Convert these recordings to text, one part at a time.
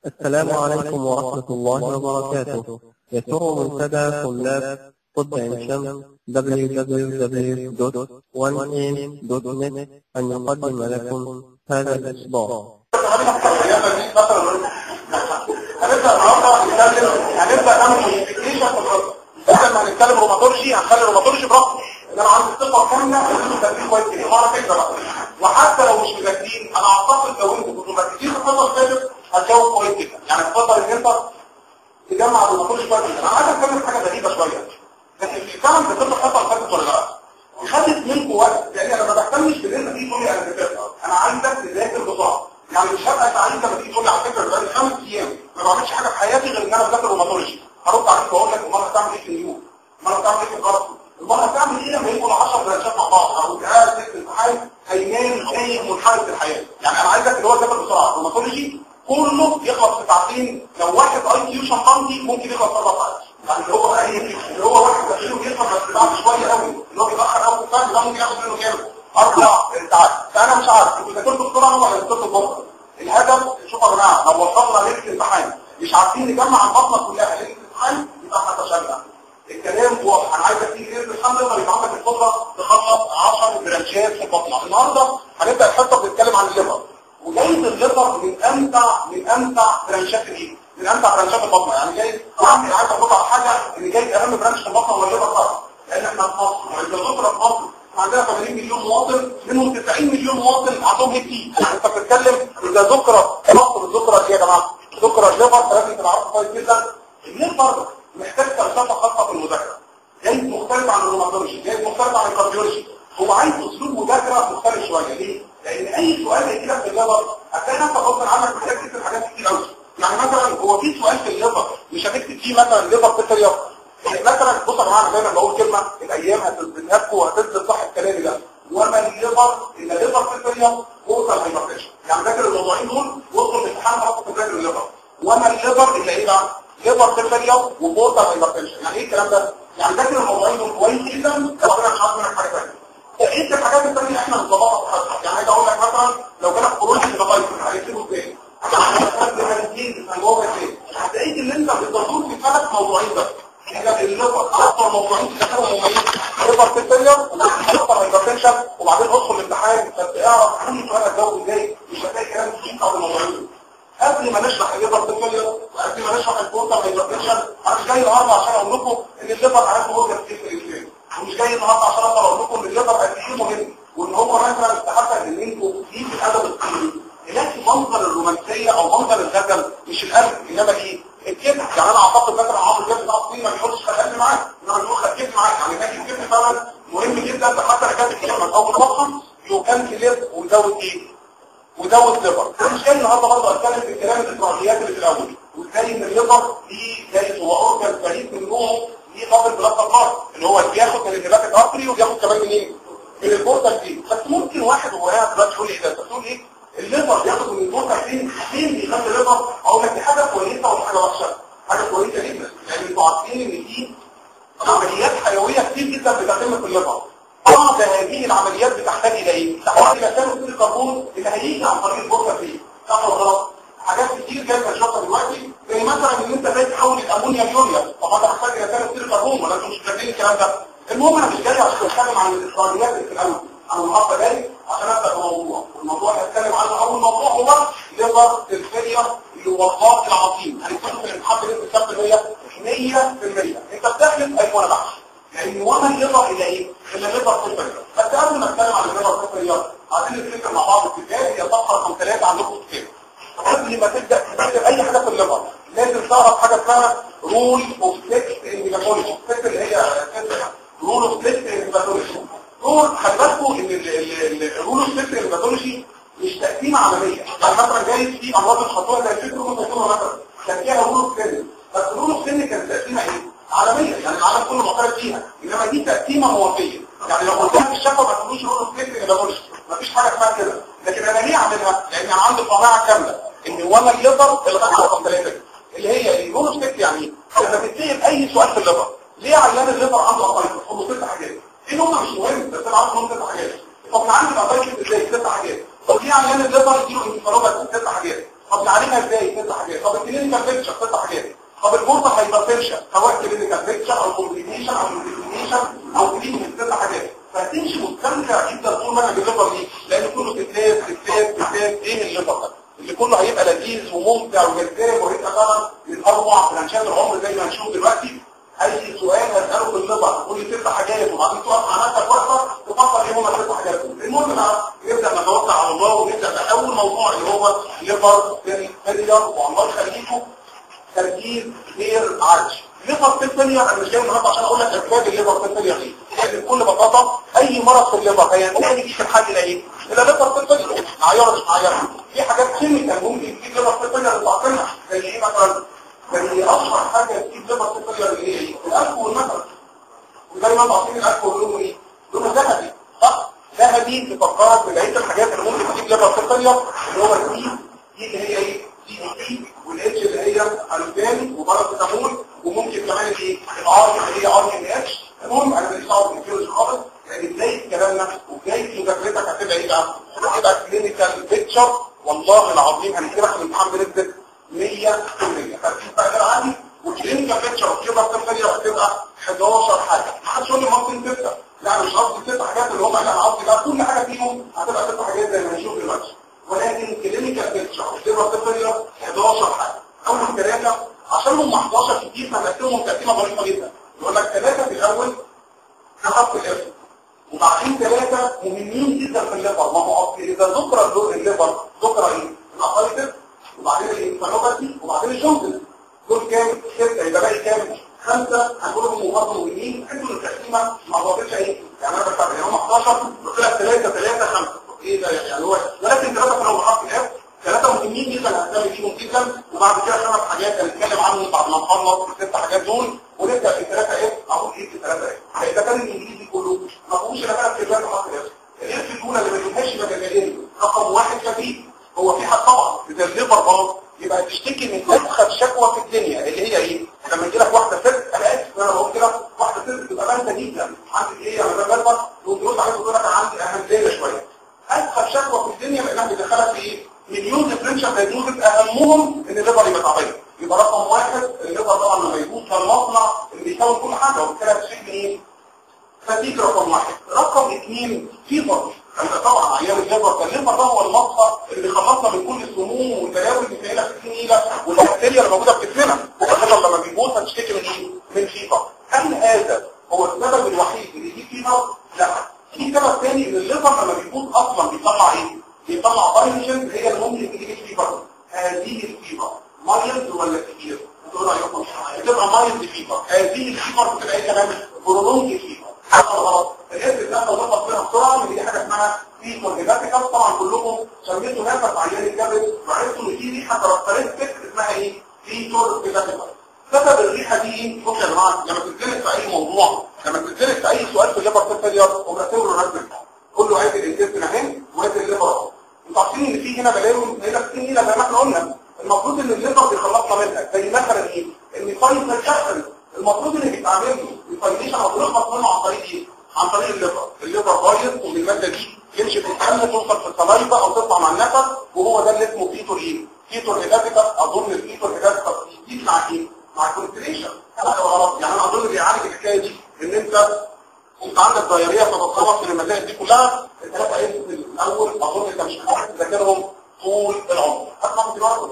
السلام عليكم ورحمة الله وبركاته يسر منتدى طلاب طب عين شمس www.1am.net أن يقدم لكم هذا الإصدار هنبدا النهارده نتكلم هنبدا نعمل موديفيكيشن في الرسم بدل ما هنتكلم روماتولوجي هنخلي الروماتولوجي براسه ان انا عندي ثقه كامله ان انتوا تدريب كويس جدا وعلى فكره بقى وحتى لو مش مذاكرين انا اعتقد لو انتوا كنتوا مركزين في الفتره اللي فاتت هتجاوب كويس جدا يعني الفتره اللي انت تجمع الروماتولوجي كويس جدا انا عايز اتكلم في حاجه غريبه شويه لكن فعلا بتبقى الفتره اللي فاتت ولا لا خدت منكم وقت يعني انا ما بهتمش باللي انت تيجي تقول لي انا ذاكرت انا عايزك تذاكر بسرعه يعني مش هبقى سعيد لما تيجي تقول لي على فكره بقالي خمس ايام ما بعملش حاجه في حياتي غير ان انا بذاكر روماتولوجي هرد عليك واقول لك امال هتعمل ايه في النيو امال هتعمل ايه في الجرس امال هتعمل ايه لما يكون 10 برانشات مع بعض او جهاز ست امتحان هينام زي منحرف في الحياه يعني انا عايزك اللي هو تذاكر بسرعه روماتولوجي كله يخلص في ساعتين لو واحد اي كيو شمبانزي ممكن يخلص في اربع ساعات يعني اللي هو اي اللي هو واحد داخله بيفهم بس بعد شويه قوي اللي هو بيتاخر قوي في الفهم ده ممكن ياخد منه كام اربع ساعات فانا مش عارف انتوا ذاكرتوا بسرعه ولا ذاكرتوا ببطء الهدف شوفوا يا جماعه لو وصلنا ليله الامتحان مش عارفين نجمع البطنه كلها ليله الامتحان يبقى احنا فشلنا الكلام واضح انا عايزك تيجي ليله الامتحان تقدر يبقى عندك القدره تخلص 10 برانشات في البطنه النهارده هنبدا الحصه بنتكلم عن الليفر وجايز الليفر من امتع من امتع برانشات الايه من امتع برانشات البطنه يعني جايز عندي عايز اقول على حاجه ان جايز اهم برانش في البطنه هو الليفر فقط لان احنا في مصر والدكاتره في مصر عندنا 80 مليون مواطن منهم 90 مليون مواطن عندهم هيك يعني انت بتتكلم اذا ذكر مصر الذكرى ايه يا جماعه ذكرى الليفر لازم تعرفوا كويس جدا الليفر محتاج فلسفه خاصه في المذاكره جاي مختلف عن الروماتولوجي جاي مختلف عن الكارديولوجي هو عايز اسلوب مذاكره مختلف شويه ليه؟ لان اي سؤال يجي لك في الليفر هتلاقي نفسك غصب عنك محتاج تكتب حاجات كتير قوي يعني مثلا هو في سؤال في الليفر مش هتكتب فيه مثلا ليفر بيتر يعني مثلا بص يا جماعه دايما بقول كلمه الايام هتثبتها لكم وهتثبت صح الكلام ده وما الليفر ان الليفر بيتر هو الهايبرتنشن يعني ذاكر الموضوعين دول وصل الامتحان خلاص تذاكر الليفر وما الليفر الا ايه بقى؟ ليفر بيتر وبورتال هايبرتنشن يعني ايه الكلام ده؟ يعني ذاكر الموضوعين دول كويس جدا وربنا مش عارف منك حاجه ثانيه ايه الحاجات الثانيه احنا بنظبطها في حياتنا يعني عايز اقول لك مثلا لو جالك قرون في البايثون هتكتبه ازاي؟ هتلاقيك اللي انت بتدور في ثلاث موضوعين بس احنا الليفر اكتر موضوعين تذاكرهم مميزين ليفر بيتر ليفر هايبرتنشن وبعدين ادخل الامتحان اعرف كل سؤال هتجاوب ازاي مش هتلاقي كلام كتير او الموضوعين قبل ما نشرح الليفر بيتر وقبل ما نشرح البورتال هايبرتنشن انا مش جاي النهارده عشان اقول لكم ان الليفر عارف هو كتير في الانسان ومش جاي النهارده عشان اقدر اقول لكم ان الليفر قد ايه مهم وان هو مثلا حتى ان انتوا في في الادب القديم هناك منظر الرومانسيه او منظر الغزل مش القلب انما ايه الكتف يعني انا اعتقد مثلا عمرو دياب ده اصلي ما بيحطش خلقني معاه انما بيقول خلقني معاه يعني لكن الكتف فعلا مهم جدا حتى لو كانت الكلمه اول مصر يو كان كلير وزود ايه وزود ليفر مش جاي النهارده برضه اتكلم في الكلام الاستراتيجيات اللي في الاول وازاي ان الليفر ليه جاي هو اورجن فريد من نوعه ليه قابل بلاك النار اللي هو بياخد من الهبات الارتري وبياخد كمان منين من البورتال دي بس ممكن واحد وهو قاعد دلوقتي يقول ايه ده بتقول ايه الليفر بياخد من البورتال فين فين بيخلي الليفر اقول لك دي حاجه كويسه ولا حاجه وحشه حاجه كويسه جدا يعني انتوا عارفين ان في عمليات حيويه كتير جدا بتتم في الليفر بعض هذه العمليات بتحتاج الى ايه؟ تحتاج الى ثاني اكسيد الكربون اللي هيجي عن طريق البورتال فيه صح ولا غلط؟ حاجات كتير جايه بنشوفها دلوقتي زي مثلا ان انت ازاي تحول الامونيا ليوريا طب انت محتاج الى ثاني اكسيد الكربون ولا انتوا مش فاكرين الكلام ده؟ المهم انا مش جاي عشان اتكلم عن الاستراتيجيات اللي في الاول انا النهارده جاي عشان ابدا الموضوع والموضوع اللي هتكلم عنه اول موضوع هو ليفر الفيلير اللي هو الضغط العظيم هنتكلم في الامتحان بنسبه كام 100% انت بتحلف ايوه انا بحلف لان وما الليفر الى ايه؟ الا الليفر الفيلير بس قبل ما اتكلم عن الليفر الفيلير عايزين نفتكر مع بعض الكتاب هي صفحه رقم 3 عندكم الكتاب قبل ما تبدا تكتب اي حاجه في الليفر لازم تعرف حاجه اسمها رول اوف سكس انفيجاتولوجي سكس اللي هي رول اوف سكس انفيجاتولوجي دول خلي بالكم ان الرول اوف سكس انفيجاتولوجي مش تقسيمه عمليه يعني مثلا جاي في امراض الخطوره زي الفكر والخطوره مثلا كان فيها رول اوف سكس بس رول اوف سكس كانت تقسيمه ايه؟ عالميه يعني العالم كله معترف فيها انما دي تقسيمه موافيه يعني لو قلتها في الشفه ما تقولوش رول اوف سكس انفيجاتولوجي مفيش حاجه اسمها كده لكن انا ليه اعملها؟ لان انا عندي قناعه كامله ان وما الليفر الغايه رقم ثلاثه اللي هي الرول اوف سكس يعني لما تتسال اي سؤال في الليفر ليه عيان الليفر عنده قطايف؟ هم ست حاجات ايه هم مش مهم بس انا عارف ان هم ست حاجات طب انا عندي قطايف ازاي ست حاجات طب ليه عيان الليفر يجيله انفلوبات ست حاجات طب نعالجها ازاي ست حاجات طب الكلينيكال بيكتشر ست حاجات طب البورصه هايبرتنشن سواء كلينيكال بيكتشر او كومبليكيشن او انفستيجيشن او كلينيكال ست حاجات فهتمشي مستمتع جدا طول ما انا بالليفر دي لان كله ستات ستات ستات ايه الليفر ده اللي كله هيبقى لذيذ وممتع وجذاب وهيبقى فعلا من اروع فرنشات العمر زي ما هنشوف دلوقتي اي سؤال هساله في الليفر تقول لي ست حاجات وبعدين تقف مع نفسك وقفه تفكر ايه هما الست حاجات المهم بقى نبدا نتوكل على الله ونبدا باول موضوع اللي هو ليفر فيلير والله يخليكم تركيز غير عادي ليفر فيلير انا مش جاي النهارده عشان اقول لك اسباب الليفر فيلير ايه لان بكل بساطه اي مرض في الليفر هينتهي بيه في الحل ده ايه الى ليفر فيلير معيار مش معيار في حاجات كيميكال ممكن تجيب ليفر فيلير تعطلنا زي ايه مثلا زي اشهر حاجه تجيب ليفر فيلير اللي هي ايه الالكول مثلا وزي ما انتم عارفين الالكول لونه ايه لونه ذهبي صح ذهبي تفكرك ببقيه الحاجات اللي ممكن تجيب ليفر فيلير اللي هو الدي دي اللي هي ايه دي دي والاتش اللي هي الوبان وباراسيتامول وممكن كمان الايه الار اللي هي ار ان اتش المهم انا ماليش دعوه بالفيروس خالص يعني بدايه كلامنا وبدايه مذاكرتك هتبقى ايه بقى؟ هتبقى كلينيكال بيكتشر والله العظيم هنكتبها في الامتحان بنسبه 100% ففي تقدير عالي والكلينيكال بيكتشر وكيبر تفريع هتبقى 11 حاجه ما حدش يقول لي ممكن سته لا مش قصدي ست حاجات اللي هم انا قصدي بقى كل حاجه فيهم هتبقى ست حاجات زي ما هنشوف دلوقتي ولكن كلينيكال بيكتشر وكيبر تفريع 11 حاجه اول ثلاثه عشان هم 11 كتير فهنقسمهم تقسيمه ظريفه جدا يقول لك ثلاثه في الاول تحط الاسم وبعدين ثلاثه مهمين جدا في الليفر ما هو اصل اذا ذكر دور الليفر ذكر ايه؟ الابايتس وبعدين الانفانوباثي وبعدين الجونزل دول كام؟ سته يبقى باقي كام؟ خمسه هنقولهم برضه مهمين حلو التقسيمه ما ضافتش ايه؟ يعني انا بتابع يعني هم 11 قلت لك ثلاثه ثلاثه خمسه ايه ده يعني هو ولكن ثلاثه كانوا محط الاف ثلاثة مهمين جدا هنهتم بيهم جدا وبعد كده خمس حاجات هنتكلم عنهم بعد ما نخلص الست حاجات دول ونبدا في ثلاثة اف اقول ايه في ثلاثة اف اذا كان الانجليزي كله ما فيهوش الا ثلاث كلمات وحط اف الاف الاولى اللي ما فيهاش مجالين رقم واحد خفيف هو في حد طبعا اذا الليفر باظ يبقى تشتكي من اسخف شكوى في الدنيا اللي هي ايه؟ لما يجي لك واحده ست انا اسف انا بقول كده واحده ست بتبقى بارده جدا عندك ايه يا مدام ليفر تقوم ترد عليك وتقول لك انا عندي اهميه شويه اسخف شكوى في الدنيا لانها بتدخلك في ايه؟ مليون ديفرنشال دايجنوزز اهمهم ان الليفر يبقى تعبان يبقى رقم واحد الليفر طبعا لما يبوظ كالمصنع اللي بيكون كل حاجه وبالتالي هتشيل من ايه؟ فتيج رقم واحد رقم اثنين فيفر انت طبعا عيان الليفر ده الليفر ده هو المصفى اللي خلصنا من كل السموم والبلاوي اللي فيها في النيله والبكتيريا اللي موجوده في جسمنا الليفر لما بيبوظ هتشتكي من ايه؟ من فيفر هل هذا هو السبب الوحيد اللي يجيب فيفر؟ لا في سبب ثاني ان الليفر لما بيبوظ اصلا بيطلع ايه؟ بيطلع باينشن هي اللي ممكن تجيب الفيفر هذه الفيفر مايلد ولا كبير؟ تقول رايكم بتبقى مايلد فيفر هذه الفيفر بتبقى ايه كمان؟ برولونج فيفر غلط الاسم ده نظبط منها بسرعه اللي هي حاجه اسمها فيفر هيباتيكال طبعا كلكم سميتوا نفس عيان الكبد وعرفتوا ان في ريحه كاركترستيك اسمها ايه؟ فيفر هيباتيكال سبب الريحه دي ايه؟ بصوا يا جماعه لما تتزنق في اي موضوع لما تتزنق في اي سؤال في الليفر فيلير قوم راسم له رسم قول له عايز الانتستين اهي وعايز الليفر اهو انتوا عارفين ان في هنا بلاوي هنا في هنا زي ما احنا قلنا المفروض ان الليفر بيخلصنا منها زي مثلا ايه؟ ان فايل الشحن المفروض ان بيتعمل له الفايليشن او بنخلص منه عن طريق ايه؟ عن طريق الليفر الليفر بايظ ومن الماده دي يمشي في الدم توصل في الصلايبه او تطلع مع النفس وهو ده اللي اسمه فيتور ايه؟ فيتور هيباتيكا اظن الفيتور هيباتيكا بيزيد مع ايه؟ مع الكونتريشن هذا غلط يعني انا اظن بيعالج الحكايه دي ان انت كنت عندك ضياريه تتصرف من المسائل دي كلها الثلاثه ايه في الاول اظن انت مش محتاج تذاكرهم طول العمر اسمع في الوقت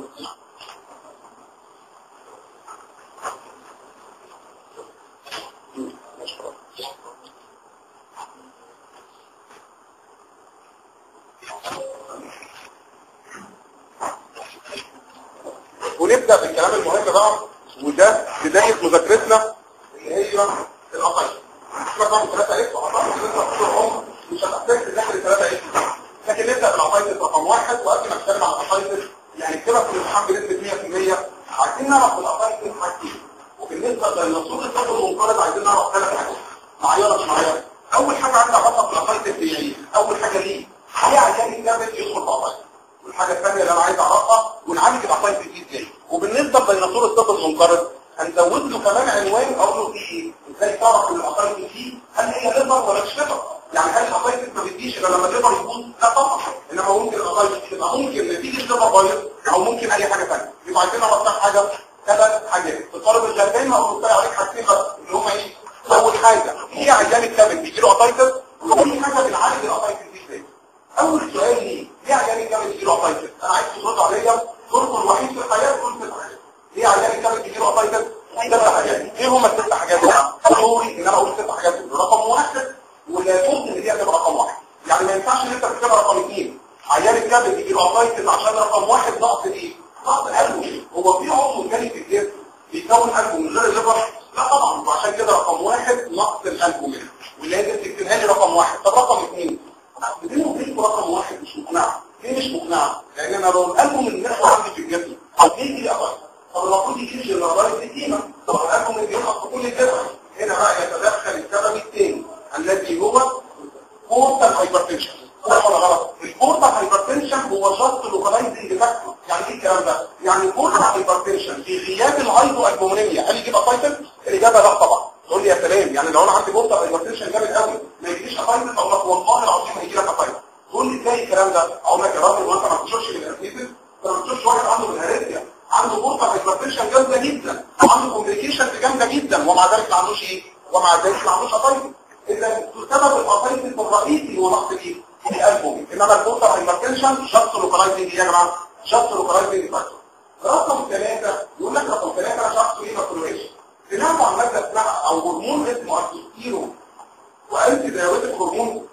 ونبدأ بالكلام المهم بقى وده بداية مذاكرتنا اللي هي الأقل رقم 3 اكس وعطاء مش هتحتاج تذاكر 3 اكس لكن نبدأ بالعطايتس رقم واحد وقبل ما نتكلم عن العطايتس يعني كده في الامتحان بنسبة 100% عايزين نعرف العطايتس حاجتين وبالنسبة للنصوص الطب المنقرض عايزين نعرف ثلاث حاجات معيارة مش معيارة أول حاجة عندنا علاقة بالعطايتس هي ايه؟ أول حاجة ليه؟ ليه عشان الكبد يدخل في العطايتس والحاجة الثانية اللي أنا عايز أعرفها ونعالج العطايتس دي ازاي؟ وبالنسبة للنصوص الطب المنقرض هنزود له كمان عنوان اقول له فيه ايه ازاي تعرف ان العقائد فيه هل هي ليفر ولا مش ليفر يعني هل العقائد ما بتجيش الا لما الليفر يبوظ لا طبعا انما ممكن العقائد تبقى ممكن نتيجه ليفر بايظ او ممكن اي حاجه ثانيه يبقى عايزين نوضح حاجه ثلاث حاجات الطالب الغلبان او المطلع عليك حاجتين بس اللي هم ايه اول حاجه هي عيان الكبد بيجي له قطايتس ودي حاجه بنعالج القطايتس دي ازاي اول سؤال ليه ليه عيان الكبد بيجي له قطايتس انا عايز ترد عليا طرق الوحيد في الحياه كل ست حاجات ليه عيان الكبد بيجي له قطايتس ست حاجات ايه هم الست حاجات بقى ضروري ان انا اقول ست حاجات دول. رقم واحد ولا يمكن ان هي تبقى رقم واحد يعني ما ينفعش ان انت تكتبها رقم اثنين عيان الكبد يجي له قطايتس عشان رقم واحد نقص ايه نقص قلبه هو في عضو تاني في الجسم بيكون قلبه من غير الليفر لا طبعا وعشان كده رقم واحد نقص القلب منه ولازم تكتبها لي رقم واحد طب رقم اثنين بدين وبينكم رقم واحد مش مقنعه ليه مش مقنعه؟ لان انا لو القلب من الناحيه عندي في الجسم ليه يجي لي قطايتس طب المفروض يجي لي جنرالات دي قيمه طب القلب من بينقص في كل الجسم هنا بقى يتدخل السبب الثاني الذي هو بورتال هايبرتنشن صح ولا غلط البورتال هايبرتنشن هو شرط لوكالايزنج فاكتور يعني ايه الكلام ده يعني البورتال هايبرتنشن في غياب الهايبو البومونيميا هل يجيب ابايتس الاجابه لا طبعا تقول لي يا سلام يعني لو انا عندي بورتال هايبرتنشن جامد قوي ما يجيش ابايتس اقول لك والله العظيم هيجي لك ابايتس تقول لي ازاي الكلام ده اقول لك يا راجل وانت ما بتشوفش بالاسيتس انت ما بتشوفش واحد عنده بالهريديا عنده بورتال هايبرتنشن جامده جدا وعنده كومبليكيشنز جامده جدا ومع ذلك ما عندوش ايه ومع ذلك ما عندوش ابايتس اذا سبب الابايتس الرئيسي هو نقص الايه الالبوم انما البورتال هايبرتنشن شخص لوكالايزنج يا جماعه شخص لوكالايزنج فاكتور رقم ثلاثة يقول لك رقم ثلاثة أنا شخص إيه ماكرويشن سمعت عن مادة اسمها أو هرمون اسمه أرتوستيرون وأنت داويتك هرمون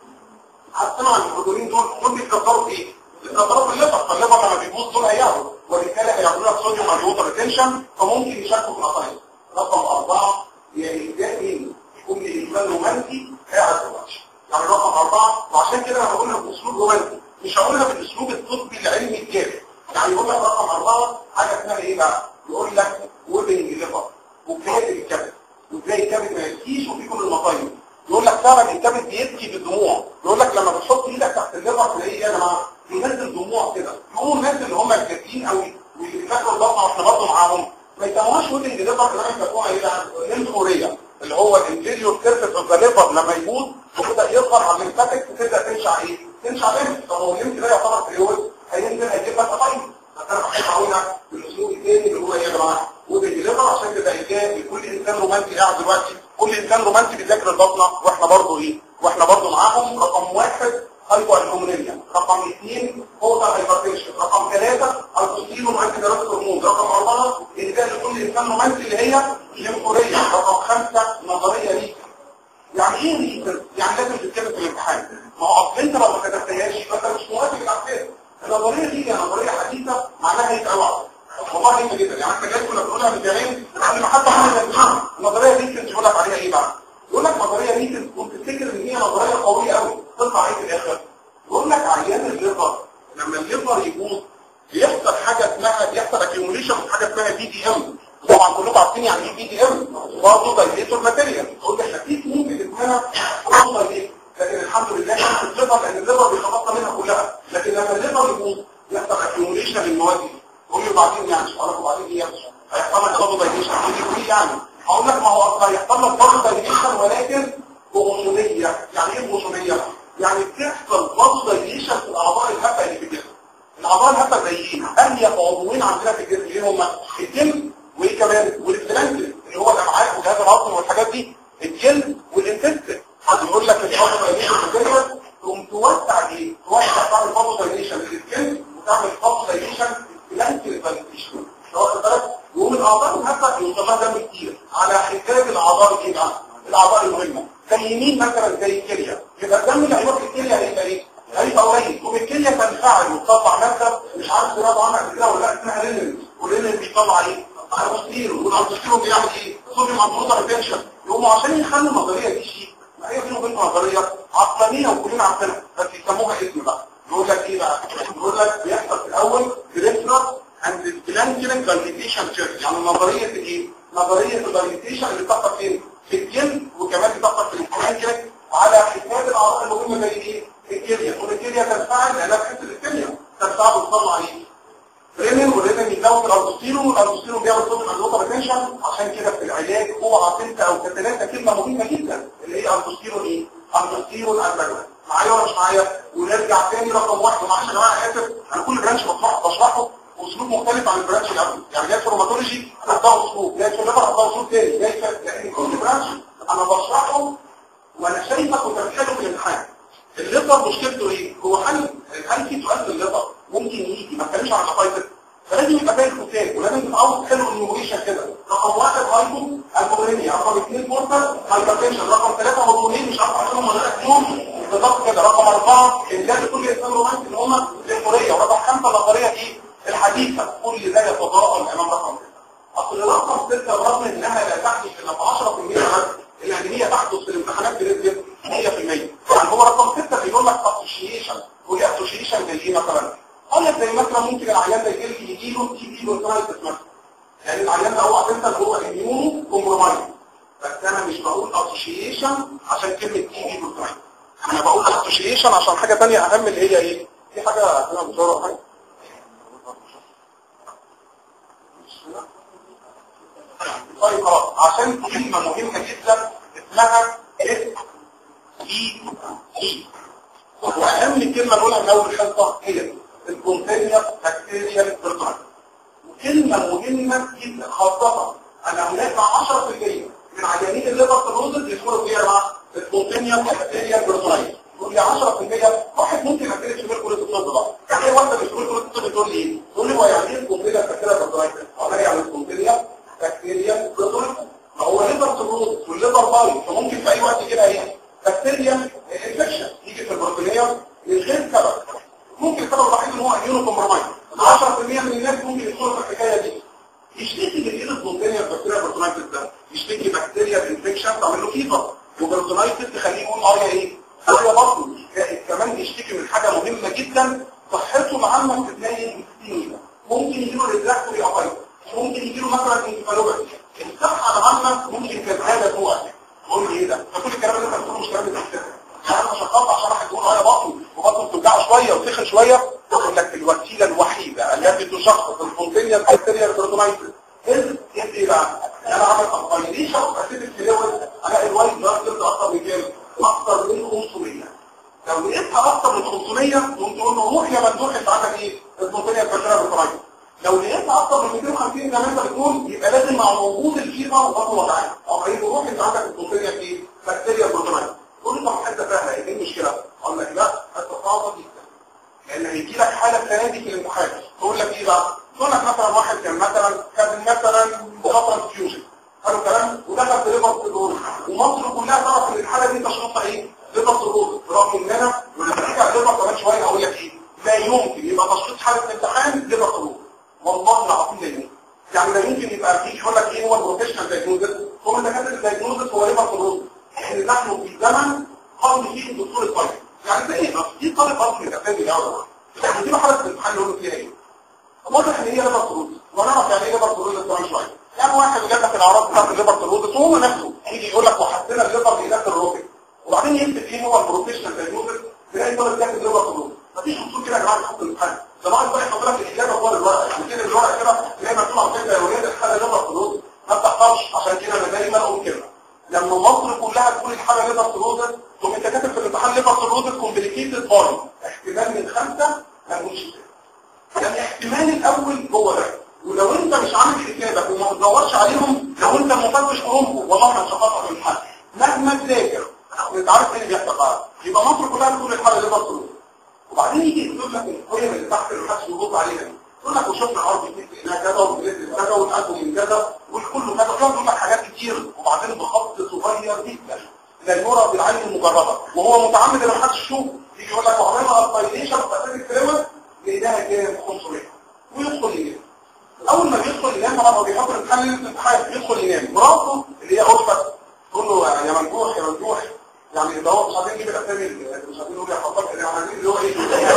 هتسمع عن الهرمونين دول دول بيتكسروا في إيه؟ بيتكسروا في الليفر فالليفر لما بيبوظ دول هيعملوا وبالتالي هيعملوا لك صوديوم أيوتا ريتنشن فممكن يشاركوا في القطايف رقم أربعة يعني إزاي يكون الإنسان رومانسي قاعد دلوقتي يعني رقم أربعة وعشان كده أنا بقولها بأسلوب رومانسي مش هقولها بالأسلوب الطبي العلمي الجاف يعني يقول لك رقم أربعة حاجة اسمها إيه بقى؟ يقول لك ويبنج ليفر وكاتب الكبد وتلاقي الكبد ما يبكيش وفي كل المصايب يقول لك فعلا الكبد بيبكي بالدموع يقول لك لما بتحط ايدك تحت الليفر تلاقيه ايه يا جماعه؟ بينزل دموع كده يقوموا الناس اللي هم الجادين قوي واللي بيفكروا الضغط واحنا برضه معاهم ما يسموهاش ويبنج ليفر كمان يسموها ايه بقى؟ ليمفوريا اللي هو الانفيريور سيرفيس اوف ذا ليفر لما يبوظ وكده يظهر على الليمفاتيك تبدا تنشع ايه؟ تنشع ليمف طب هو الليمف ده يعتبر فلويد هينزل هيجيب لك قطعين بس انا بحب اقولها بالاسلوب الثاني اللي هو ايه يا جماعه؟ وبالليفر عشان كده ايجابي كل انسان رومانسي قاعد دلوقتي كل انسان رومانسي بيذاكر البطنه واحنا برضه ايه؟ واحنا برضه معاهم رقم واحد هايبو الكومونيميا رقم اثنين هو هايبرتنشن رقم ثلاثه الكوستيرون انتي دراس هرمون رقم اربعه انتاج لكل انسان رومانسي اللي هي الليمفوريه رقم خمسه نظريه ليك يعني ايه ريسيرش؟ يعني لازم تتكلم في الامتحان ما هو اصل انت لو ما كتبتهاش فانت مش موافق الاحكام النظريه دي هي نظريه حديثه معناها هي اوعى والله هي جدا يعني انت جاي كنا بنقولها من زمان قبل ما حتى عمل الامتحان النظريه دي كنت بقول لك عليها ايه بقى؟ يقول لك نظريه دي كنت تفتكر ان هي نظريه قويه قوي تطلع ايه في الاخر؟ يقول لك عيان الليفر لما الليفر يبوظ بيحصل حاجه اسمها بيحصل اكيوميليشن في حاجه اسمها دي دي ام طبعا كلكم عارفين يعني ايه دي دي ام برضه دايليتور ماتيريال تقول لي خفيف ممكن اسمها توصل ليه لكن الحمد لله مش الليفر لان الليفر بيخلصنا منها كلها لكن لما الليفر يبوظ يحصل اكيوميليشن للمواد دي تقول لي وبعدين يعني اقول لك وبعدين ايه يعني هيحصل لك برضه دايليشن تقول لي يعني هقول لك ما هو اصلا هيحصل لك برضه دايليشن ولكن بغشوميه يعني ايه بغشوميه؟ يعني بتحصل برضه دايليشن في الاعضاء الهبه اللي في الجسم الاعضاء الهبه زي ايه؟ انيق عضوين عندنا في الجسم ايه هم؟ الجلد وايه كمان؟ والفلانكل اللي هو الامعاء وجهاز الهضم والحاجات دي الجلد والانتستين حد يقول لك الفاضل دايليشن في تقوم توسع ايه؟ توسع تعمل فاضل دايليشن للجلد وتعمل فاضل دايليشن للفلانكل دايليشن واخد بالك؟ يقوم الاعضاء الهبه يوصل لها دم كتير على حساب الاعضاء الايه بقى؟ الاعضاء المهمه زي مين مثلا زي الكليه يبقى الدم اللي هيروح الكليه هيبقى ايه؟ هيبقى قليل تقوم الكليه تنفعل وتطلع ماده مش عارف سمعتوا عنها قبل كده ولا لا اسمها رينين والرينين بيطلع ايه؟ الاربستيرون والاربستيرون بيعمل ايه؟ صوديوم انبوتر ريتنشن يقوموا عشان يخلوا النظريه دي شيء ما هي بينه وبينكم نظريه عقلانيه وكلنا عارفينها بس يسموها اسم بقى يقول لك ايه بقى؟ يقول لك بيحصل في الاول بريفرال اند بلانكينج دايليتيشن تشيرش يعني نظريه ايه؟ نظريه الدايليتيشن اللي بتحصل فين؟ في الجلد وكمان بتحصل في البلانكينج على حساب الاعضاء المهمه زي ايه؟ الكليه تقول الكليه تنفعل لانها بتحس الكليه تنفعل وتطلع ايه؟ رينين والرينين يزود الاربستيرون والاربستيرون بيعمل صوت الانوتا ريتنشن عشان كده في العلاج اوعى تنسى او تتناسى كلمه مهمه جدا اللي هي اربستيرون ايه؟ اربستيرون البلوى معايا ولا مش معايا؟ ونرجع تاني رقم واحد ومعلش يا جماعه انا اسف انا كل برانش بشرحه بشرحه اسلوب مختلف عن البرانش اللي قبله يعني جاي في الروماتولوجي هداه اسلوب جاي في الليفر هداه اسلوب تاني جاي في لان كل برانش انا بشرحه وانا شايفك وانت بتحله في الامتحان الليفر مشكلته ايه؟ هو هل هل في سؤال في الليفر ممكن يجي ما اتكلمش عن شخصيتك فلازم يبقى باين الكتاب ولازم تتعود تحلو النيوميشن كده رقم واحد هايبو البورينيا رقم اثنين بورتال هايبرتنشن رقم ثلاثة مضمونين مش عارف احلهم ولا لا فيهم بالظبط كده رقم اربعة انجاز كل انسان رومانسي ان هم الفورية ورقم خمسة النظرية دي الحديثة كل ده يتضاءل امام رقم اصل رقم ستة رغم انها لا تحدث الا ب 10% بس يعني هي تحدث في الامتحانات بنسبة 100% يعني هو رقم ستة بيقول لك اسوشيشن ودي اسوشيشن زي ايه مثلا؟ قال لك زي مثلا ممكن العيان ده يجي يجي له تي بي بروترايتس مثلا يعني العيان ده هو اساسا هو اميونو كومبرومايز بس انا مش بقول اسوشيشن عشان كلمه تي بي بروترايتس انا بقول اسوشيشن عشان حاجه ثانيه اهم اللي هي ايه؟ في حاجه انا بصوره حاجه طيب خلاص عشان كلمه مهمه جدا اسمها اس اي اي واهم كلمه نقولها من اول الحصه هي الكونتينيوس بكتيريال بيرتونايت وكلمه مهمه جدا خاصه ان هناك 10% من عيانين الليفر سيروزز يدخلوا فيها مع الكونتينيوس بكتيريال بيرتونايت تقول لي 10% واحد ممكن اكتب في كل الطب ده يعني ايه واحده بتقول كل الطب تقول لي ايه؟ تقول لي هو يعني ايه الكونتينيوس بكتيريال بيرتونايت؟ انا يعني الكونتينيوس بكتيريال بيرتونايت ما هو الليفر سيروز والليفر باي فممكن في اي وقت كده ايه؟ بكتيريا انفكشن يجي في البروتينيه من غير سبب ممكن السبب الوحيد ان هو اميونو كومبرومايز 10% من الناس ممكن يدخلوا في الحكايه دي يشتكي من ايه البروتينيه البكتيريا بروتونايتس ده يشتكي بكتيريا انفكشن تعمل له فيفر وبروتونايتس تخليه يقول اه يا ايه هو بطنه كمان يشتكي من حاجه مهمه جدا صحته العامه بتتنين كتير ممكن يجيله ريزاكتوري ابايت ممكن يجيله مثلا انكفالوباثي الصحه العامه ممكن كذلك هو تقول لي ايه ده فكل الكلام اللي انت بتقوله مش كلام بتحسبه يعني انا شخصت عشان واحد يقول اه يا بطنه وبطنه بتوجعه شويه وتخن شويه اقول لك الوسيله الوحيده التي تشخص السبونتينيا بكتيريا البروتونايتس ايه ايه بقى انا عامل ابايليشن اسيد الفلويد الاقي الوايت بلاد سيلز اكتر من كام اكتر من 500 لو لقيتها اكتر من 500 تقوم تقول له روح يا مندوح انت عندك ايه السبونتينيا بكتيريا البروتونايتس لو لقيتها اكتر من 250 زي ما انت بتقول يبقى لازم مع وجود الفيبر وبطن وجعان او قايل روح انت عندك السبونتينيا في بكتيريا البروتونايتس تقول له طب حته سهله ايه المشكله؟ اقول لك لا حته صعبه جدا لان هيجي لك حاله تنادي في الامتحان تقول لك ايه بقى؟ تقول لك مثلا واحد كان مثلا كان مثلا فتره فيوجن قالوا كلام ودخل في ليفر سيروز ومصر كلها تعرف ان الحاله دي تشخيصها ايه؟ ليفر سيروز رغم ان انا ولما ترجع الليفر كمان شويه اقول لك ايه؟ لا يمكن يبقى تشخيص حاله الامتحان ليفر سيروز والله العظيم لا يمكن يعني لا يمكن يبقى فيك يقول لك ايه هو البروفيشنال دايجنوزس هو دكاتره الدايجنوزس هو ليفر سيروز احنا نحن في زمن قام فيه الدكتور الطيب يعني زي ايه دي طالب اصلي الاساسي الاول يعني دي حاله الامتحان اللي فيها ايه واضح ان هي ليفر سيروز ونعرف يعني ايه ليفر سيروز كمان شويه يعني واحد جاب لك الاعراض بتاعت الليفر سيروز وهو نفسه يجي يقول لك وحسنا الليفر بإيدات الروبي وبعدين يكتب ايه هو البروفيشنال دايجنوزس تلاقي طالب كاتب ليفر سيروز مفيش اصول كده يا جماعه تحط الامتحان ده بعد بقى يحط لك الاجابه جوه الورقه يعني كده الورقه كده تلاقي مكتوب على فكره يا ولاد الحاله ليفر سيروز ما بتحصلش عشان كده انا دايما اقول كده لما مصر كلها تقول الحاله ليفر سيروز تقوم انت كاتب في الامتحان ليفر سيروز كومبليكيتد باري احتمال من خمسه ما نقولش كده يعني الاحتمال الاول هو ده ولو انت مش عامل حسابك وما بتدورش عليهم لو انت مفتش اوروبا والله ما هتشخصها في الامتحان مهما تذاكر انت عارف ايه اللي بيحصل بقى يبقى مصر كلها تقول الحاله ليفر سيروز وبعدين يجي يقول لك القيم اللي تحت اللي محدش بيبص عليها دي يقول لك وشفنا عرض هنا كذا وبنزل كذا ونقدم من كذا والكل كذا يقعد يقول لك حاجات كتير وبعدين بخط صغير جدا لا يرى بالعين المجرده وهو متعمد ان محدش يشوفه يجي يقول لك وعملنا الفايليشن في اساس الكلمه لقيناها كام 500 ويدخل ينام اول ما بيدخل ينام طبعا هو بيحط الامتحان ليله الامتحان يدخل ينام مراته اللي هي غرفه تقول له يا ممدوح يا ممدوح يعني ده هو مش عارفين نجيب الاسامي مش عارفين نقول يا حضرتك اللي عاملين اللي هو ايه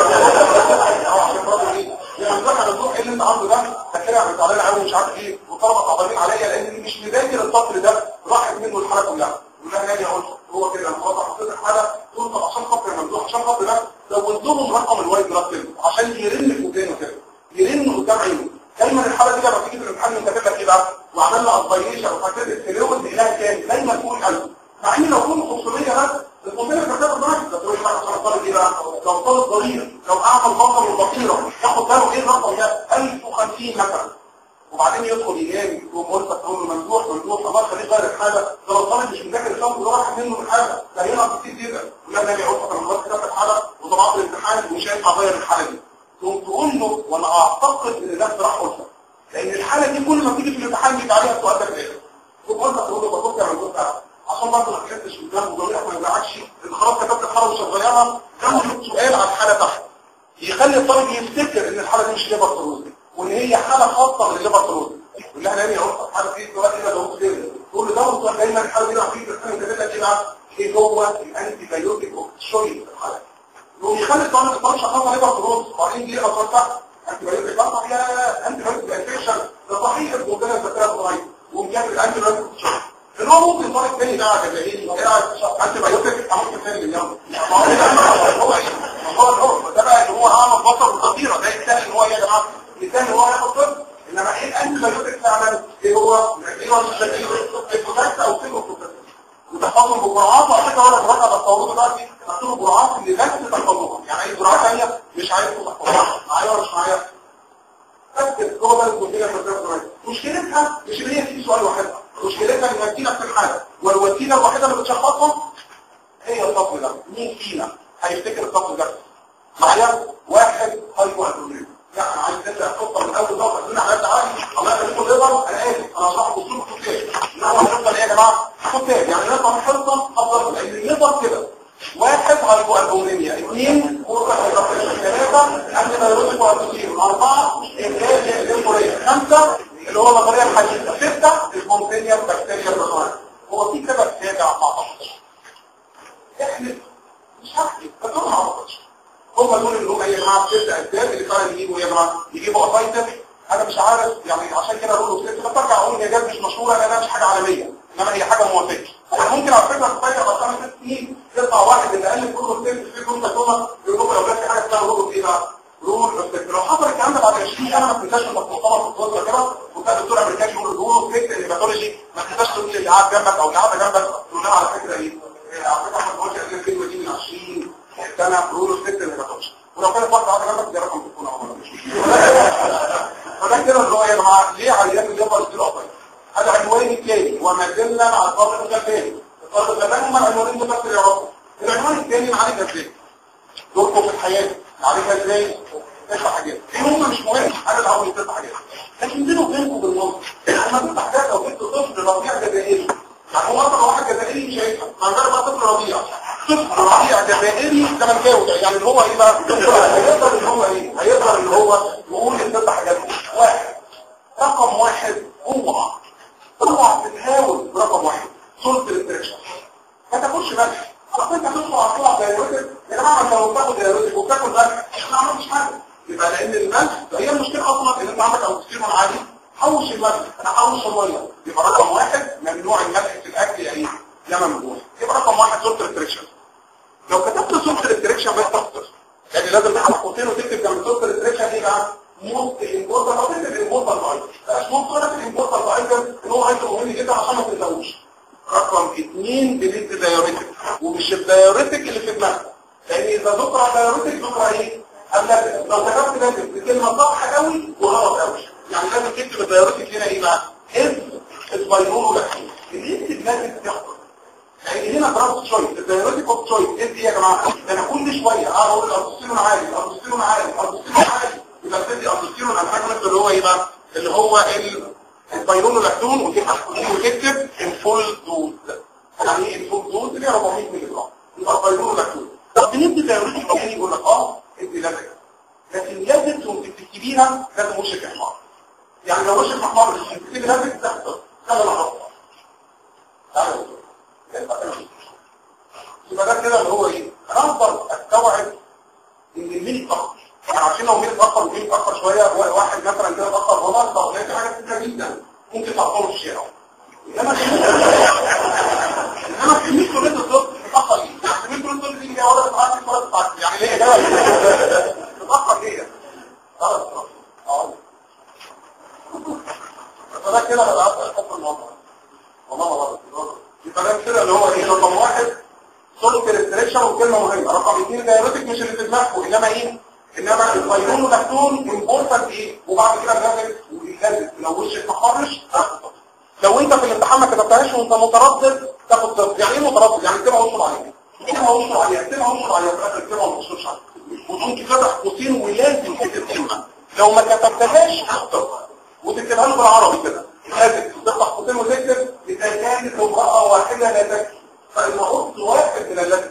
اه عشان برضه ايه يا ممدوح يا ممدوح ايه اللي انت عامله ده ده كده عملت علينا قوي مش عارف ايه وطلبه تعبانين عليا لان مش مذاكر السطر ده راحت منه الحاله كلها يقول لها نادي اقول هو كده لما خلاص حطيت الحاله تقول طب عشان خاطر يا ممدوح عشان خاطر ده زود لهم رقم الوايت بلاد سيل عشان يرن في ودانه كده يرن قدام عينه دايما الحاله دي لما تيجي في الامتحان انت كاتب لك ايه بقى وعمل لها اسبيريشن وفاكر الفلويد لها كام دايما تقول 1000 مع ان لو كنت 500 بس القنبله كانت ضعيفه ده تقول حاجه عشان طالب ايه بقى لو طالب ضرير لو اعمل بطل وبصيره ياخد باله ايه الرقم ده 1050 50 مثلا وبعدين يدخل ينام يقوم قلت تقول له ممدوح ممدوح الله خليه غير الحاله ده لو الطالب مش مذاكر الفهم ده راح منه الحاله ده هنا كتير جدا ولا النبي يقول لك انا خلاص كده الحاله وطبعت الامتحان ومش هينفع اغير الحاله دي تقوم تقول له وانا اعتقد ان ده اقتراح قلت لان الحاله دي كل ما تيجي في الامتحان بيجي عليها سؤال ده في الاخر تقوم قلت تقول له بقول يا ممدوح عشان برضه ما تحسش قدام وضميرك ما يوجعكش انت خلاص كتبت الحاله ومش هتغيرها كمل سؤال على الحاله تحت يخلي الطالب يفتكر ان الحاله دي مش ليبر تروزي وان هي حاله خاصه بالليبر تروزي واللي احنا هنا يقول حاله في دلوقتي كده دوت كده تقول له دوت دايما الحاله دي راح فيه بس انت كده كده ايه هو الانتي بايوتيك اوكسشوي في الحاله يقوم يخلي الطالب الطالب شخصها ليبر تروزي وبعدين دي اصلا تحت انتي بايوتيك بقى يا انتي بايوتيك انفكشن ده صحيح المدرس بتاعه صغير ومجاب الانتي بايوتيك اوكسشوي ان هو ممكن طالب تاني ده على جزائري قاعد انت بايوتيك ممكن تاني من يوم هو ايه هو هو ده بقى اللي هو عامل بطل خطيره ده يستاهل ان هو يا جماعه يستاهل ان هو ياخد طب انما ايه الانتي بايوتيك فعلا ايه هو ايه هو البروتكت او سيلو بروتكت وتحفظهم بجرعات وعلى فكره ولا الرقم التوضيح دلوقتي تحطوا جرعات اللي بس تحفظوها يعني اي جرعات ثانيه مش عايز تحفظوها معايا ولا مش معايا ركز هو ده الجزئيه مشكلتها مش ان هي في سؤال واحد مشكلتها ان هتجيلك في الحاله والوسيله الوحيده اللي بتشخصها هي الطفل ده مين فينا هيفتكر الطفل ده معايا واحد هايبو اندرومين يعني عايز نبدا الخطه من اول ضغط قلنا على تعالي الله يخليكم ليبر انا اسف انا هشرح بصوره كتاب انما هنفضل ايه يا جماعه كتاب يعني نطلع من حصه افضل لان الليبر كده واحد هايبو اندرومينيا اثنين كورة ثلاثة عندي نيروتيك وانتوسيرون أربعة إنتاج الإمبورية خمسة اللي هو النظرية الحديثة ستة الكونتينيا بكتيريا الرسول هو في سبب سابع ما اعتقدش احنا مش هحكي بس انا ما اعتقدش هم دول اللي هم يا جماعه ست اسباب اللي فعلا يجيبوا يا جماعه يجيبوا افايتر انا مش عارف يعني عشان كده اقول له ست بس ارجع اقول ان هي جاب مش مشهوره لانها مش حاجه عالميه انما هي حاجه موافقه انا ممكن على فكره افايتر بعد خمس ست سنين يطلع واحد اللي قال كله ست في كل تجربه يقول لهم لو جات لي حاجه اسمها رول ايه بقى؟ رول بس لو حصل الكلام ده بعد 20 سنه ما تنساش انك مصطلح في الفتره كده وكان الدكتور امريكاني يقول رول فيك الهيباتولوجي ما تنساش تقول اللي قاعد جنبك او اللي قاعده جنبك تقول لها على فكره ايه؟ على فكره احنا بنقول الكلمه دي من 20 سنه رول فيك الهيباتولوجي ولو كانت واحده قاعده جنبك دي رقم تليفون او مش فده كده اللي هو يا جماعه ليه عيان الليبر استيلوفاي هذا عنوان الثاني وما زلنا مع الطالب الغلباني الطالب الغلباني هم العنوانين دول بس اللي يعرفوا العنوان الثاني نعالجها ازاي؟ دوركم في الحياه نعالجها ازاي؟ تسع حاجات في هم مش مهم انا اللي هقول تسع حاجات لكن بينه وبينكم بالنص لما تسع حاجات لو جبت طفل رضيع جزائري يعني هو اصلا واحد جزائري مش هيفهم ما عندنا بقى طفل رضيع طفل رضيع جزائري زملكاوي يعني اللي هو ايه بقى هيقدر ان هو ايه هيقدر ان هو يقول التسع حاجات واحد رقم واحد اوعى اوعى تتهاون برقم واحد سلطه الانتركشن ما تاكلش ملح اصل انت هتدخل على طلع دايرتك يا جماعه انت لو بتاخد دايرتك وبتاكل ملح ما عملتش حاجه يبقى لان الملح هي المشكله اصلا ان انت عندك اوكسجين عالي حوش الملح انا حوش الميه يبقى رقم واحد ممنوع الملح في الاكل يا ايه يا ممنوع يبقى رقم واحد سلطه الانتركشن لو كتبت سلطه الانتركشن بس تخسر يعني لازم تحط خطين وتكتب جنب سلطه الانتركشن ايه بقى موست امبورتنت او تكتب امبورتنت ايتم بلاش موست ولا تكتب امبورتنت ايتم ان هو ايتم مهم جدا عشان ما تنساهوش رقم اثنين بليد دايوريتك ومش الدايوريتك اللي في دماغك لان اذا ذكر دايوريتك ذكر ايه؟ اللبن لو كتبت لبن بكلمه صح قوي وغلط قوي يعني لازم تكتب الدايوريتك هنا ايه بقى؟ از اسبايرول ولكن اللي يكتب لبن يحصل يعني هنا دراسه شويه الدايوريتك اوف شويه از ايه يا جماعه؟ ده انا كل شويه اقول الاربستيرون عالي الاربستيرون عالي الاربستيرون عالي يبقى ابتدي الاربستيرون انا فاكر اللي هو ايه بقى؟ اللي هو ال البيرون لاكتون وتكتب الفول دوز يعني ايه الفول دوز اللي هي 400 مللي جرام يبقى البيرون لاكتون طب بندي دايوريتك تاني يقول لك اه انت لازم لكن لازم وانت بتكتبيها لازم وشك احمر يعني لو وشك احمر مش بتكتبي لازم تحصل هذا اللي حصل يبقى ده كده اللي هو ايه انا اقدر استوعب ان الميل اتاخر يعني عشان لو ميل اتاخر وميل اتاخر شويه واحد مثلا كده اتاخر والله طب هي حاجه كتيره جدا ممكن تحطه في الشارع انما انما كميه كليه الطب تتاخر ليه؟ يعني كميه كليه الطب دي جايه ولا تتعدي ولا تتعدي يعني ليه جايه تتاخر ليه؟ خلاص اه فده كده انا بقى احط الموضوع والله ما غلط يبقى ده كده اللي هو ايه رقم واحد سولت ريستريكشن وكلمه مهمه رقم اثنين دايرتك مش اللي في دماغكم انما ايه انما الفيرون لاكتون امبورتنت ايه وبعد كده لازم لازم لو وشك محرش لو انت في الامتحان ما كتبتهاش وانت متردد تاخد صفر يعني ايه متردد يعني اكتبها وصل عليها اكتبها وصل عليها اكتبها وصل عليها في الاخر اكتبها وما توصلش عليها وتقوم تفتح قوسين ولازم تكتب كلمه لو ما كتبتهاش اخطر وتكتبها له بالعربي كده لازم تفتح قوسين وتكتب اذا كانت امراه واحده لا تكفي فان قلت واحد من الذي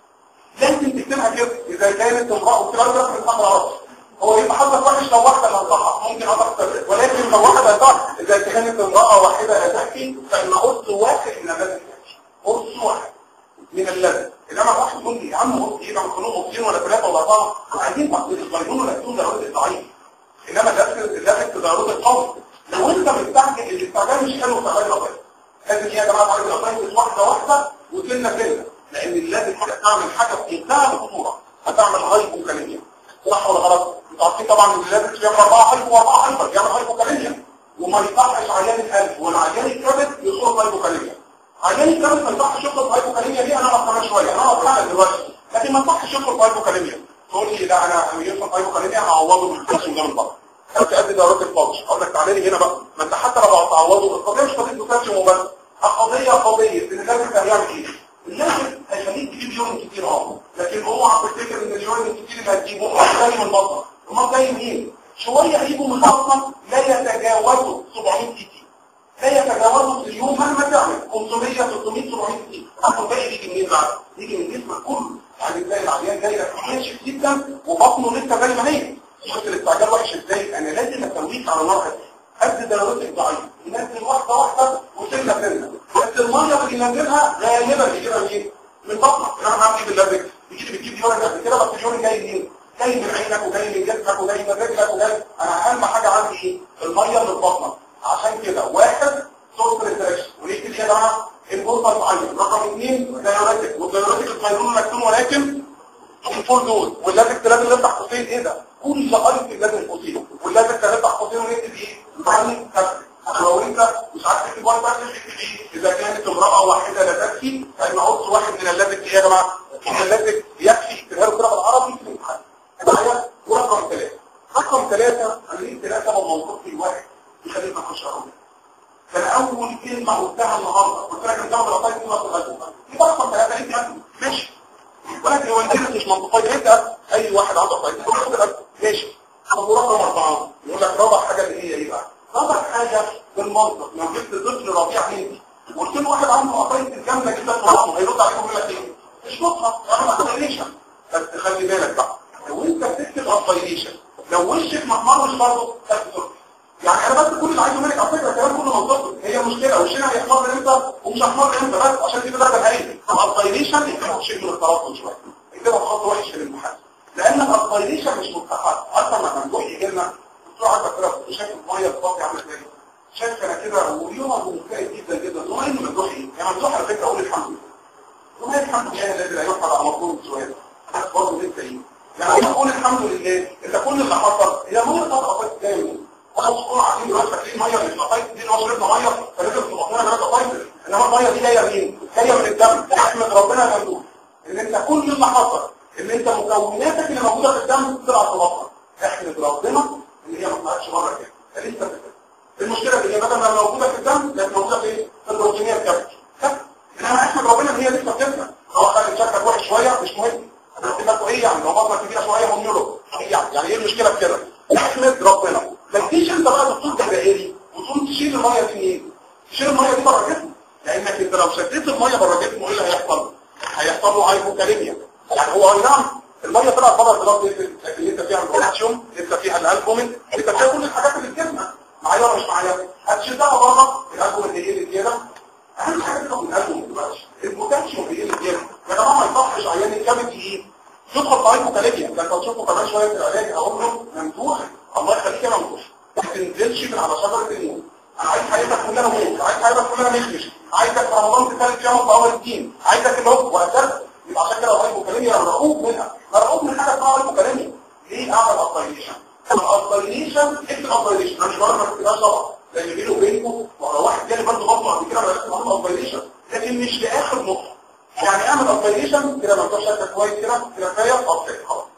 لازم تكتبها كده اذا كانت امراه والكلام ده في الامر العربي هو يبقى حظك وحش لو واحده لا تصح ممكن اكتر ولكن لو واحده صح اذا كانت امراه واحده لا تكفي فان قلت واحد من الذي تكفي قلت واحد من الذي انما واحد يقول لي يا عم قلت ايه بقى خلوه قلتين ولا ثلاثه ولا اربعه عايزين تقدرون ولا تكون ضروري الضعيف انما ده ده ضروري القوي لو انت مستعجل الاستعجال مش حلو في غير ربنا لازم يا جماعه تعالوا الأطايف واحده واحده وسنه سنه لان الذي تعمل حاجه في منتهى الخطوره هتعمل هايبوكاليميا صح ولا غلط؟ انتوا عارفين طبعا ان اللازم بيعمل اربعه هايبو واربعه هايبر بيعمل هايبوكاليميا وما يصحش عيان القلب والعيان الكبد يصير هايبوكاليميا عيان الكبد ما يصحش يخلط هايبوكاليميا دي انا كمان شويه انا هتحلل دلوقتي لكن ما يصحش يخلط هايبوكاليميا تقول لي لا انا يخلط هايبوكاليميا هعوضه بالكالسيوم ده من بره انت قد دورات الفوز اقول لك تعالى لي هنا بقى ما انت حتى لو هتعوضه القضيه مش قضيه بوتاسيوم وبس القضيه قضيه ان اللازم هيعمل ايه اللازم هيخليك تجيب يورين كتير اه لكن اوعى تفتكر ان اليورين الكتير اللي هتجيبه جاي من البطن امال جاي منين شويه هيجوا من البطن لا يتجاوزوا 700 سي تي لا يتجاوزوا في اليوم مهما تعمل 500 600 700 سي تي اما الباقي يجي منين بقى يجي من جسمك كله يعني تلاقي العيان جاي لك ناشف جدا وبطنه لسه زي ما هي شفت الاستعجال وحش ازاي انا لازم اسويك على نار قد درجتك ضعيف ينزل واحده واحده وسنه سنه بس الميه اللي ينزلها غالبا بيجيبها منين من بطنك انا هعمل ايه باللبك بيجي بتجيب يورين قد كده بس اليورين جاي منين جاي من عينك وجاي من جسمك وجاي من رجلك وجاي انا اهم حاجه عندي ايه الميه اللي في بطنك عشان كده واحد صوت ريفريش وليه كده يا جماعه البورصه معين رقم اثنين دايوريتك والدايوريتك القيلول مكتوم ولكن الفول دول واللازم لازم نفتح قوسين ايه ده كل ايتم لازم قوسين واللازم نفتح قوسين ونكتب ايه معني كسر لو انت مش عارف تكتب واحد بس تكتب ايه اذا كانت امراه واحده لا تكفي فان احط واحد من اللازم ايه يا جماعه من اللازم يكفي اكتبها له كده بالعربي في الامتحان معايا ورقم ثلاثه رقم ثلاثه خليك ثلاثه وموقفي واحد يخليك ما تخش رقم كان اول كلمه قلتها النهارده قلت لك انت ما تغطيش كلمه الغزو دي رقم ثلاثه انت ماشي ولكن هو انت مش منطقيه انت اي واحد عنده قيد خد الأب ماشي طب ورقم اربعه يقول لك رابع حاجه اللي هي ايه بقى رابع حاجه بالمنطق لو جبت طفل رضيع هندي وقلت له واحد عنده قطايف الجامده جدا في راسه هيرد عليك ويقول لك ايه مش نقطه انا قطايشن بس خلي بالك بقى لو انت بتكتب قطايشن لو وشك ما احمرش برضه تكتب يعني انا بس كل اللي عايزه منك على فكره الكلام كله منطقي هي مشكله وشنا هيحمر امتى ومش هيحمر امتى بس عشان كده ده الحقيقي القطايشن يبقى شيء من التراكم شويه يكتبها بخط وحش في الامتحان لان القطايشن مش مستحق اصلا لما ممدوح يجي لنا دكتور عايز كده شايف الميه الصافي عامله ازاي شايف انا كده ويومها ممتاز جدا جدا هو انه ممدوح ايه يعني ممدوح على فكره اقول الحمد لله وما الحمد لله الذي لا يحمد على مطلوب سؤال بس برضه لسه ايه يعني انا اقول الحمد لله اذا كل اللي حصل هي ميه طبقه جايه منين خلاص كل عارفين دلوقتي فاكرين ميه مش قطايف دي نوع شربنا ميه فلازم في بطننا ثلاثه قطايف انما الميه دي جايه منين؟ جايه من الدم احمد ربنا يا ممدوح ان انت كل اللي حصل ان انت مكوناتك اللي موجوده في الدم طلعت في بطنك احمد ربنا ان هي ما طلعتش بره كده لسه في المشكله ان هي بدل ما موجوده في الدم كانت موجوده في في البروتينيه الكبد انما احمد ربنا ان هي لسه بتفهم هو خلي شكلك وحش شويه مش مهم بتبقى ايه يعني لو بطنك كبيره شويه هم يقولوا يعني يعني ايه المشكله في كده احمد ربنا ما تجيش انت بقى دكتور دائري وتقوم تشيل الميه دي منين تشيل الميه دي بره جسمك لانك انت لو شديت الميه بره جسمه ايه اللي هيحصل هيحصل له هايبوكاليميا يعني هو اي نعم الميه طلعت بره البلاد لكن انت فيها البوتاسيوم انت فيها الالبومين انت فيها كل الحاجات اللي في جسمك معايا ولا مش معايا هتشدها بره الالبومين هيقل زياده اهم حاجه تاخد الالبومين دلوقتي البوتاسيوم هيقل زياده يا جماعه ما يصحش عيان الكبد ايه يدخل في هايبوكاليميا ده انت تشوفه كمان شويه في العلاج اقول له ممدوح الله يخليك يا ممدوح ما تنزلش من على شجره الموت انا عايز حياتك كلها موت عايز حياتك كلها مشمش عايزك في رمضان تثالث يوم في اول الدين عايزك اللي هو وهكذا يبقى عشان كده الهايبوكاليميا مرعوب منها مرعوب من حاجه اسمها هايبوكاليميا ليه اعمل ابطيليشن الابطيليشن اكتب الابطيليشن انا مش بقول ما تكتبهاش طبعا لان بيني وبينكم ورا واحد جالي برضه برضه قبل كده بدات اعمل ابطيليشن لكن مش لاخر نقطه يعني اعمل ابطيليشن كده ما تبقاش شكلك كويس كده كده كفايه اوكي خلاص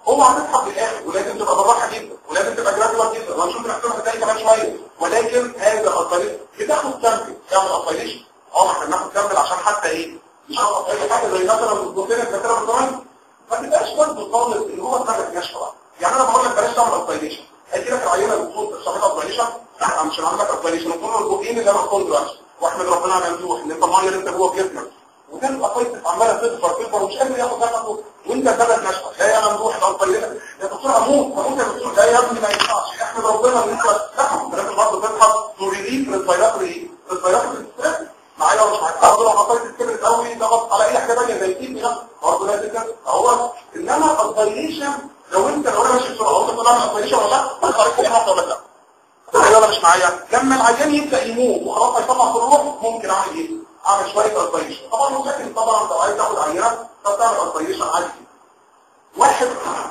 اوعى تسحب للاخر ولازم تبقى بالراحه جدا ولازم تبقى جراديوال جدا وهنشوف الاحتمال الثاني كمان شويه ولكن هذا الطريق بتاخد سامبل تعمل اسايليشن اه احنا بناخد سامبل عشان حتى ايه مش هنقف اي حاجه زي مثلا البروتين الكاتره بالزمان ما تبقاش برضه طالب اللي هو دماغك ناشفه يعني انا بقول لك بلاش تعمل اسايليشن هيجي لك العينه بتقول تشتغل اسايليشن لا مش هنعمل لك اسايليشن وكل البروتين اللي انا قلته دلوقتي واحمد ربنا على ممدوح ان انت الميه اللي انت جوه جسمك وتبقى فايتك عماله تكبر تكبر ومش قادر ياخد نفسه وانت سبب نشفه لا يا ممدوح ده طيب يا دكتور هموت هموت يا دكتور لا يا ابني ما ينفعش احمد ربنا ان انت لا لازم برضه تضحك تريليف للفيروس للفيروس معايا ولا مش معايا برضه لو حطيت الكبرت قوي ضغط على اي حاجه ثانيه زي التيب ده برضه لازم كده اهو انما الفايليشن لو انت لو انا ماشي بسرعه هو انت طالع من الفايليشن ولا لا ما طريق ايه ولا لا معايا ولا مش معايا لما العيان يبدا يموت وخلاص هيطلع في الروح ممكن اعمل ايه اعمل شويه الفايليشن طبعا ممكن طبعا لو عايز تاخد عينه فتعمل الفايليشن عادي واحد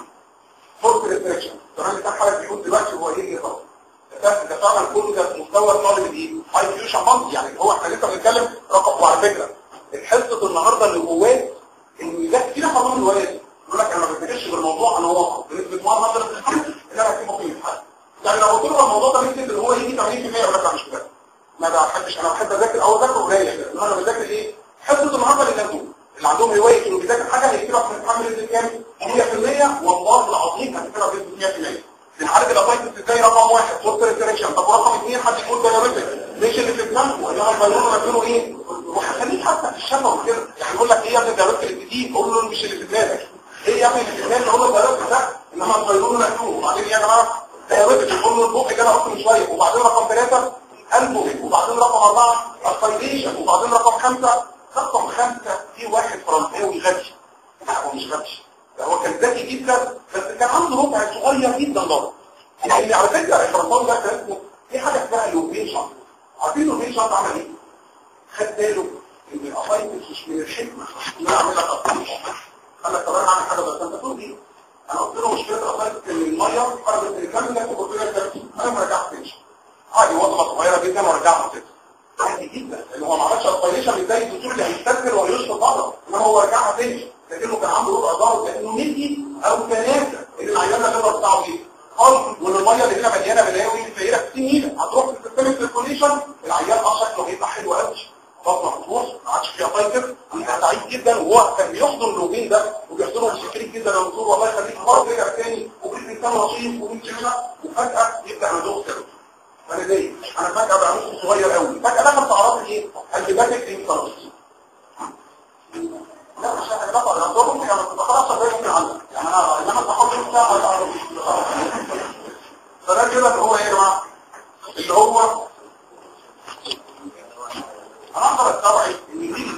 فورس ريستريكشن الكلام بتاع حضرتك بيقول دلوقتي هو ايه اللي خلاص ده فعلا كله ده مستوى الطالب الايه هاي فيو شامبانز يعني هو احنا لسه بنتكلم رقم وعلى فكره الحصه النهارده اللي جواه ان ده كتير حضرتك الروايه دي يقول لك انا ما بفتكرش بالموضوع انا واثق بنسبه 100 ان انا هكتبه في الامتحان يعني لو قلت له الموضوع ده نسبه اللي هو يجي 80% يقول لك لا مش كده ما بحبش انا بحب اذاكر او اذاكر قليل كده انا بذاكر ايه حصه النهارده اللي عندهم اللي عندهم هوايه انه بيذاكر حاجه هيكتبها في الامتحان بنسبه كام 100% والله العظيم هتكتبها بنسبه 100% بنعالج الابايتس ازاي رقم واحد فوتر انتريكشن طب ورقم اثنين حد يقول دايوريتك ليش اللي في دماغه ولا الفيروس مكانه ايه وهخليك حتى في الشفا وكده يعني يقول لك ايه يا ابني الدايوريتك اللي بتيجي قول له مش اللي في دماغك ايه يا ابني اللي في دماغك قول له الدايوريتك ده انما الفيروس مكانه وبعدين يا جماعه دايوريتك يقول له البق كده اكتر من شويه وبعدين رقم ثلاثه قلبه وبعدين رقم اربعه الفايليشن وبعدين رقم خمسه رقم خمسه في واحد فرنساوي غبي لا هو مش غبي ده هو كان ذكي جدا بس كان عنده ربع صغير جدا برضه يعني على فكره الفرنساوي ده كان اسمه في حاجه اسمها لوبين شنط عارفين لوبين شنط عمل ايه؟ خد باله ان الافايتس مش من الحكمه ان انا اعمل لك افايتس قال لك طب انا هعمل حاجه بس انت تقول ايه؟ انا قلت له مشكله الافايتس ان الميه خرجت من الكم لك وقلت لك انا ما رجعتش عادي وصفه صغيره جدا ورجعها كده عادي جدا لان هو ما عملش الفايليشن ازاي الدكتور اللي هيستثمر ويشرب بره انما هو رجعها تاني لكنه كان عنده ربع ضغط لانه مدي او ثلاثه اللي العيان الليفر بتاعه ايه؟ خالص والميه اللي هنا مليانه بلاوي فهي كتير هتروح في السيستم السيركوليشن العيان اه شكله هيبقى حلو قوي بطنه هتبوظ ما عادش فيها فايتر انت سعيد جدا وهو كان بيحضن اللوبين ده وبيحضنه بشكل جدا يا دكتور والله يخليك برضه رجع تاني وبقيت انسان لطيف ومنشغله وفجاه يبدا عنده كده انا زي انا فجاه بقى نص صغير قوي فجاه دخل في اعراض ايه؟ الجباتك انفاركت لا مش انا بقى انا دور ممكن انا خلاص ده ممكن عندك يعني انا انما التحضر بتاعه ما تعرفش فده كده اللي هو ايه يا جماعه اللي هو انا اقدر استوعب ان دي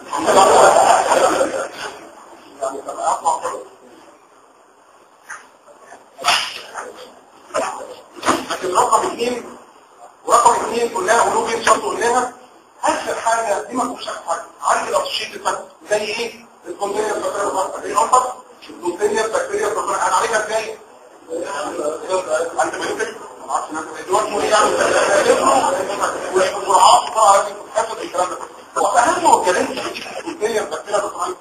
لكن رقم اثنين ورقم اثنين قلناها ولوبين شرط قلناها اخر حاجه دي ما تكونش اخر حاجه عارف الاسوشيت الفت زي ايه الكونتينر بكتيريا الفت ايه نقطه الكونتينر بكتيريا الفت انا عليها ازاي انت بيوتك ما اعرفش انت دلوقتي ايه يعني والجرعات بقى حفظ الكلام ده واهم هو الكلام الكونتينر بكتيريا الفت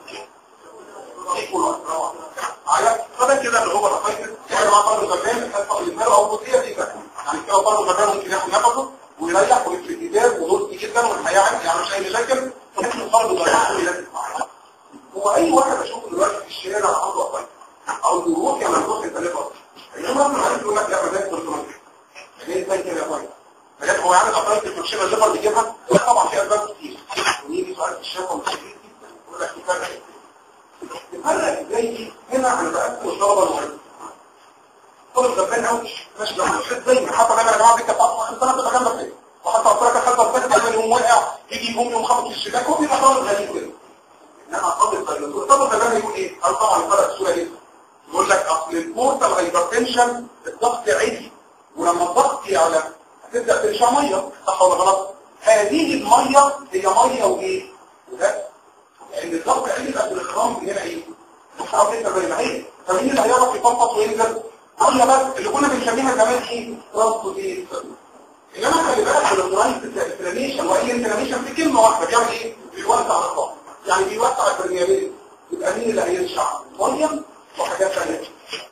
فده كده اللي هو الفايتر يعني مع طالب زمان الحصه اللي او الجزئيه دي كده يعني كده طالب زمان ممكن ياخد نفسه ويريح ويفرق ايديه ولطفي جدا والحياه يعني مش اي مشاكل فممكن طالب زمان يركز معايا هو اي واحد اشوفه دلوقتي في الشارع عنده فايتر او يروح يعني يروح يتلفظ انما انا عايز اقول لك لا ما ده كنت ليه ازاي كده يا فايتر بجد هو يعمل افايتر في الشبه الليفر بيجيبها لا طبعا في اسباب كتير ونيجي سؤال في الشفه ومش يقول لك في فرق تفرق ازاي هنا انا بقسم الطلبه المهمه طالب غبان قوي ماشي لو مشيت زي ما حتى انا يا جماعه دي كانت اصلا سنه تبقى جنبك ايه وحتى قلت لك الخلفه بس كمان يوم واقع يجي يقوم يوم خبط في الشباك هو بيبقى طالب غريب كده انما طالب غريب الطالب غبان يقول ايه؟ قال طبعا فرق الصوره دي يقول لك اصل البورتال هايبرتنشن الضغط عالي ولما الضغط يعلى هتبدا ترشع ميه صح ولا غلط؟ هذه الميه هي ميه وايه؟ وده لان الضغط عالي يبقى الاخرام هنا ايه؟ مصعب انت زي ما هي فمين اللي هيعرف يفضفض وينزل؟ قلنا بس اللي كنا بنسميها زمان ايه؟ راسه دي انما خلي بالك الانترايت الانفلاميشن واي انفلاميشن في كلمه واحده بيعمل ايه؟ بيوسع الضغط يعني بيوسع البرميابيلتي يبقى مين اللي هينشع؟ ميه وحاجات ثانيه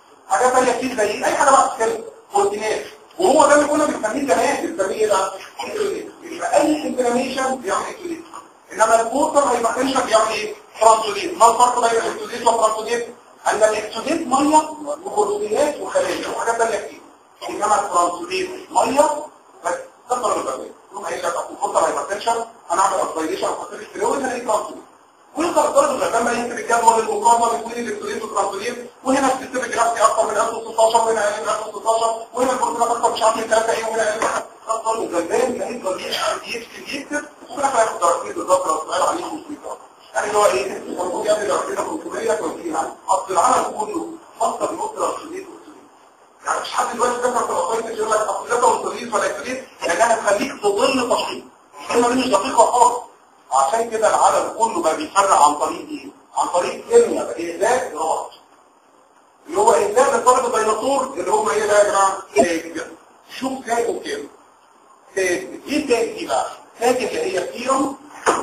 ايه بقى يبقى اي انفلاميشن بيعمل اكسوديت انما البورتال هايبرتنشن بيعمل ايه ترانسوديت ما الفرق بين الاكسوديت والترانسوديت ان الاكسوديت ميه وبروتينات وخلايا وحاجات ثانيه كتير انما الترانسوديت ميه بس كثر الغذاء يوم هيجي البورتال هايبرتنشن هنعمل اسبيريشن وحط لك فلويد هنلاقي ترانسوديت ويقدر درجه الغذاء بقى يكتب الجدول المقارنه بين الاكسوديت والترانسوديت وهنا السيستمك جرافتي اكتر من 1016 وهنا اقل من 1016 وهنا البروتينات اكتر مش عارف من 3 ايه وهنا اقل من اكتر الغذاء هيفضل يكتب يكتب وفي الاخر هياخد درجتين بالظبط لو السؤال عليه مصيبه يعني اللي هو ايه المفروض يعمل درجتين 500 توزيع يعني اصل العمل كله خاصه بالنقطه الشديد يعني مش حد دلوقتي دخل في الوظائف يقول لك اصل ده والتدريس ولا التدريس لانها تخليك تضل تشخيص الكلمه دي مش دقيقه خالص عشان كده العالم كله بقى بيفرق عن طريق ايه؟ عن طريق كيمياء بقى اهلاك الغلط اللي هو اهلاك لطلب الديناصور اللي هم ايه بقى يا جماعه؟ تاج شوف تاج وكام تاج ايه تاج دي بقى؟ تاج اللي هي سيرم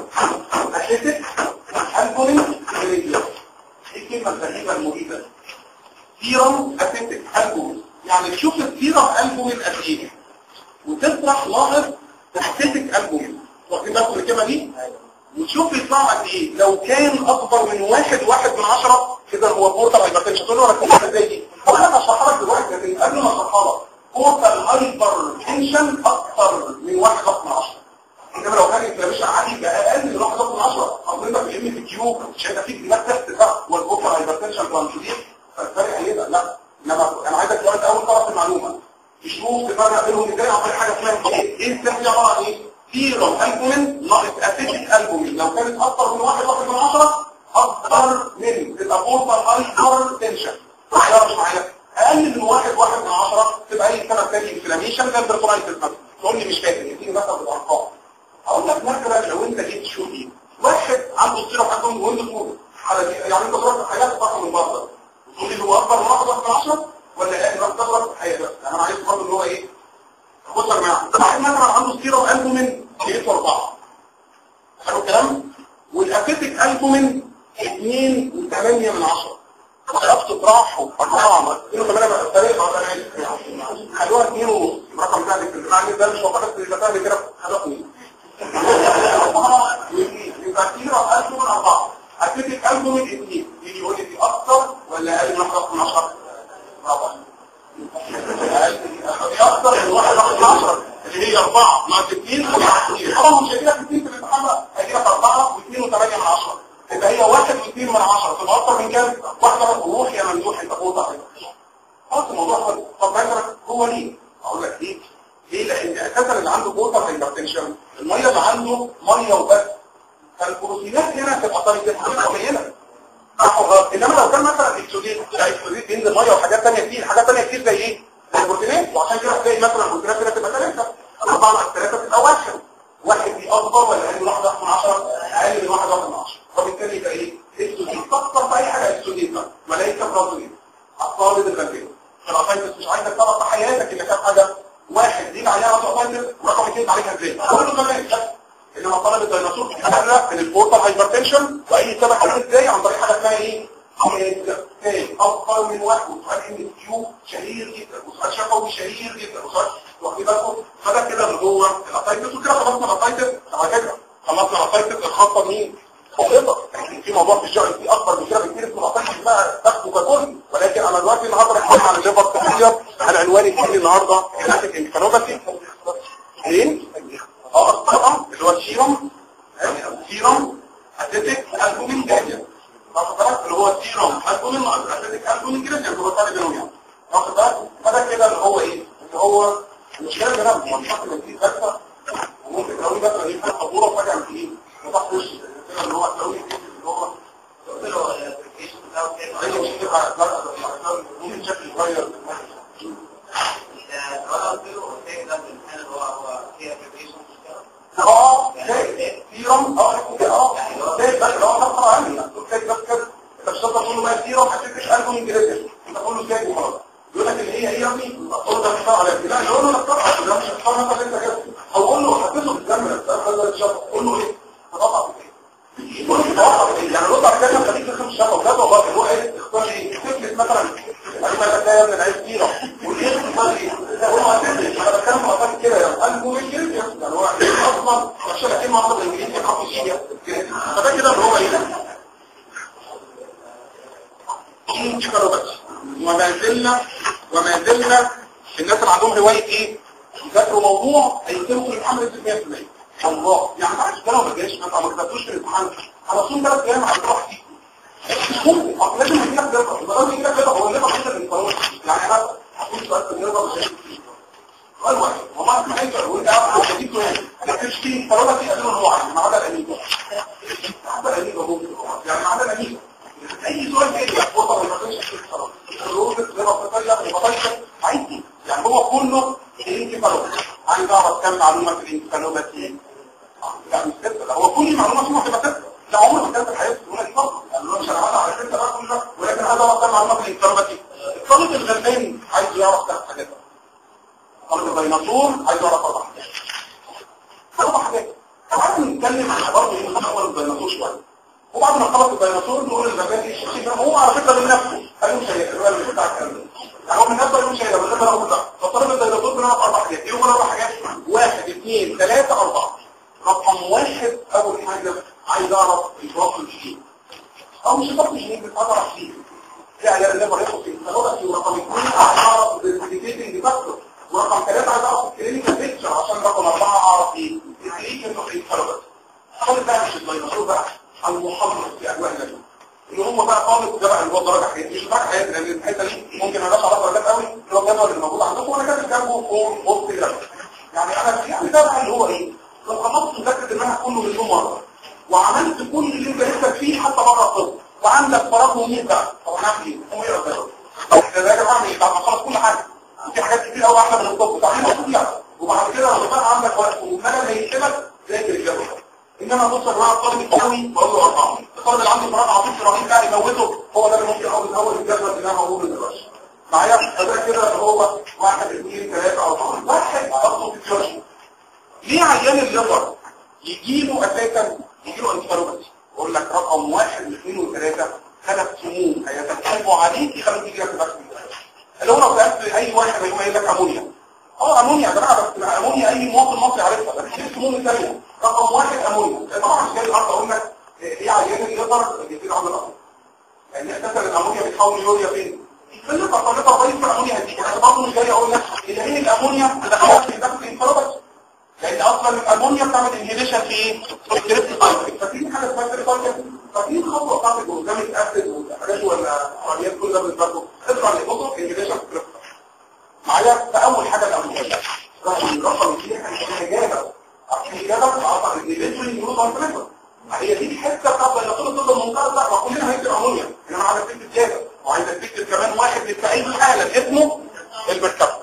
اسيتك البومين جريديا دي الكلمه الغريبه المريبه سيرم اسيتك البومين يعني تشوف السيرم البومين قد ايه وتطرح لاحظ اسيتك البومين واخدين بالكم من الكلمه دي وتشوف يطلع قد ايه لو كان اكبر من واحد واحد من عشرة كده هو بورتال هايبرتنشن تقول له انا كنت ازاي دي هو انا هشرحها لك دلوقتي لكن قبل ما اشرحها لك بورتال هايبرتنشن اكتر من واحد واحد من عشرة انما لو كان انفلاميشن عالي يبقى اقل من واحد واحد من عشرة حضرتك بيهم في الكيوب مش هيبقى فيه دماغ تحت ده والبورتال هايبرتنشن ترانسليت فالفرق هيبقى لا انما انا عايزك دلوقتي اول تعرف المعلومه تشوف تفرق بينهم ازاي عن طريق حاجه اسمها ايه ايه السيرم دي عباره عن ايه سيرم البومين ناقص اسيتيك البومين لو كانت اكتر من واحد واحد من عشرة اكتر من تبقى بورتال هايبر تنشن معايا مش معايا اقل من واحد واحد من عشرة تبقى اي سبب تاني انفلاميشن زي البرتورايتس مثلا تقول لي مش فاكر يديني مثلا بالارقام اقول لك مثلا لو انت جيت تشوف ايه واحد عنده سيرم البومين وانت طول على يعني انت ضربت في حياتك رقم من بره تقول لي هو اكبر من واحد واحد من عشرة ولا اقل من تضرب في حياتك انا عايز برضه ان هو ايه بص يا جماعه واحد مثلا عنده سيرم البومين لقيته أربعة حلو الكلام والأسيتك ألبومين اثنين وثمانية من عشرة عرفت تراحوا أربعة اثنين وثمانية من الطريق خلوها اثنين ونص رقم ذلك المعني ده مش وقت اللي بتاعي كده خلقني أربعة واثنين يبقى سيرم ألبومين أربعة أسيتك ألبومين اثنين يجي يقول لي دي أكثر ولا أقل من واحد من عشرة؟ رابع أكثر من واحد واحد من عشرة اللي هي أربعة مع ستين طبعا مش هيجيلك ستين في الامتحان بقى هيجيلك أربعة واثنين وثمانية من عشرة يبقى هي واحد واثنين من عشرة تبقى أكتر من كام؟ واحدة روح يا ممدوح أنت فوق عليك خلاص الموضوع خلص طب مثلا هو ليه؟ أقول لك ليه؟ ليه؟ لأن أساسا اللي عنده بوتر هايبرتنشن المية اللي عنده مية وبس فالبروتينات هنا هتبقى طريقة قليلة انما لو كان مثلا اكسوديت اكسوديت بينزل ميه وحاجات ثانيه كتير حاجات ثانيه كتير زي ايه زي البروتينات وعشان كده تلاقي مثلا البروتينات هنا تبقى ثلاثه اربعه مع الثلاثه تبقى واحد واحد دي اكبر ولا اقل من واحد واحد من 10 اقل من واحد واحد من 10 وبالتالي يبقى ايه اكسوديت تكتر في اي حاجه اكسوديت بقى وليس بروتين الطالب الغني الاسايتس مش عايزك تعرف في حياتك ان كانت حاجه واحد دي عليها اسايتس ورقم اثنين عليها ازاي كله تمام انما طلب الديناصور بيتفرق من البورتال هايبرتنشن واي سبب حاجه ازاي عن طريق حاجه اسمها ايه اكثر من واحد وسؤال ام كيو شهير جدا وسؤال شفوي شهير جدا وسؤال واخدين بالكم فده كده اللي هو الاسايتس وكده خلصنا الاسايتس على فكره خلصنا الاسايتس الخاصه بمين؟ خطيطه يعني في موضوع في الجوع في اكبر من كده بكتير اسمه الاسايتس بقى تاخده ككل ولكن انا دلوقتي النهارده بتكلم عن الليفر تحديدا على عنوان الجديد النهارده هيماتيك انفانوباثي ايه؟ اه طبعا اللي هو السيروم السيروم اسيتيك البومين جاجا واخد بالك اللي هو السيروم البومين اسيتيك البومين جاجا اللي هو طالب بينهم يعني واخد بالك فده كده اللي هو ايه اللي هو المشكله ان انا منشط من دي بس وممكن تلاقيه مثلا يفتح الطابوره وفجاه في ايه فتح وش كده اللي هو تلاقيه اللي هو اي مشكله ممكن شكل يتغير اه سيرم اه اه ده بس لو انا طبعا عني قلت بس كده انت مش هتقدر تقول له بقى سيرم حسيتش قلبه من جلده انت تقول له ساج وخلاص يقول لك اللي هي هي يا ابني اقول ده مش على لا يقول له انا بصراحه ده مش هتفهم انت انت كده او قول له حطيته في الدم قول له ايه تقطع يقول له تقطع يعني رد على كده خليك تخم الشفا وكذا والله هو ايه اختار ايه تفلت مثلا يعني ما تلاقي من العيش سيرم والايه اختار ايه هو ما تفلت انا بتكلم في كده يا قلبه ومنجليزيا يعني هو اصلا عشان كلمه واحده بالانجليزي كافيشيا فده كده اللي هو ايه انشكروا بس وما زلنا وما زلنا الناس اللي عندهم هوايه ايه يذاكروا موضوع هيكتبوا في الامتحان بنسبه 100% الله يعني عارف ده لو ما جاش ما ما كتبتوش في الامتحان على طول ثلاث ايام هتروح فيه مش ممكن اصل لازم يجي لك درجه يبقى لازم يجي لك درجه هو اللي بقى كده القانون يعني انا هقول سؤال في الرياضه مش هيجي فيه سؤال واحد والله ما هيجي وانت عارف لو جبت سؤال ما فيش فيه قرارات دي قالوا هو عارف ما عدا الامين ما عدا الامين ممكن يعني ما عدا الامين اي سؤال تاني يحفظه ولا ما فيش خلاص الروز زي ما بتطلع وبطلع عادي يعني هو كله الانتقالات عايز اعرف كم معلومه في الانتقالات ايه لا مش كده هو كل معلومه فيها هتبقى كده لا عمره ما كانت الحياه السهوله دي برضه يعني هو مش هنعملها على كده بقى كل ده ولكن هذا هو كم معلومه في الانتقالات ايه الطالب الغلبان عايز يعرف ثلاث حاجات طالب الديناصور عايز يعرف اربع حاجات اربع حاجات تعالوا نتكلم عن برضه ايه اول الديناصور شويه وبعد ما خلص الديناصور نقول الغبان ايه الشيء هو على فكره من نفسه قال له شيء الروايه اللي بتاع الكلام ده يعني هو من نفسه قال له شيء بس انا اقول ده فطلب الديناصور بنعرف اربع حاجات ايه هم الاربع حاجات واحد اثنين ثلاثه اربعه رقم واحد اول حاجه عايز اعرف الفراغ الجديد او مش الفراغ الجديد بس انا اعرف فيه في عيال الليفر ياخد في الثلاثه ورقم اثنين عايز اعرف الديتيتنج فاكتور ورقم ثلاثه عايز اعرف الكلينيكال بيكتشر عشان رقم اربعه اعرف ايه الكلينيكال بيكتشر خالص بقى مش الديناصور بقى المحافظ في اجواء النجم اللي هم بقى طالب ده بقى اللي هو درجه حياتي مش درجه حياتي لان الحته دي ممكن ما يبقاش على درجات قوي اللي هو الجدول اللي موجود عندكم وانا كاتب جنبه فوق فوق كده يعني انا يعني ده بقى اللي هو ايه لو خلصت مذاكره المنهج كله مليون مره وعملت كل اللي انت نفسك فيه حتى بره الطب وعندك فراغ مميت بقى طب هنعمل ايه؟ هم ايه الاسباب؟ طب احنا يا جماعه ايه بعد ما خلص كل حاجه في حاجات كتير قوي احلى من الطب طب احنا فيها وبعد كده لو بقى عندك وقت والمجال هيكتبك ذاكر الجدول انما بص الراعي الطالب القوي بقول له اربعه الطالب اللي عنده فراغ عظيم رهيب بقى يموته هو ده اللي ممكن اول اول الجدول اللي انا موجود دلوقتي معايا فده كده اللي هو واحد اثنين ثلاثه اربعه واحد برضه في الجورج ليه عيان الليفر يجي له اساسا يجي له انفلونزا يقول لك رقم واحد واثنين وثلاثه ثلاث سموم هيتكلموا عليك يخليك يجي لك بس اللي هو لو سالت اي واحد هيقول لك امونيا اه امونيا يا جماعه بس امونيا اي مواطن مصري عارفها بس في سموم الثانيه رقم واحد امونيا طبعا مش جاي النهارده اقول لك ايه عيان الليفر بيصير عنده الامونيا لان اساسا الامونيا بتحول يوريا فين في الليفر فالليفر ضعيف في الامونيا هديك انا برضه مش جاي اقول لك ان هي الامونيا تدخلها في داخل الانفلونزا لان اصلا الامونيا بتعمل انهيبيشن في ايه؟ في الكريبت سايكل ففي حاجه اسمها كريبت سايكل ففي الخطوه بتاعت الجلوتاميك اسيد والحاجات ولا عمليات كل ده بالظبط تطلع للجزء انهيبيشن في الكريبت معايا فاول حاجه الامونيا الرقم اثنين الاجابه الاجابه بتعبر ان الانسولين نيوز انفلونزا هي دي الحته بتاعت النقطه الطب المنقرض لا ما كلنا هيكتب امونيا انما عايز تكتب زياده وعايز تكتب كمان واحد للتعيين حالا اسمه البركاب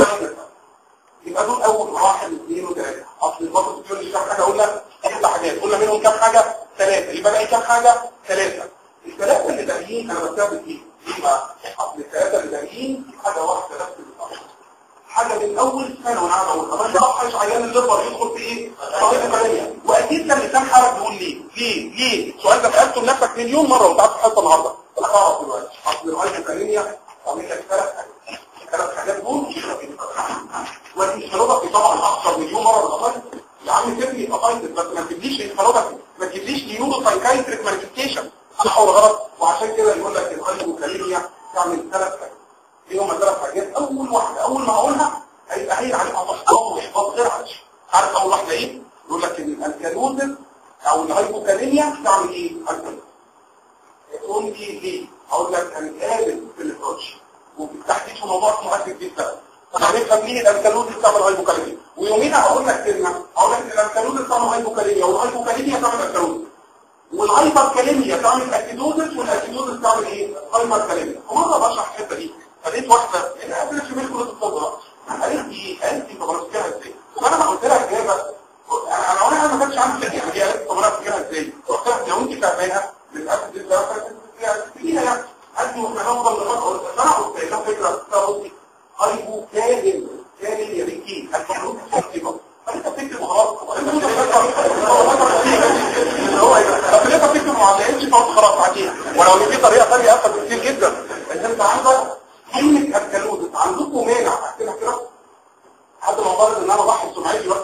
يبقى دول اول واحد اثنين وثلاثه اصل البطل الفيولوجي كام حاجه قلنا ست حاجات قلنا منهم كام حاجه ثلاثه يبقى باقي كام حاجه ثلاثه الثلاثه اللي باقيين انا بستخدم فيه ليه بقى اصل الثلاثه اللي باقيين حاجه واحده بس اللي حاجه من اول سنه وانا قاعد اقول ما يصحش عيان الليفر يدخل في ايه طريقه ثانيه واكيد كان لسان حرج بيقول ليه ليه ليه السؤال ده سالته لنفسك مليون مره وانت قاعد في الحصه النهارده انا اعرف دلوقتي اصل الهايبوكاليميا عامل لك ثلاث حاجات ثلاث حاجات دول والانفلوباتي طبعا اكثر مليون مره بالأقل يا عم سيبني ابايتس بس ما تجيبليش انفلوباتي ما تجيبليش نيورو سايكايتريك مانيفستيشن صح ولا غلط وعشان كده يقول لك الهايبوكاليميا تعمل ثلاث حاجات ايه هم ثلاث حاجات اول واحده اول ما اقولها هيبقى هي عليها تحفظ واحفاظ غير عادي عارف اول واحده ايه يقول لك ان الكالوزن او الهايبوكاليميا تعمل ايه الكالوزن تقول لي ليه اقول لك هنتقابل في الابروتش وبالتحديد في موضوع اسمه اكل جدا هنفهم ليه الالكالوز بتعمل هايبوكاليميا ويوميها هقول لك كلمه هقول لك ان الالكالوز بتعمل هايبوكاليميا والهايبوكاليميا تعمل الكالوز والهايبركاليميا تعمل اكيدوزس والاكيدوزس تعمل ايه هايبركاليميا ومره بشرح الحته دي فلقيت واحده انا قبل في ملك كليه الطب قالت لي قالت لي طب انا فاكرها ازاي فانا ما قلت لها اجابه انا انا ما كانش عندي فكره هي قالت طب انا فاكرها ازاي قلت لها لو انت فاهماها للاسف دي فيها يعني قالت لي واحنا هنفضل لغايه فانا قلت لها فكره بصي هايبو كاهن كاهن يا بنتي المفروض تكتبها فانت بتكتب خلاص هو طب ليه بتكتب معادلات فقط خلاص عاديه ولو في طريقه ثانيه اسهل بكتير جدا ان انت عندك كلمه الكالوز عندكم مانع اكتبها كده حد ما فرض ان انا ضحي سمعتي بس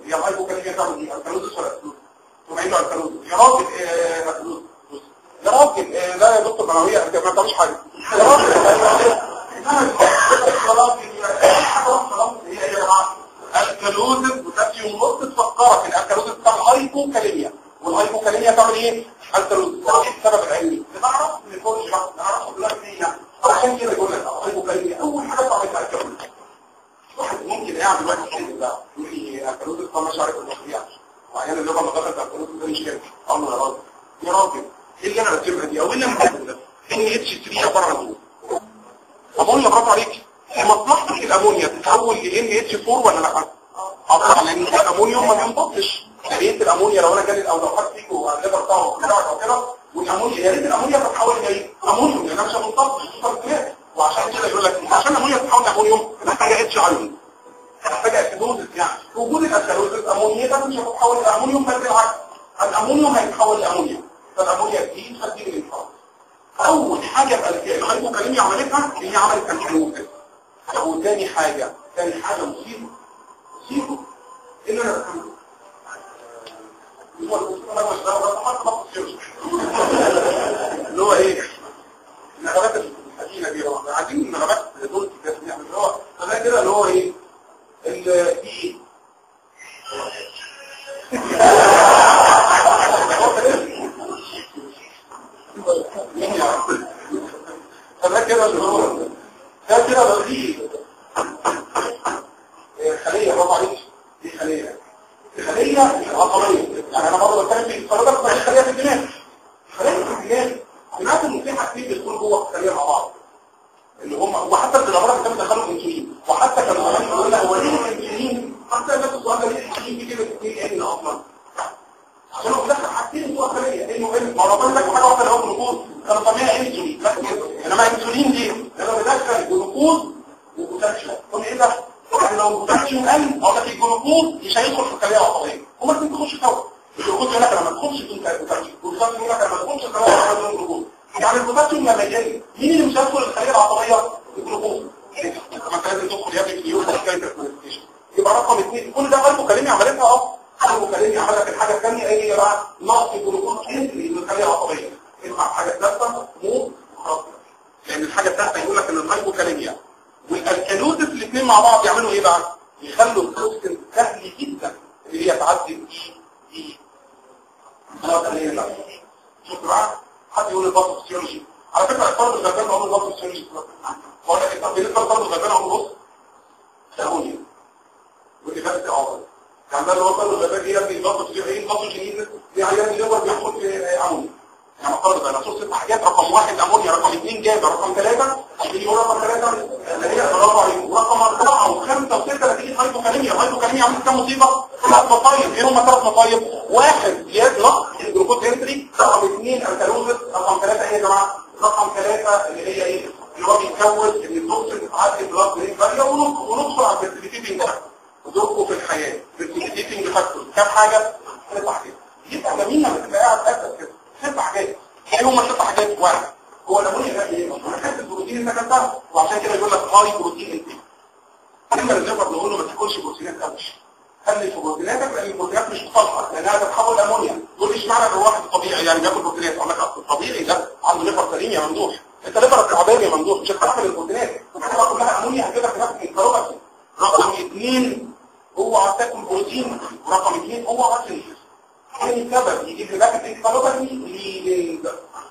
هي الهايبوكاليميا تعمل ايه الكالوزس ولا الكالوزس تقوم قايل له الكالوزس يا راجل آه، الكالوزس. يا راجل آه، لا يا دكتور منويه انت ما بتعملش حاجه يا راجل هي يا جماعه الكالوزس بوتاسيوم نص تفكرك ان الكالوزس بتاع الهايبوكاليميا والهايبوكاليميا تعمل ايه الكالوزس ده ايه السبب العلمي نعرف نخش بقى نعرف دلوقتي ايه يعني عشان كده يقول لك الهايبوكاليميا اول حاجه بتعملها الكالوزس واحد ممكن قاعد دلوقتي يحس ده يقول لي الكالوزس طبعا مش عارف المشاريع واحيانا اللغه ما دخلت على الكالوزس ده مش كده اقول له يا راجل يا راجل ايه اللي انا برسمها دي او ايه اللي انا بعمله ده ان اتش 3 عباره عن ايه امونيا برافو عليك مصلحتك الامونيا تتحول ل ان اتش 4 ولا لا طبعا لان الامونيوم ما بينضبطش يا ريت الامونيا لو انا جالي او لو خدت فيكو الليفر بتاعه بتاعك او كده والامونيا يا ريت الامونيا تتحول لايه امونيوم لان مش هتنضبط سوبر كلير وعشان كده يقول لك عشان الامونيا تتحول لامونيوم محتاجه اتش ايون محتاجه اسيدوزس يعني وجود الاسيدوزس امونيا مش هتتحول لامونيوم بل بالعكس الامونيوم هيتحول لامونيا فالامونيا دي تخلي من الانفاق اول حاجه بقى الهايبوكاليميا عملتها هي عملت الكالوزس وتاني حاجه تاني حاجه مصيبه مصيبه ايه اللي انا بفهمه اللي هو ايه النغمات الحزينه دي بقى عايزين النغمات دول يعني اللي هو انا كده اللي هو ايه ال دي فده كده اللي هو ده كده رغيف خلية برافو عليك دي خلية دي خلية عصبية يعني انا برضه بتكلم في الفرادة بتاع خلية في الدماغ خلية في الدماغ سمعت ان في حاجتين بيدخلوا جوه الخلية مع بعض اللي هم وحتى في الامراض كانوا بيدخلوا انسولين وحتى كانوا زمان يقولوا لنا هو ليه الانسولين حتى الناس السؤال ده ليه الانسولين في كلمه اثنين ان اصلا عشان هو بيدخل حاجتين جوه الخليه انه ان ما ربنا لك حاجه واحده اللي هو جلوكوز كانوا سميها انسولين بس كده انما الانسولين دي لما بيدخل جلوكوز وبوتاسيوم قول ايه ده؟ يعني لو البوتاسيوم قل او لك الجلوكوز مش هيدخل في الخليه العصبيه هما الاثنين بيخشوا سوا الجلوكوز يقول لك لما تخش في البوتاسيوم والبوتاسيوم يقول لك لما تخش في الخليه العصبيه الجلوكوز يعني البوتاسيوم لما يقل مين اللي مش هيدخل الخليه العصبيه الجلوكوز ما انت لازم تدخل يا ابني في اليوم يبقى رقم اثنين كل ده قلبه كلمني عملتها اهو قلبه كلمني عملها الحاجه الثانيه ايه بقى نقص الجلوكوز انتري من الخليه العصبيه اسمع حاجه ثالثه مو خلاص لان الحاجه الثالثه يقول لك ان الهايبوكاليميا والالكالوزس الاثنين مع بعض يعملوا ايه بقى يخلوا البروستين سهل جدا اللي هي تعدي دي دي شوف بقى حد يقول الباث فيسيولوجي على فكره الفرد الغلبان عمره الباث فيسيولوجي بقول لك طب بالنسبه للفرد الغلبان عمره بص ثانيه ودي بس عمره كان ده اللي هو الفرد الغلبان ايه يا ابني الباث فيسيولوجي ايه الباث جنين دي عيان الليفر بيحصل في امونيا يعني فرض انا صوت ست حاجات رقم واحد امونيا رقم اثنين جابه رقم ثلاثه اللي يقول رقم ثلاثه اللي هي برافو عليك ورقم اربعه وخمسه وسته نتيجه هايبوكاليميا الهايبوكاليميا عملت كام مصيبه؟ ثلاث مصايب ايه هم ثلاث مصايب؟ واحد زياده نقص الجلوكوز انتري رقم اثنين الكالوزس رقم ثلاثه ايه يا جماعه؟ رقم ثلاثه اللي هي ايه؟ اللي هو بيتكون ان التوكسين تعدي بلاد برين بارير وندخل على الفيرتيليتينج ودوركم في الحياه فيرتيليتينج فاكتور كام حاجه؟ ثلاث حاجات يبقى جميل لما تبقى قاعد تاكل كده ست حاجات ايه هم الست حاجات واحد هو الامونيا ده ايه حته البروتين اللي سكنتها وعشان كده يقول لك هاي بروتين انتيك اما الليفر نقول له ما تاكلش بروتينات قوي خلي في بروتيناتك لان البروتينات مش مصالحه لانها تتحول لامونيا تقول لي اشمعنى الواحد الطبيعي يعني بياكل بروتينات اقول لك اصل الطبيعي ده عنده ليفر سليم يا ممدوح انت ليفرك تعبان يا ممدوح مش هتستحمل البروتينات الحاجه كلها امونيا هتجيب لك نفس الكاروباسي رقم اثنين اوعى تاكل بروتين رقم اثنين اوعى تنسى ثاني سبب يجيب لك الكالوري ليدنج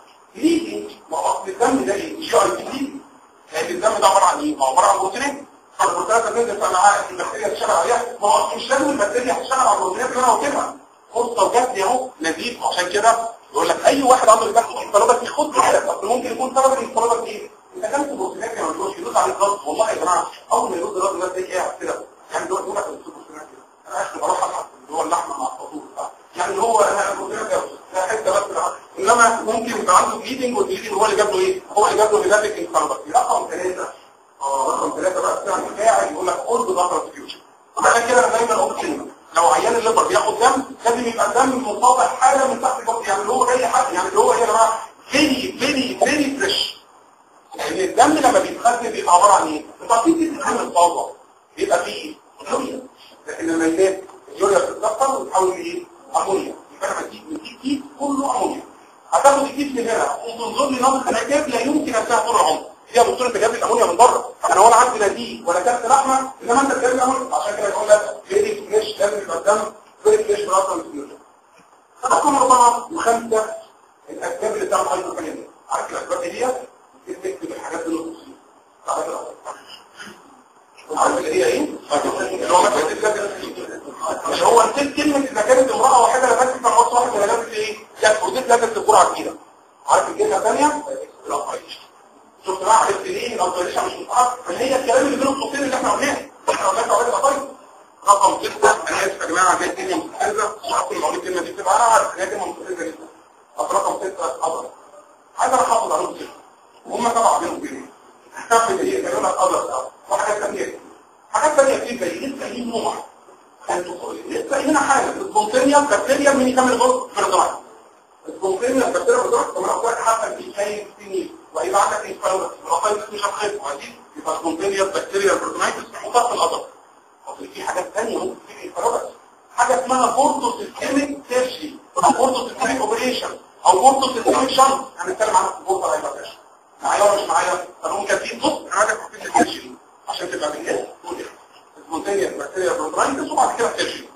ليدنج ما هو اصل الدم ده ايه مش اي بي لان الدم ده عباره عن ايه؟ ما هو عباره عن بروتينات البروتينات اللي بتنزل في معاه البكتيريا تشتغل عليها ما هو مش لازم البكتيريا تشتغل على البروتينات اللي انا واكلها فرصه وجات لي اهو نزيد عشان كده يقول لك اي واحد عنده الكالوري خد بالك اصل ممكن يكون سبب الكالوري ايه؟ انت كلت بروتينات يا مجنون يدوس عليك ضغط والله يا جماعه اول ما يدوس ضغط الناس دي قاعد كده يعني دلوقتي يقول لك البروتينات كده انا اخر بروح الحق اللي هو اللحمه مع الفطور يعني هو انا حته بس انما ممكن يبقى عنده بليدنج والبليدنج هو اللي جاب له ايه هو اللي جاب له هيباتيك انفارباتي رقم ثلاثه اه رقم ثلاثه بقى بتاع الفاعل يقول لك قرب ظهر فيوتشر عشان كده انا دايما اقول كلمه لو عيان الليفر بياخد دم لازم يبقى الدم منقطع حاله من تحت الجلد يعني اللي هو جاي حاجه يعني اللي هو ايه يا جماعه فيري فيري فيري فريش لان الدم لما بيتخزن بيبقى عباره عن ايه؟ بتعطيك الدم الطازه بيبقى فيه ايه؟ لكن لما ينام يوريا بتتكسر وتتحول لايه امونيا يبقى انا بديك بديك كيس كله امونيا هتاخد الكيس من هنا وتنظر لي نظره العجاب لا يمكن انتهى طول العمر يا دكتور انت جايب لي الامونيا من بره انا ولا عندي لا دي ولا كبت لحمه انما انت جايب لي امونيا عشان كده بقول لك فيري فريش لازم يبقى الدم فيري فريش براسه الفيوجن رقم أربعة وخمسة الأسباب اللي بتعمل هايبوكاليميا عارف الأسباب دي هي تكتب الحاجات اللي نقص عارف اللي هي ايه؟ اللي هو مثلا مش هو انت كلمة اذا كانت امرأة واحدة لا تكتب عن وصف واحد ولا لابس ايه؟ لا وديت لا تكتب جرعة كبيرة عارف الكلمة الثانية؟ الأطريش شفت بقى عرفت ليه الأطريش مش متعرف فهي الكلام اللي بين الخطين اللي احنا قلناه احنا قلناه قواعد الأطريش رقم ستة انا اسف يا جماعة جاي الدنيا مستفزة وعارف كل ما اقول الكلمة دي بتبقى انا عارف ان هي كلمة مستفزة جدا طب رقم ستة أضرب عايز انا احافظ عليهم ستة وهم سبعة بينهم وبينهم كم اللي هي كلمة أضرب وحاجات ثانية حاجات ثانية كتير زي لسه هي نوع لسه هنا حاجة السبونتينيا بكتيريا من يكمل الغرب في الضغط السبونتينيا بكتيريا في الضغط كمان أقول حتى في شيء سنين وهيبقى عندك انفلونزا الرقائق مش هتخف وهدي يبقى سبونتينيا بكتيريا البروتونايتس محطوطة في الأضرب اصل في حاجات ثانيه ممكن تيجي انفلونزا حاجه اسمها بورتو سيستميك سيرجري او بورتو سيستميك اوبريشن او بورتو سيستميك شنط هنتكلم عنها في البورتو هايبرتيشن معايا ولا مش معايا طب ممكن في بص انا عايزك تحط السيرجري عشان تبقى بالناس سبونتينيوس بكتيريا بروترايتس وبعد كده سيرجري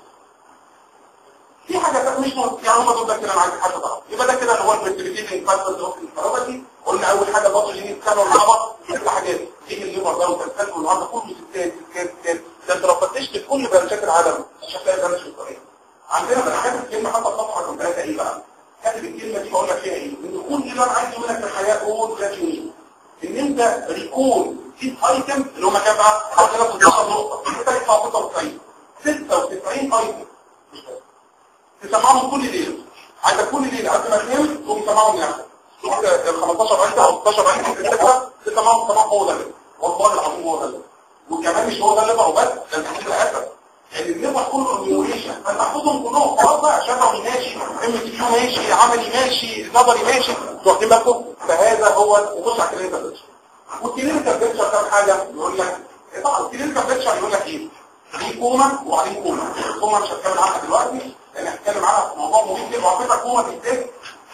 في حاجه مش مهم يعني هم دول ده كده انا عايز حد تعرف يبقى ده كده اللي هو الفيرتيليتيشن فاكتورز اوف الكهرباء قلنا اول حاجه برضه جيني تكلم مع بعض ست حاجات تيجي الليفر ده وتنفذ النهارده كله ستات ستات ستات ده انت لو فتشت في كل برانشات العالم مش هتلاقي برانش في الطريق عندنا انا كاتب كلمه حتى الصفحه رقم ثلاثه ايه بقى كاتب الكلمه دي بقول لك فيها ايه ان كل اللي انا عايز اقول لك في الحياه هو جراتيونين ان انت ريكون في ايتم اللي هم كام بقى عندنا 16 نقطه انت تدفع 96 96 ايتم مش بس تسمعهم كل ليله عايزك كل ليله قبل ما تنام تقوم تسمعهم لنفسك ال 15 ايتم او 16 ايتم في الفكره تسمعهم تسمعهم هو ده الليفر والله العظيم هو ده الليفر وكمان مش هو ده الليفر وبس ده انت هتبقى اسد يعني الليفر كله اميوليشن فانت حافظهم كلهم خلاص بقى شفوي ماشي ام تي كيو ماشي عملي ماشي نظري ماشي واخدين بالكم فهذا هو وبص على الكلينيكال بيكتشر والكلينيكال بيكتشر كام حاجه يقول لك طبعا الكلينيكال بيكتشر يقول لك ايه دي كوما وبعدين كوما الكوما مش هتكلم عنها دلوقتي لان هتكلم عنها في موضوع مهم جدا وعلى فكره كوما بالذات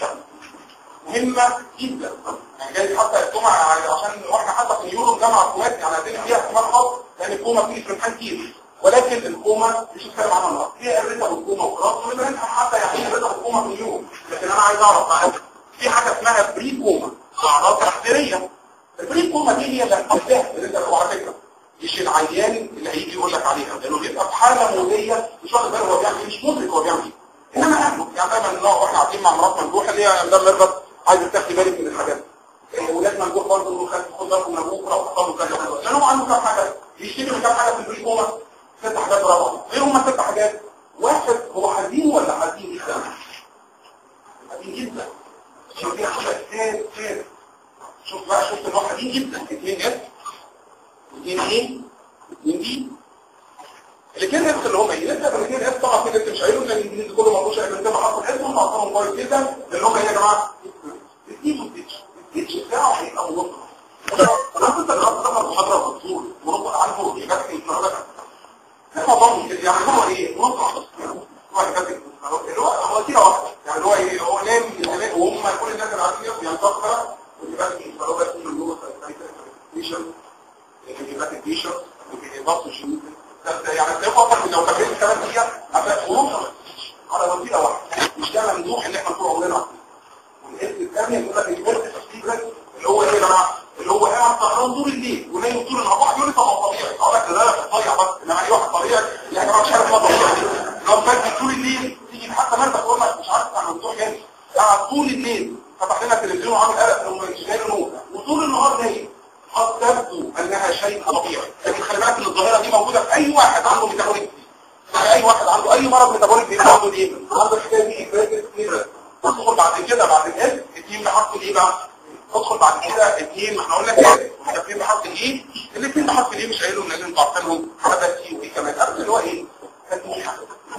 مهمه جدا يعني جاي حتى الكوما عشان واحنا حتى في اليورو جامعه كومات يعني هتلاقي فيها احتمال خاص لان الكوما بتيجي في امتحان كتير ولكن الكوما مش هتكلم عنها النهارده هي الريتا بالكوما وخلاص ونفهم حتى يعني ايه الريتا بالكوما في اليوم لكن انا عايز اعرف بقى في حاجه اسمها بري كوما اعراض تحذيريه البري كوما دي هي اللي هتفتح اللي انت على فكره مش العيان اللي هيجي يقول لك عليها لانه بيبقى في حاله موديه مش واخد باله هو بيعمل مش مدرك هو بيعمل ايه انما اهله يعني دايما النوع واحنا قاعدين مع مرات ممدوح اللي هي مدام مرغب عايز تاخدي بالك من الحاجات ولاد ممدوح برضه انه خد خد بالكم من ابوك لو حصل له كذا لان هو عنده كام حاجه بيشتكي من كام حاجه في البري كوما ست حاجات روعه ايه هم ست حاجات واحد هو حزين ولا حزين جدا حزين جدا شوف دي حاجه تاني تاني شوف بقى شفت ان هو حزين جدا اثنين اس واثنين ايه واثنين دي الاثنين اس اللي هم ايه لسه الاثنين اس طبعا كده انت مش قايلهم لان الانجليزي كله ما فيهوش اي كلمه حرف الاسم وحاططهم كويس جدا اللي هم ايه يا جماعه التيتش والتيتش التيتش بتاعه هيبقى ملطف انا كنت جربت دخل محاضره الدكتور وربط عنه اجابات الكهرباء الموضوع يعني هو ايه ملطف هو كاتب اللي هو هو كده واحده يعني هو ايه هو نام من زمان وهم كل الناس اللي عارفين بينتقدوا وجبات الكهرباء كل اللي هو سايكل جبات التيشرت وبيبصوا الشميز يعني ده فقط لو كملت كمان دقيقه هبقى خروج على وسيله واحده مش ده ممدوح اللي احنا طول عمرنا والاسم الثاني يقول لك الجزء التشكيل اللي هو ايه يا جماعه اللي هو قاعد سهران طول الليل ونايم طول النهار واحد يقول لي طب ما طبيعي اقول لك لا طبيعي بس انما ايه واحد طبيعي يا جماعه مش عارف ما طبيعي لو فات طول الليل تيجي حتى مرتك تقول لك مش عارف انا ممدوح يعني قاعد طول الليل فتح لنا التلفزيون وعامل قلق لو مش جاي نوم وطول النهار نايم قد تبدو انها شيء طبيعي لكن خلي بالك ان الظاهره دي موجوده في اي واحد عنده ميتابوليك يعني اي واحد عنده اي مرض ميتابوليك بيبقى عنده ايه عنده الحكايه دي افراز كتير تدخل بعد كده بعد الاس التيم بحرف الايه بقى تدخل بعد كده التيم ما احنا قلنا كده الاثنين بحرف الايه الاثنين بحرف الايه مش قايلهم لازم انتوا عارفينهم هذا سي وايه كمان قبل اللي هو ايه تسميحه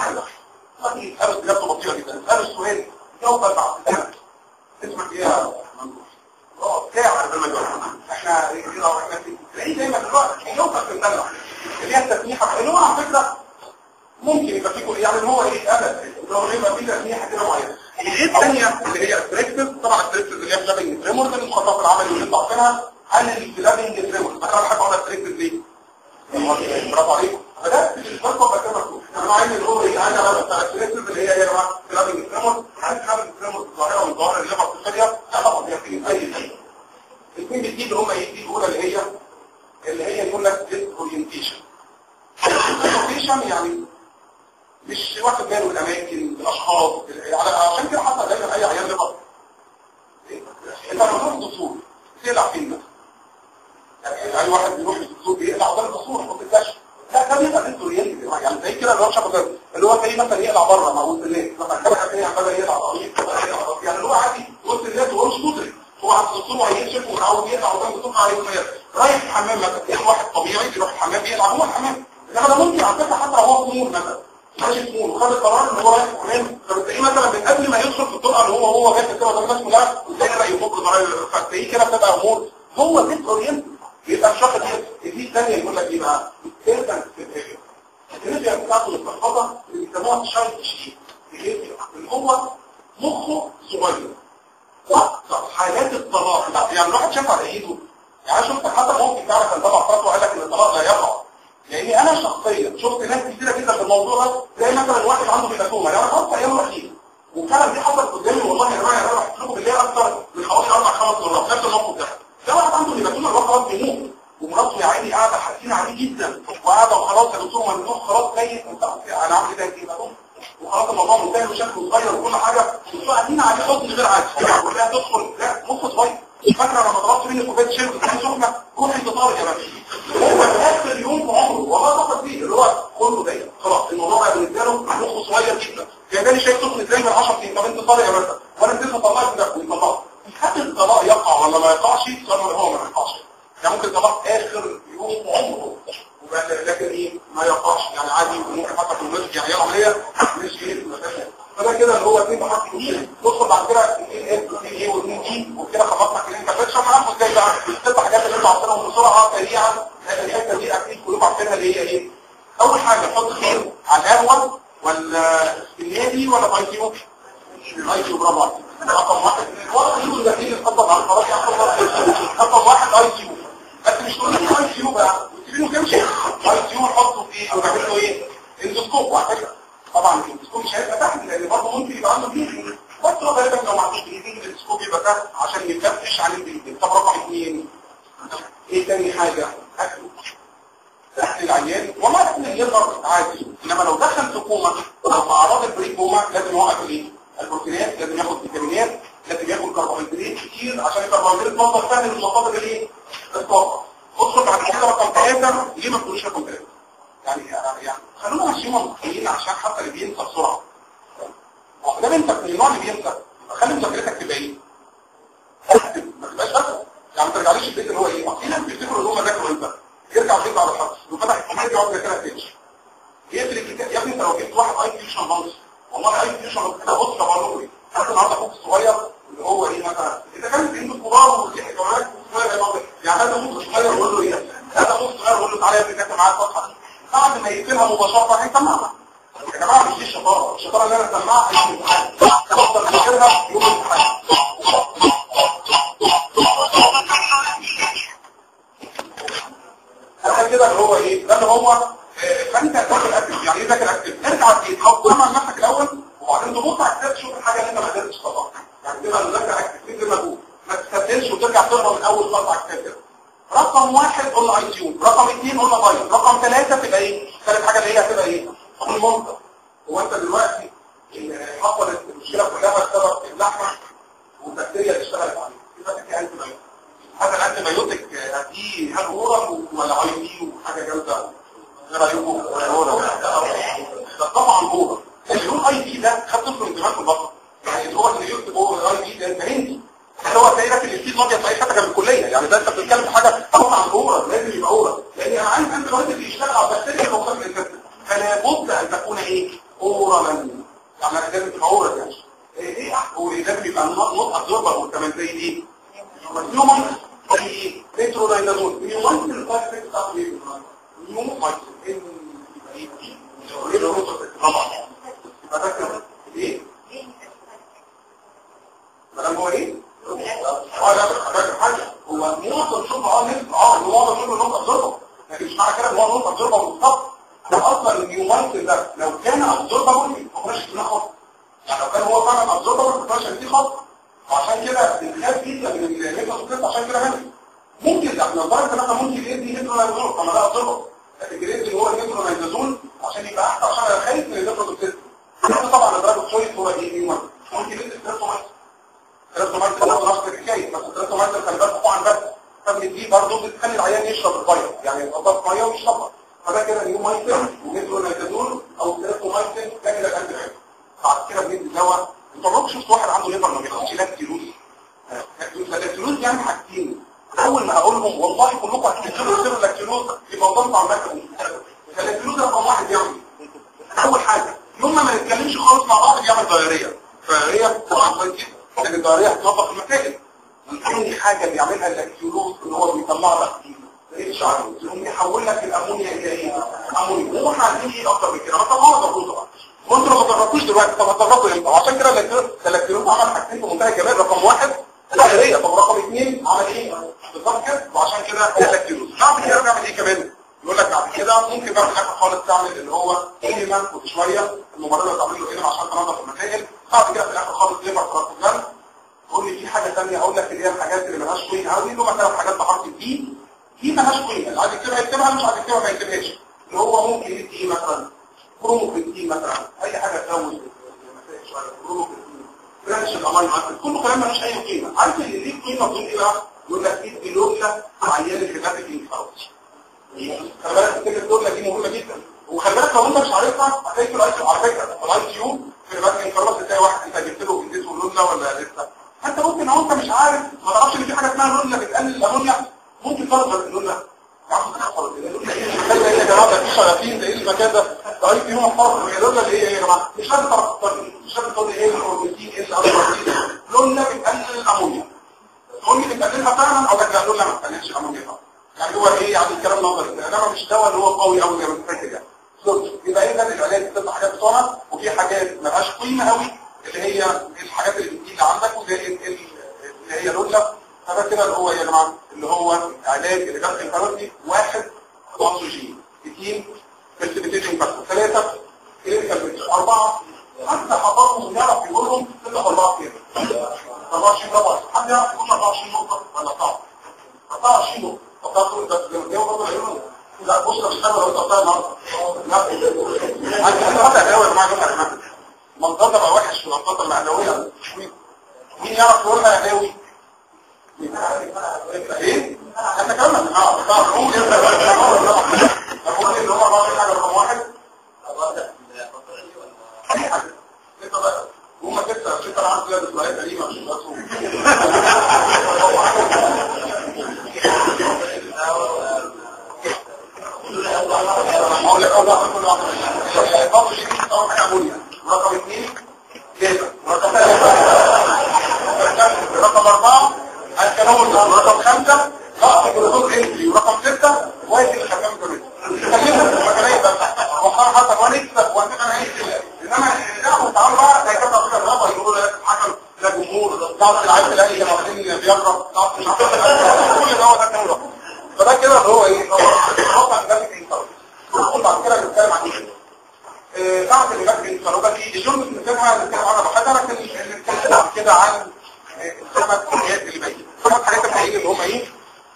هذه الارض بجد بطيئه جدا السؤال السؤال جاوب بعد سنه اسمك ايه يا ممدوح اه ساعه قبل ما نجاوب احنا كده احنا تلاقيه دايما دلوقتي يوصل في المدلع اللي هي التسميحه اللي هو على فكره ممكن يبقى فيه يعني هو ايه ابد لو يبقى فيه تسميحه كده معينه الايه الثانيه اللي هي الستريكتس طبعا الستريكتس اللي هي فلابنج تريمورز اللي الخطاب العملي اللي انتوا عارفينها عن الفلابنج تريمورز انا بحب اقول ستريكتس ليه؟ برافو عليكم فده الفرق بقى كده مكتوب انا عايز نقول ايه انا بقى بتاع الستريكتس اللي هي يا جماعه فلابنج تريمورز عايز فلابنج تريمورز الظاهره والظاهره اللي هي بكتيريا لا طبعا هي في اي شيء الاثنين دي اللي هم ايه دي الاولى اللي هي اللي هي يقول لك ديس اورينتيشن اورينتيشن يعني مش واخد باله من الاماكن الاشخاص عشان كده حتى دايما اي عيان لبط انت لما تروح الدكتور تقلع فين ده يعني اي واحد بيروح للدكتور بيقلع قدام الدكتور ما بتقلعش لا ده بيبقى دكتور يعني زي كده اللي هو شبه اللي هو زي مثلا يقلع بره مع وسط الناس مثلا كده حاجه عمال يقلع طريق يعني اللي هو عادي وسط الناس وهو مش مدرك هو عند الدكتور وهيكشف ومتعود يقلع قدام الدكتور عليه وخير رايح الحمام مثلا ايه واحد طبيعي بيروح الحمام يقلع جوه الحمام انما ده ممكن على فكره حتى لو هو طموح مثلا ماشي طموح وخد القرار ان هو رايح الحمام فبتلاقيه مثلا من قبل ما يدخل في الطرقه اللي هو هو جاي كده قدام الناس كلها وتلاقيه بقى يفك ضرائب فتلاقيه كده بتبقى امور هو ديس اورينت يبقى الشخص دي دي ثانيه يقول لك ايه بقى؟ التيرتن التيرتن بتاعته المتلخبطه اللي بيسموها شايلد شيت اللي هو مخه صغير حالات الطلاق يعني الواحد شاف على ايده يعني شفت حتى ممكن تعرف ان طبعا فتوى قال لك ان الطلاق لا يقع لاني انا شخصيا شفت ناس كتيره جدا في الموضوع ده زي مثلا واحد عنده ميلاتوما يعني انا خلاص ايام رحيل وفعلا دي حصلت قدامي والله يا جماعه انا رحت لكم بالليل اكتر من حوالي اربع خمس مرات نفس الموقف ده ده واحد عنده ميلاتوما اللي هو خلاص بيموت ومراته يا عيني قاعده حاسين عليه جدا وقاعده وخلاص يا دكتور ممدوح خلاص ميت انا عامل ايه ده وخلاص الموضوع منتهي وشكله صغير وكل حاجه انتوا قاعدين عليه حزن غير عادي ولا تدخل لا مخ صغير فاكره لما طلبت مني كوبايه شاي وكان سخنه روحي تطار يا باشا هو اخر يوم في عمره والله فقط فيه اللي هو كله ضيق خلاص الموضوع بقى بالنسبه له مخه صغير جدا جايبالي شاي سخن ازاي من 10 سنين طب انت طالع يا باشا وانا اديتها طلعت ده ويطلعها حتى الطلاق يقع ولا ما يقعش صار هو ما يقعش يعني ممكن طلاق اخر يوم في عمره لكن ايه ما يقعش يعني عادي وممكن حتى في المسجد يعني العمليه مش ايه فده كده اللي هو اتنين بحط ندخل بعد كده ايه ايه واثنين دي وكده خلصنا كلين كابتش هنعرف ازاي بقى الست حاجات اللي انتوا عارفينهم بسرعه سريعا الحته دي اكيد كلكم عارفينها اللي هي ايه اول حاجه حط خير على القهوه ولا النادي ولا الاي كيو الاي كيو برافو عليك رقم واحد الوقت يجوا الداخلين يتفضل على الفراغ رقم واحد اي كيو بس مش تقول لي اي كيو بقى وتسيبينه كام شيء اي كيو نحطه في او نعمل له ايه اندوسكوب على فكره طبعا الاندوسكوب مش هيبقى تحت لان برضه ممكن يبقى عنده بليدنج بس هو غالبا لو ما عندوش بليدنج الاندوسكوب يبقى تحت عشان يفتش عن البليدنج طب رقم اثنين ايه تاني حاجه اكله تحت العيان والله احنا العيان برضه عادي انما لو دخل في كوما او في اعراض البريك كوما لازم يوقف الايه البروتينات لازم ياخد فيتامينات لازم ياخد كربوهيدرات كتير عشان الكربوهيدرات مصدر سهل للمصادر الايه الطاقه ادخل بعد كده رقم ثلاثه ليه ما تقولوش رقم ثلاثه يعني يعني خلونا ماشيين منطقيين عشان حتى اللي بينسى بسرعه ده انت من النوع اللي بينسى خلي مذاكرتك تبقى ايه ما تبقاش فاكره يعني ما ترجعليش البيت اللي هو ايه في ناس بيفتكروا ان هم ذاكروا امتى يرجع البيت على الحظ وفتح الكتاب يقعد يذاكرها تاني يقفل الكتاب يا ابني انت لو جبت واحد اي فيوشن مانس والله اي فيوشن مانس كده بص بقول له حتى النهارده اخوك الصغير اللي هو ايه مثلا اذا كان عنده كبار وفي حكايات صغير يعني هذا اخوك الصغير يقول له ايه هذا اخوك الصغير يقول له تعالى يا ابني كاتب معاك صفحه بعد ما يقفلها مباشره هيسمعها يا جماعه مش دي الشطاره الشطاره اللي انا اسمعها في الامتحان افضل اذاكرها يوم الامتحان عشان كده اللي هو ايه ده اللي هو فانت تاخد اكتف يعني ايه تاكل اكتف ارجع البيت حط مع نفسك الاول وبعدين تبص على الكتاب تشوف الحاجه اللي انت ما قدرتش تطلعها يعني كده المذاكره اكتف كتير مجهود ما تستبدلش وترجع تقرا من اول خطوه على الكتاب كده رقم واحد قلنا اي تيوب رقم اثنين قلنا بايظ رقم ثلاثة تبقى ايه ثالث حاجة اللي هي هتبقى ايه المنطق هو انت دلوقتي حصلت المشكلة كلها بسبب اللحمة والبكتيريا اللي اشتغلت عليه يبقى في انتي بايوتيك هذا الانتي بايوتيك دي هل اورال ولا اي دي وحاجة جامدة غير ايوبه ده طبعا اورال اللي يقول اي دي ده خد طفل من زمان في البطن يعني هو اللي يكتب اورال اي دي ده انت هندي اللي هو تلاقي لك الاستيز ما بيطلعش حتى كان الكليه يعني ده انت بتتكلم في حاجه طبعا عن اورا لازم يبقى اورا لان انا عايز انت لو انت بيشتغل على البكتيريا الموجوده في الانسان فلا بد ان تكون ايه اورا من يعني لازم تبقى اورا يعني ايه هو لازم يبقى نوت ابزوربر وكمان زي ايه هيومن زي ايه نيتروداينازول هيومن الفايت بتاعته ايه هيومن فايت طبعا يبقى ده كده ايه مدام هو ايه اه لا ده حاجه هو نقطه شوف اه نسبه اه هو نقطه شوف نقطه ضربه لكن مش معنى كده ان هو نقطه ضربه بالظبط ده اصلا النيومايسن ده لو كان ابزوربابل ما كناش فينا خط يعني لو كان هو فعلا ابزوربابل ما كناش فيه خط وعشان كده بنخاف جدا من الميكروسكوب عشان كده هنا ممكن ده لو درجه ان احنا ممكن ندي نيترونايزول طب ما ده ابزوربابل لكن جريد اللي هو النيترونايزول عشان يبقى احسن عشان انا خايف من النيتروسكوب طبعا درجه شويه هو ايه نيومايسن ممكن ندي ستريبتومايسن ستريبتومايسن ده نفس الحكايه بس ستريبتومايسن خلي بالك طبعا بس فبندي برضه بتخلي العيان يشرب البيض يعني يضاف ميه ويشربها فده كده نيومايسن وميترونايزول او ستريبتومايسن ده كده كان بيعمل بعد كده بندي دواء انتوا عمركم شفتوا واحد عنده ليفر ما بياخدش لاكتيلوز اللاكتيلوز يعني حاجتين اول ما هقول لهم والله كلكم هتكتبوا سر اللاكتيلوز يبقى ضغط على المكتب اللاكتيلوز رقم واحد يعمل اول حاجه يوم ما نتكلمش خالص مع بعض بيعمل ضريريه فهي طبعا كويس جدا لكن الضريريه هتنظف المكان ثاني حاجه بيعملها اللاكتيلوز ان هو بيطلع لك ايش عارف يقوم يحول لك الامونيا الى ايه امونيا هو احنا عايزين ايه اكتر من كده ما طلعوا ضربوه طبعا وانتوا ما جربتوش دلوقتي طب هتجربوا امتى وعشان كده اللاكتيلوز عمل حاجتين في منتهى الجمال رقم واحد ظاهريه طب رقم اثنين عمل ايه بالظبط كده وعشان كده اللاكتيلوز بعد كده بنعمل ايه كمان يقول لك بعد كده ممكن بقى في الاخر خالص تعمل اللي هو انيما كنت شويه الممرضه تعمل له انيما عشان تنظف المسائل بعد كده في الاخر خالص ليفر ترانسفيرن تقول لي في حاجه ثانيه اقول لك اللي هي الحاجات اللي مالهاش كوين قوي اللي هم ثلاث حاجات بحرف الدي دي مالهاش كوين اللي عايز يكتبها يكتبها مش عايز يكتبها ما يكتبهاش اللي هو ممكن يدي ايه مثلا كروموكريتين مثلا اي حاجه تزود المسائل شويه كروموكريتين فرنش الامينو اسيد كله كلام ملوش اي قيمه عارف اللي ليه قيمه بدون ايه بقى يقول لك ادي لوكلا عيان الهيباتيك انفاركت خلي بالك الكلمه لوكلا دي مهمه جدا وخلي بالك لو انت مش عارفها هتلاقي في الاي على فكره في الاي تي يو في الهيباتيك انفاركت تلاقي واحد انت جبت له اديته لوكلا ولا لسه حتى ممكن لو انت مش عارف ما تعرفش ان في حاجه اسمها لوكلا بتقلل الامونيا ممكن تفضل اللوكلا يا عم تحصل اللوكلا ايه يا جماعه ده في شياطين ده ايه المكان ده ده اي فيهم حر اللوكلا ايه يا جماعه مش لازم تعرف مش لازم تقول ايه الكروماتين ايه الاربعين لولا بتقلل الامونيا تقول لي بتقللها فعلا او لك لا لولا ما بتقللش الامونيا فعلا يعني هو ايه يعني الكلام نظري انما مش دواء اللي هو قوي قوي زي ما انت فاكر يعني يبقى اذا العلاج ست حاجات بتوعنا وفي حاجات ما لهاش قيمه قوي اللي هي الحاجات اللي بتجي عندك وزي اللي هي لولا فده كده اللي هو يا جماعه اللي هو علاج الغاز الكارotي واحد اكسجين اثنين برسبيتيشن بس ثلاثه كلينيكال اربعه حتى حضرهم يعرف يقولهم ستة أربعة كده 24 ربع حد يعرف يقول 24 نقطة ولا صعب 24 نقطة طب ده تقول بس لما جاوا برضه هيقولوا لا بص مش حاجة لو انت بتاع النهارده عندي حتى حتى هداوي يا جماعة يا جماعة منظر بقى وحش في الأنظار المعنوية مين يعرف يقولها يا هداوي؟ ايه؟ احنا كلامنا اه طب قول انت قول اللي هو رقم حاجة رقم واحد انت بقى هما كده ستة عارف كده بسلايات قديمة مش بس اقول لك اول واحد كل واحد برضه شيء اول حاجه امونيا رقم اثنين كده رقم ثلاثة رقم اربعة التناول رقم خمسة ضغط الجلوكوز انتري ورقم ستة وايد الحمام كمان خلينا المكانية بس وخار حتى ونكسب ونبقى نعيش انما ناخد تعالوا بقى زي كده كده الرابع يقولوا لا حكم لا جمهور ضغط العيب الاهلي كانوا واخدين بيجرب ضغط مش عارف كل ده هو ده كان رقم فده كده اللي هو ايه رقم جرافيك انترنت ندخل بعد كده نتكلم عن ايه بعد اللي جاب الانترنت الجمله اللي بنتكلم نتكلم عنها بحاجه لكن نتكلم بعد كده عن الخمس حاجات اللي باقيين الخمس حاجات الباقيين اللي هم ايه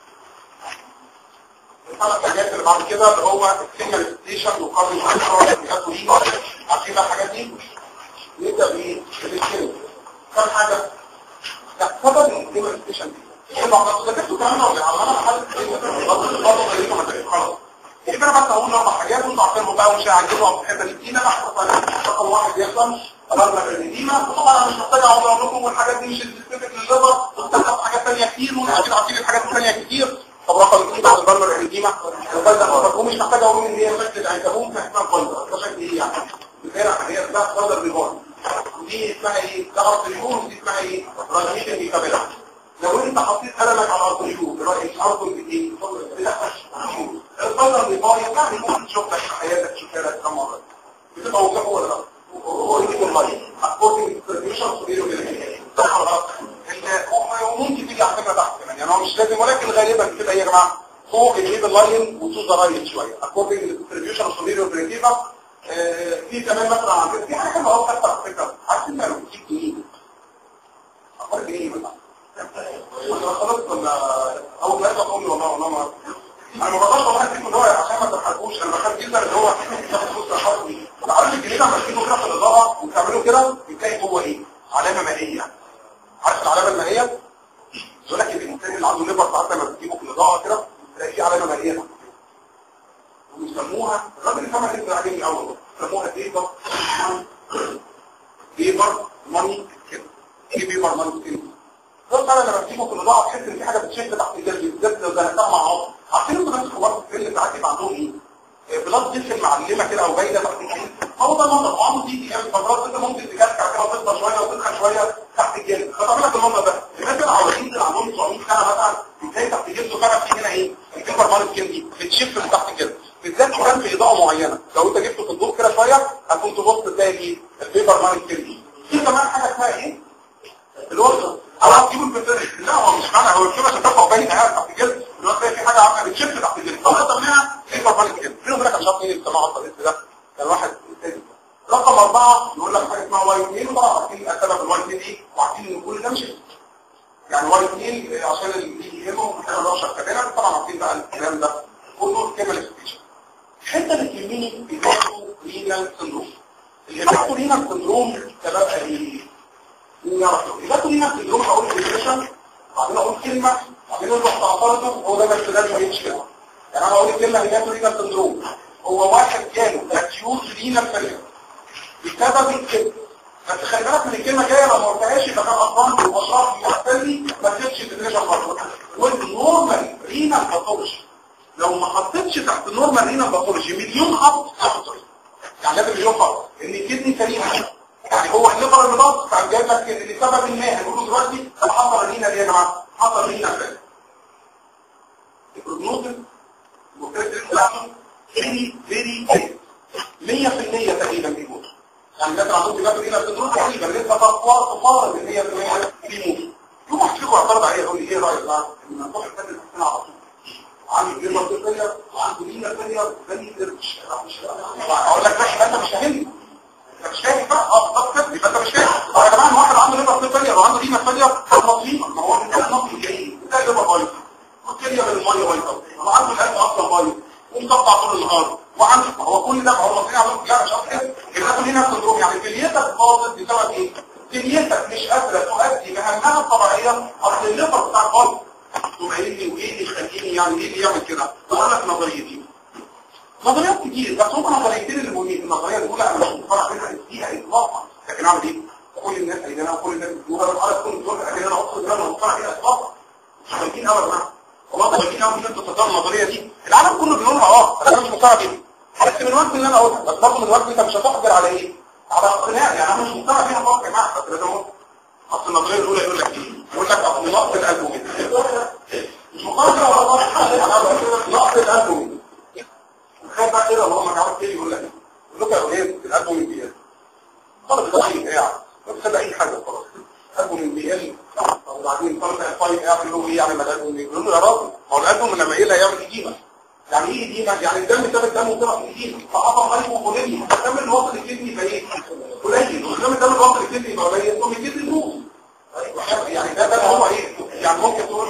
الثلاث حاجات اللي بعد كده اللي هو السيجنال ستيشن وقبل الكاتورين عارفين بقى الحاجات دي نبدا بايه؟ بالسكيل كم حاجه؟ لا سبب السيجنال ستيشن دي ايه بعض ذكرتوا الكلام ده ولا عملنا حل برضه خليكم مثلا خلاص يبقى انا بس هقول اربع حاجات وانتوا عارفينهم بقى ومش هعجبهم في الحته دي انا بحث رقم واحد يحصل قررنا الاديمه وطبعا انا مش محتاج اقعد اقول لكم والحاجات دي مش سبيسيفيك للليفر وبتحصل حاجات ثانيه كتير وانتوا اكيد عارفين الحاجات الثانيه كتير طب رقم اثنين بعد البرمر الاديمه ومش محتاج اقول ان هي شكل العنكبوت اسمها فايبر ده شكل ايه يعني الفرق هي اسمها فايبر ريبورت ودي اسمها ايه ده ارتريول ودي اسمها ايه راديشن بيكابيلا لو انت حطيت قلمك على ارتريول رأيك ارتريول بايه الفايبر ريبورت يعني ممكن تشوف لك في حياتك تشوف لك كم مره بتبقى وظيفه ولا لا هو يجيب الميه اكوردنج ديستريبيوشن سبيرو كده صح ولا لا وممكن تيجي على فكره تحت كمان يعني هو مش لازم ولكن غالبا بتبقى ايه يا جماعه فوق الجيب اللاين وتوز رايت شويه اكوردنج ديستريبيوشن سبيرو كريتيفا في كمان مثلا عندنا في حاجه حلوه قوي حتى على فكره عارفين لو بتجيب جنيه اخبار جنيه مثلا ولا خلاص ولا اول ما يطلع قولي والله والله ما انا ما بقدرش اقول لك ان هو عشان ما تضحكوش انا بخاف جدا ان هو ياخد فلوس الحرب دي عارف الجنيه لما تجيبه كده في الاضاءه وتعمله كده بتلاقي جوه ايه علامه مائيه عارف العلامه المائيه يقول لك الانسان اللي عنده ليبر ساعات لما بتجيبه في الاضاءه كده تلاقي فيه علامه مائيه تحت ويسموها الراجل اللي سمع اسم عجيب قوي يسموها بيبر بيبر ماني كده ايه بيبر ماني كده ده فعلا لما بتجيبه في الاضاءه تحس ان في حاجه بتشد تحت الجلد بالذات لو دهنتها مع عضو عارفين انتوا ناس كبار في السن ساعات يبقى عندهم ايه بلاد ديسل معلمه كده او باينه تحت الجلد هو ده المنظر وعنده دي يعني فترات انت ممكن تكلكع كده وتفضل شويه وتدخل شويه تحت الجلد فتعمل لك المنظر ده الناس اللي عاوزين اللي عندهم 900 سنه مثلا بتلاقي تحت جلده فعلا في هنا ايه الكبر مال السكين دي بتشف من تحت الجلد بالذات كمان في اضاءه معينه لو انت جبته في الضوء كده شويه هتكون تبص تلاقي ايه البيبر مان السكين دي في كمان حاجه اسمها ايه الوصل او هتجيبه البتر لا هو مش معنى هو الكبر عشان ترفع باين قاعد تحت الجلد دلوقتي تلاقي في حاجه عامله بتشف تحت الجلد فقط منها بيبر مان السكين في ناس مش عارف مين اللي سمعوا الطريق ده كان واحد تاني رقم أربعة يقول لك حاجة اسمها واي 2 وطبعا عارفين سبب الواي 2 ايه وعارفين ان كل ده مش يعني واي 2 عشان اللي يهمه محتاج نشر كمان طبعا عارفين بقى الكلام ده كله كامل سبيشن الحته اللي تهمني الهيباتو رينال سندروم الهيباتو رينال سندروم سببها ايه؟ مين يعرف الهيباتو رينال سندروم هقول ديفينيشن بعدين اقول كلمه بعدين نروح تعترضه هو ده بس ده ما يمشي كده يعني انا اقول الكلمه هيباتو رينال سندروم هو واحد جاله اكيوت رينال فيلير بسبب الكذب بس خلي بالك من الكلمه جايه لو ما قلتهاش يبقى كان اصلا البشر يحتلي ما تسيبش تدريجها خالص والنورمال رينال باثولوجي لو ما حطيتش تحت النورمال رينال باثولوجي مليون خط تحصل يعني لازم مليون خط ان الكدني سليمه يعني هو الليفر المضاد كان جايب لك لسبب ما هنقوله دلوقتي طب حصل الرينال ايه يا جماعه؟ حصل رينال فيلير البروجنوزس فيري فيري مية في المية تقريبا بيموت يعني الناس اللي عندهم دماغ هنا بتدرس تقريبا لسه تقوى تقارب ان هي في المية بيموت يوم واحد فيكم اعترض عليا يقول لي ايه رايك بقى؟ ان نروح نسجل نفسنا على طول عندي جيمر فيلير وعنده لينا فيلير زي مش اقول لك ماشي انت مش فاهمني انت مش فاهم بقى اه بالظبط كده يبقى انت مش فاهم اه يا جماعه واحد عنده ليفر فيلير وعنده لينا فيلير نصيبه ما هو انت نصيب جاي ده ليفر بايظ والكليه من الميه بايظه هو عنده القلب اصلا بايظ ومقطع طول النهار وعنده ما هو كل ده ما هو المصريين عملوا لا مش عارف كده الناس هنا سندروم يعني كليتك باظت بسبب ايه؟ كليتك مش قادره تؤدي مهامها الطبيعيه اصل الليفر بتاعك باظ تقوم قايل لي وايه اللي يخليني يعني ايه اللي يعمل كده؟ اقول لك نظريتين نظريات كتير بس هم نظريتين اللي مهمين النظريه الاولى انا مش مقتنع بيها فيها اطلاقا لكن اعمل ايه؟ كل الناس قايلينها وكل الناس بتقولها بس انا كل دول لكن انا اقصد ان انا مقتنع بيها اطلاقا مش خايفين قوي يا جماعه والله خايفين قوي ان انتوا تتصدروا النظريه دي العالم كله بيقولها اه انا مش مقتنع بيها بس من الوقت اللي انا اقولها بس برضه من الوقت انت مش هتقدر على ايه؟ على اقتناع يعني انا مش مقتنع بيها خالص يا جماعه بس لازم اقول اصل النظريه الاولى يقول لك ايه؟ يقول لك اصل نقص الالبومين مش مقتنع بيها والله نقص الالبومين تخيل بقى كده اللهم عارف ايه يقول لك يقول لك يا اولاد الالبومين بيقل طالب ضعيف قاعد ما بتصدق اي حاجه خلاص الالبومين بيقل وبعدين طالب طيب قاعد يقول له ايه يعمل الالبومين يقول له يا راجل ما هو الالبوم لما يقل هيعمل ايديما يعني ايه ايديما يعني الدم ساب الدم وطلع في ايديما فحصل هايبوكوليميا الدم اللي واصل الكدني يبقى ايه قليل والدم الدم اللي واصل الكدني يبقى قليل ثم الكدني يبوظ يعني ده ده هو ايه يعني ممكن تقول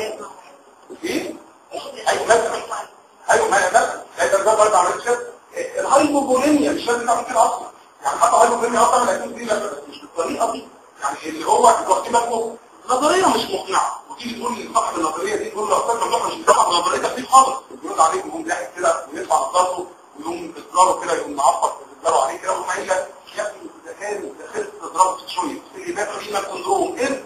ايه ايوه مثلا ايوه ما مثلا ده ده برضه عملت كده الهايبوكوليميا مش لازم تعمل كده اصلا يعني حتى الهايبوكوليميا اصلا لا يكون دي مش بالطريقه دي يعني اللي هو واخدين بالكم نظريه مش مقنعه وتيجي تقول لي صاحب النظريه دي تقول له استاذ ممدوح مش صاحب النظريه ده فيه خالص يرد عليك يقوم ضاحك كده ويرفع نظارته ويقوم اصراره كده يقوم معفط اصراره عليه كده ويقوم قايل لك يا ابني اذا كان دخلت تضرب شويه في اللي بقى فيه سندروم ايه؟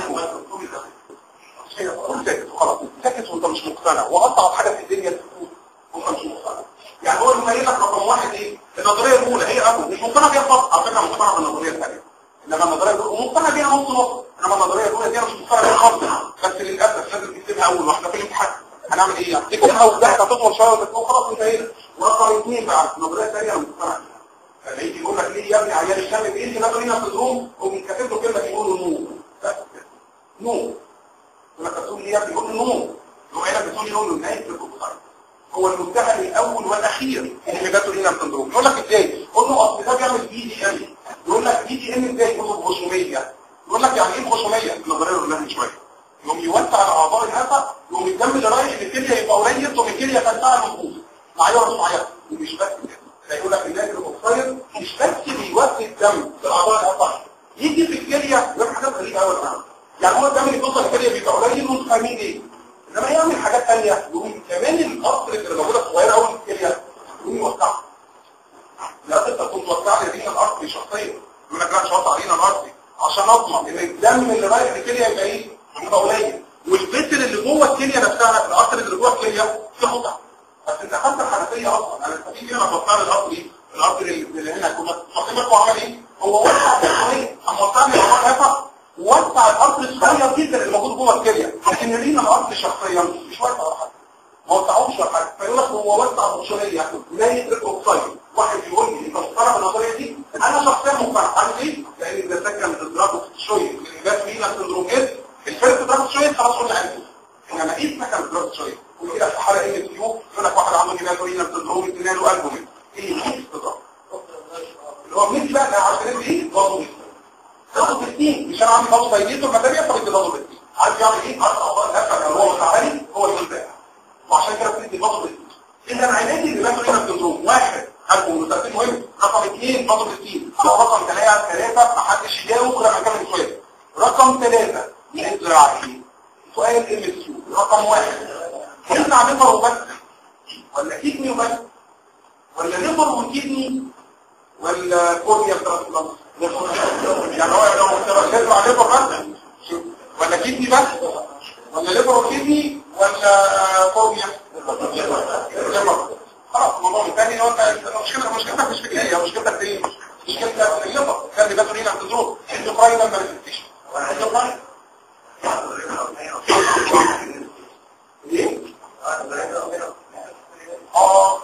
ساكت وخلاص ساكت وانت مش مقتنع واصعب حاجه في الدنيا تكون وانت مش مقتنع يعني هو اللي لك رقم واحد ايه؟ النظريه الاولى هي ابو مش مقتنع بيها خالص على فكره مقتنع بالنظريه الثانيه انما النظريه الاولى ومقتنع بيها نص نص انما النظريه الاولى دي انا مش مقتنع بيها خالص بس للاسف لازم تكتبها اول واحده في الامتحان هنعمل ايه يعني تكتبها وتحت هتطول شويه وتكتبها خلاص انتهينا ورقم اثنين بقى النظريه الثانيه انا مقتنع بيها لما يجي يقول لك ليه يا ابني عيال الشام ايه اللي نازل هنا في الروم وبيكتب له كلمه يقول له نو بس كده. نو يقول لك تقول لي يا ابني يقول له نو لو هنا بتقول لي نو نهايه الكمبيوتر هو المتهم الاول والاخير اللي جاته لنا السندروم يقول لك ازاي قول له اصل ده بيعمل بي دي ام يقول لك بي دي ام ازاي يقول له خصوميه يقول لك يعني ايه خصوميه نظريه قلناها من شويه يقوم يوسع على اعضاء الهفه يقوم الدم اللي رايح للكليه يبقى قليل ثم الكليه تنفع المفروض معايا ولا مش معايا ومش بس كده يقول لك النادي المقصير مش بس بيوسع الدم في اعضاء الهفه يجي في الكليه يعمل حاجات غريبه قوي يعني هو الدم اللي بيوصل للكليه بيبقى قليل وانتم فاهمين ايه انما يعمل حاجات ثانيه يقوم كمان القصر اللي موجوده الصغيره قوي في الكليه يقوم يوسعها لا تقدر توسع لي ريشه الارض شخصيا يقول لك لا مش هوسع رينا الارض عشان اضمن ان الدم اللي رايح للكليه يبقى ايه يبقى قليل والفسر اللي جوه الكليه نفسها القصر اللي جوه الكليه تاخدها بس انت خدت الحنفيه اصلا انا استفيد هنا بوسع الارض دي الارض اللي هنا كنا فاطمه عمل ايه هو وسع الكليه اما وسع لي الارض وسع الارض الصغير جدا اللي موجود جوه الكليه لكن لينا الارض شخصيا مش واسع ولا حاجه ما وسعوش ولا حاجه فيقول لك هو وسع بطوليه لا يدرك قصير واحد يقول لي انت مقتنع بالنظريه دي انا شخصيا مقتنع عارف ايه؟ لان ده سكن اضرابه شويه اللي جات فينا سندروم ايه؟ الفرق اضرابه شويه خلاص قلنا عرفته انما ايه سكن اضرابه شويه؟ وكده في حاله ام كيو يقول لك واحد عنده جنان رينا سندروم اثنين له البومين ايه مين اضراب اللي هو مين بقى عشان ايه؟ ضابط ضابط الاثنين مش انا عامل ضابط بينيته المداريه فبدي ضابط الاثنين عارف يعمل ايه؟ عارف اعضاء الهفه اللي هو متعالي هو اللي يقول وعشان كده بتدي ضابط الاثنين اذا علاجي اللي باخد هنا السندروم واحد حجم المتأكد مهم رقم اثنين بطل التين رقم ثلاثة ثلاثة محدش يجاوب لما كان السؤال رقم ثلاثة نزرع ايه سؤال ام اس كيو رقم واحد ينفع ليفر وبس ولا كيدني وبس ولا ليفر وكيدني ولا كورنيا ترانسبلانت يعني هو لو ينفع ليفر بس ولا كيدني بس ولا ليفر وكيدني ولا كورنيا ليفر خلاص الموضوع الثاني هو مشكلة مشكلتك مش فكرية مشكلتك ايه مشكلتك في الليبر خلي بالك لينا في الزور اندوكراين لما نفتش اندوكراين ايه اه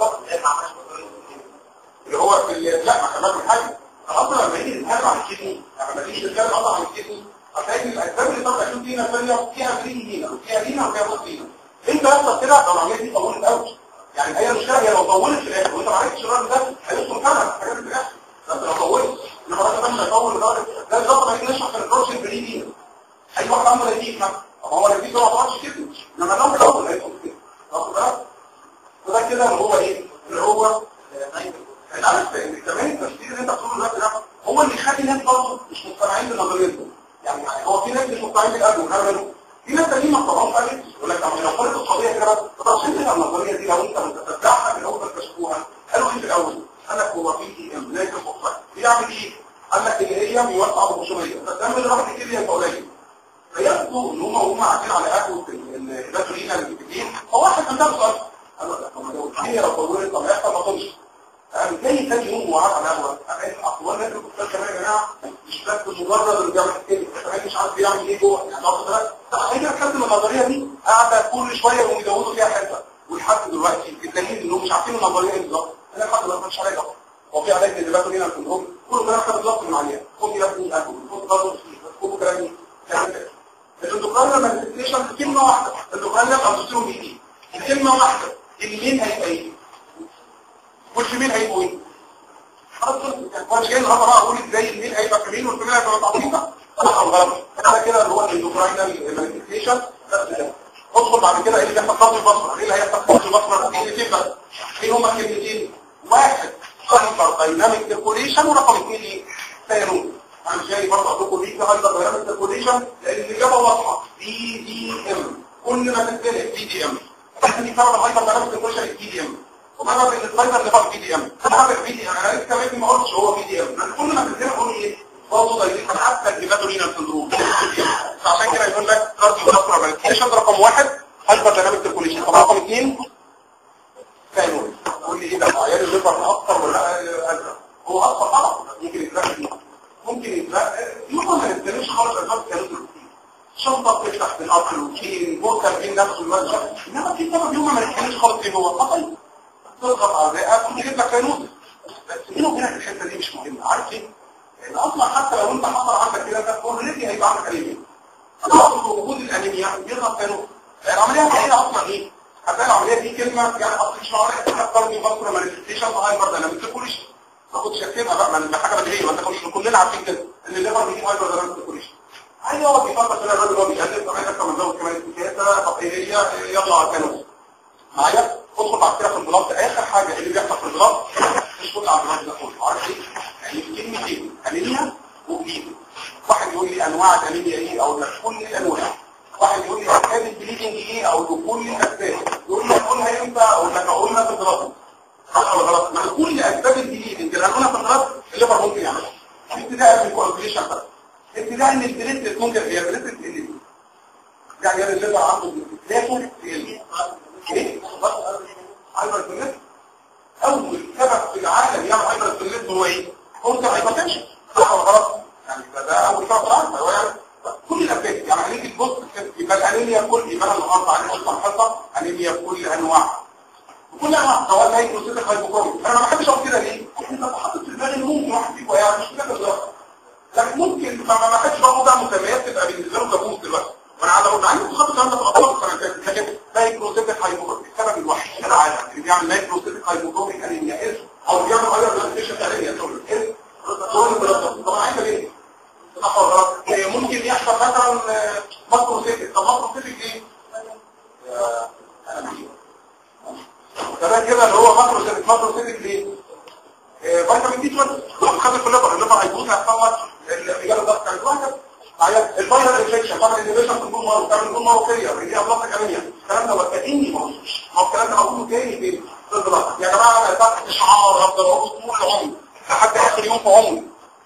اللي هو في لا ما كمان من حاجه اصلا لما يجي نتكلم عن الكدني لما تيجي تتكلم اصلا عن الكدني هتلاقي الاسباب اللي طبعا يكون فينا ثانيه فيها فري لينا وفيها لينا وفيها بص لينا انت اصلا كده لو العمليه دي طولت قوي يعني هي المشكله هي لو طولت في الاخر وانت ما عرفتش الراجل ده هيدخل كمان حاجات في الاخر بس لو طولت لما الراجل ده مش هيطول لدرجه ده بالظبط ما يجيش عشان البروش الفري لينا اي واحد عنده نتيجه مثلا طب هو النتيجه ده ما طلعش كده انما لو طول هيدخل كده واخد بالك وده كده اللي هو ايه اللي هو العكس ان كمان التفسير اللي انت بتقوله دلوقتي ده هو اللي يخلي الناس برضه مش مقتنعين بالنظريه دي يعني هو في ناس مش مقتنعين بالقلب وكانوا في ناس تانيين ما اقتنعوش عليه يقول لك لو قلت القضيه كده طب شوف النظريه دي لو انت بتتبعها من الاول كشفوها قالوا ايه في الاول قال لك هو في املاك الخصوصيه بيعمل ايه قال لك اللي هي بيوسع بخصوصيه فالدم اللي راح للكليه يبقى قليل فيبدو ان هم هم قاعدين على قهوه الباترينا اللي بتجيب هو واحد عندها سؤال قال له طب ما لو الكليه لو طولت طب هيحصل ما طولش قام جاي تاني يوم وقعد على قهوه قال الاقوال اللي كنت كمان يا جماعه مش بس مجرد اللي بيعمل كده كمان مش عارف بيعمل ايه جوه يعني واخد بالك عشان كده خدت النظريه دي قاعده كل شويه ويزودوا فيها حته ولحد دلوقتي الدليل انهم مش عارفين النظريه ايه بالظبط انا لحد دلوقتي مش عارف هو في علاج اللي باخد هنا في الجروب كله كلام خد بالظبط من عليها خد يا ابني اكل خد برضه خد كلام كلام الاندوكراين لما الستيشن كلمه واحده الاندوكراين لما بتصيروا بايدي كلمه واحده اليمين هيبقى ايه والشمال هيبقوا ايه خلاص هو مش جاي النهارده بقى اقول ازاي اليمين هيبقى كمين والشمال هيبقى تعطيفه صح ولا غلط ده كده اللي هو الاندوكراينال مانيفيستيشن ادخل بعد كده ايه اللي بيحصل خط البصره ايه اللي هيحصل خط البصره كلمتين بس ايه هما كلمتين واحد هايبر دايناميك سيركوليشن ورقم اثنين ايه ثيرون انا مش جاي برضه اقول لكم ليه هايبر دايناميك سيركوليشن لان الاجابه واضحه دي دي ام كل ما تتكلم دي دي ام دي سبب الهايبر دايناميك سيركوليشن دي دي ام ومرة بالسلايدر اللي بقى بي دي ام انا عارف بي دي ام انا لسه كمان ما قلتش هو بي دي ام انا كل ما بنزل اقول ايه برضه دايرين حتى الجيباتورينا سندروم فعشان كده يقول لك كارديو فاسكولار مانيفيستيشن رقم واحد هايبر دايناميك سيركوليشن طب رقم اثنين ثانوي قول لي ايه ده عيال الليفر اكتر ولا ازرق هو اكتر طبعا ممكن يتلاقي ممكن يتلاقي يوم ما نتكلمش خالص اسباب كانت شنطه بتفتح في الارض الروتين بوكر بين نفسه المنشأ انما في سبب يوم ما نتكلمش خالص ايه هو خطأ تضغط على الرئه تجيب لك فانوس بس بينه وبينك الحته دي مش مهمه عارف ليه؟ لان اصلا حتى لو انت حصل عندك كده ده اوريدي هيبقى عندك انيميا اصل وجود الانيميا بيظهر كانوا العمليه الحقيقيه اصلا ايه؟ هتلاقي العمليه دي كلمه يعني اصل مش عمليه تفكر دي فاسكولار مانيفستيشن هايبر دايناميك كوليشن ما كنتش اكتبها بقى من حاجه بديهيه ما انت كنتش كلنا عارفين كده ان الليفر بيجيب هايبر دايناميك كوليشن عادي هو بيفكر كده الراجل هو بيقلب طب احنا كمان نزود كمان السياسه طب ايه هي يلا على الكانوس معايا ادخل بعد كده في البلاط اخر حاجه اللي بيحصل في البلاط ادخل على البلاط ده كله عارف ايه؟ يعني كلمتين انيميا وبليد واحد يقول لي انواع الانيميا ايه او لك كل الانواع واحد يقول لي اسباب البليدنج ايه او كل الاسباب يقول لي اقولها امتى اقول لك اقولها في الدراسه صح ولا غلط؟ ما كل اسباب البليدنج اللي هنقولها في الدراسه الليفر ممكن يعملها ابتداء بالكواليفيكيشن بس ابتداء ان البليت ممكن هي البليت اللي يعني الليفر عنده بليت في ايه؟ هايبر بليت اول سبب في العالم يعمل هايبر بليت هو ايه؟ هو هايبرتنشن صح ولا غلط؟ يعني ده اول سبب في العالم هو يعني كل الاسباب يعني هنيجي تبص يبقى الانيميا كل يبقى انا النهارده عندي اصلا حصه انيميا بكل انواعها بكل انواع سواء هايبروسيتك هايبوكروميك انا ما بحبش اقول كده ليه؟ انت حاطط في دماغي ان ممكن واحد فيكم يعني مش كده بالظبط لكن ممكن فما ما حدش بقى موضع مسميات تبقى بالنسبه له كابوس دلوقتي وانا قاعد اقول عندي خط الكلام ده في الاطفال السنه اللي فاتت لكن مايكروسيتك هايبوكروميك السبب الوحيد في العالم اللي بيعمل مايكروسيتك هايبوكروميك انيميا اسم او بيعمل هايبر انيميا سوري اسم طبعا عايز ايه؟ صح ولا غلط؟ ممكن يحصل مثلا ماكروسيتك طب ماكروسيتك ايه؟ تمام كده اللي هو ماكروسيتك ماكروسيتك ليه؟ فيتامين دي 12 خد في الليفر الليفر هيبوظ هيحصل الاجابه الضغط عند واحد معايا الفايرال انفكشن طبعا الانفكشن في البول مارو بتعمل البول مارو فيا بيجي ابلاطك انيميا الكلام ده وكاني ما قلتوش هو الكلام ده هقوله تاني في البلاط يا جماعه انا تحت شعار هفضل اقول طول العمر لحد اخر يوم في عمري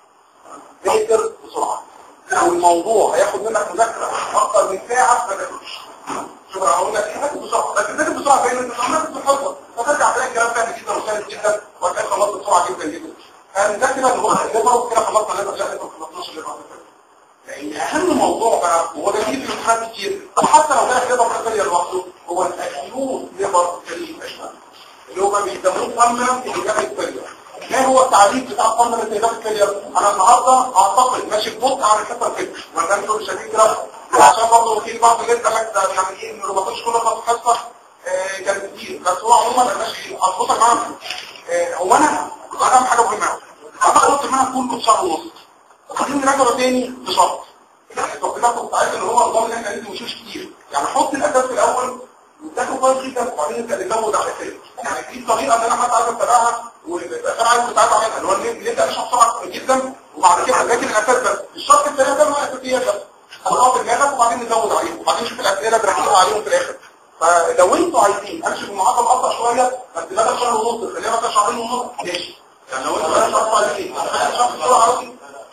ذاكر بسرعه لو الموضوع هياخد منك مذاكره اكتر من ساعه ما تاكلش شوف انا هقول لك ايه هات بسرعه لكن ذاكر بسرعه فين انت عملت بتحفظ فترجع تلاقي الكلام سهل جدا وسهل جدا وهتلاقي خلصت بسرعه جدا جدا كان ده كده اللي هو الليفر كده خلصنا الليفر لا ما خلصناش الليفر لان اهم موضوع بقى وهو ده بيجي في الامتحانات كتير وحتى لو ده ليفر فيلير لوحده هو الاكيوت ليفر فيلير اللي هو بيسموه فامنا ايجابي فيلير ما هو التعريف بتاع فامنا ايجابي فيلير انا النهارده اعتقد ماشي ببطء على الحته الفكر ما كانش شديد كده عشان برضه في بعض اللي انت ده يعني ايه ان الروماتوش كله في حصه كان كتير بس هو عموما انا ماشي اظبطك معاهم هو انا اهم حاجه مهمه قوي انا قلت ان انا اكون بشهر ونص وبعدين نراجعه تاني بشهر التوقيتات كنت عايز اللي هو النظام اللي احنا لازم نشوش كتير يعني حط الاساس في الاول وتاخد كويس جدا وبعدين نبدا نزود على الاساس يعني دي الطريقه اللي انا حتى عايز اتبعها وانا عايز كنت عايز اعملها اللي هو نبدا نشرح بسرعه جدا وبعد كده لكن الاساس بس الشرط الثاني ده هو اساسيات بس هنقعد دماغك وبعدين نزود عليهم وبعدين نشوف الاسئله بركز عليهم في الاخر فلو انتوا عايزين امشي بالمعدل ابطا شويه بس بدل شهر ونص خليها مثلا شهرين ونص ماشي يعني لو انتوا انا شهر عايزين شهر بسرعه عاوزين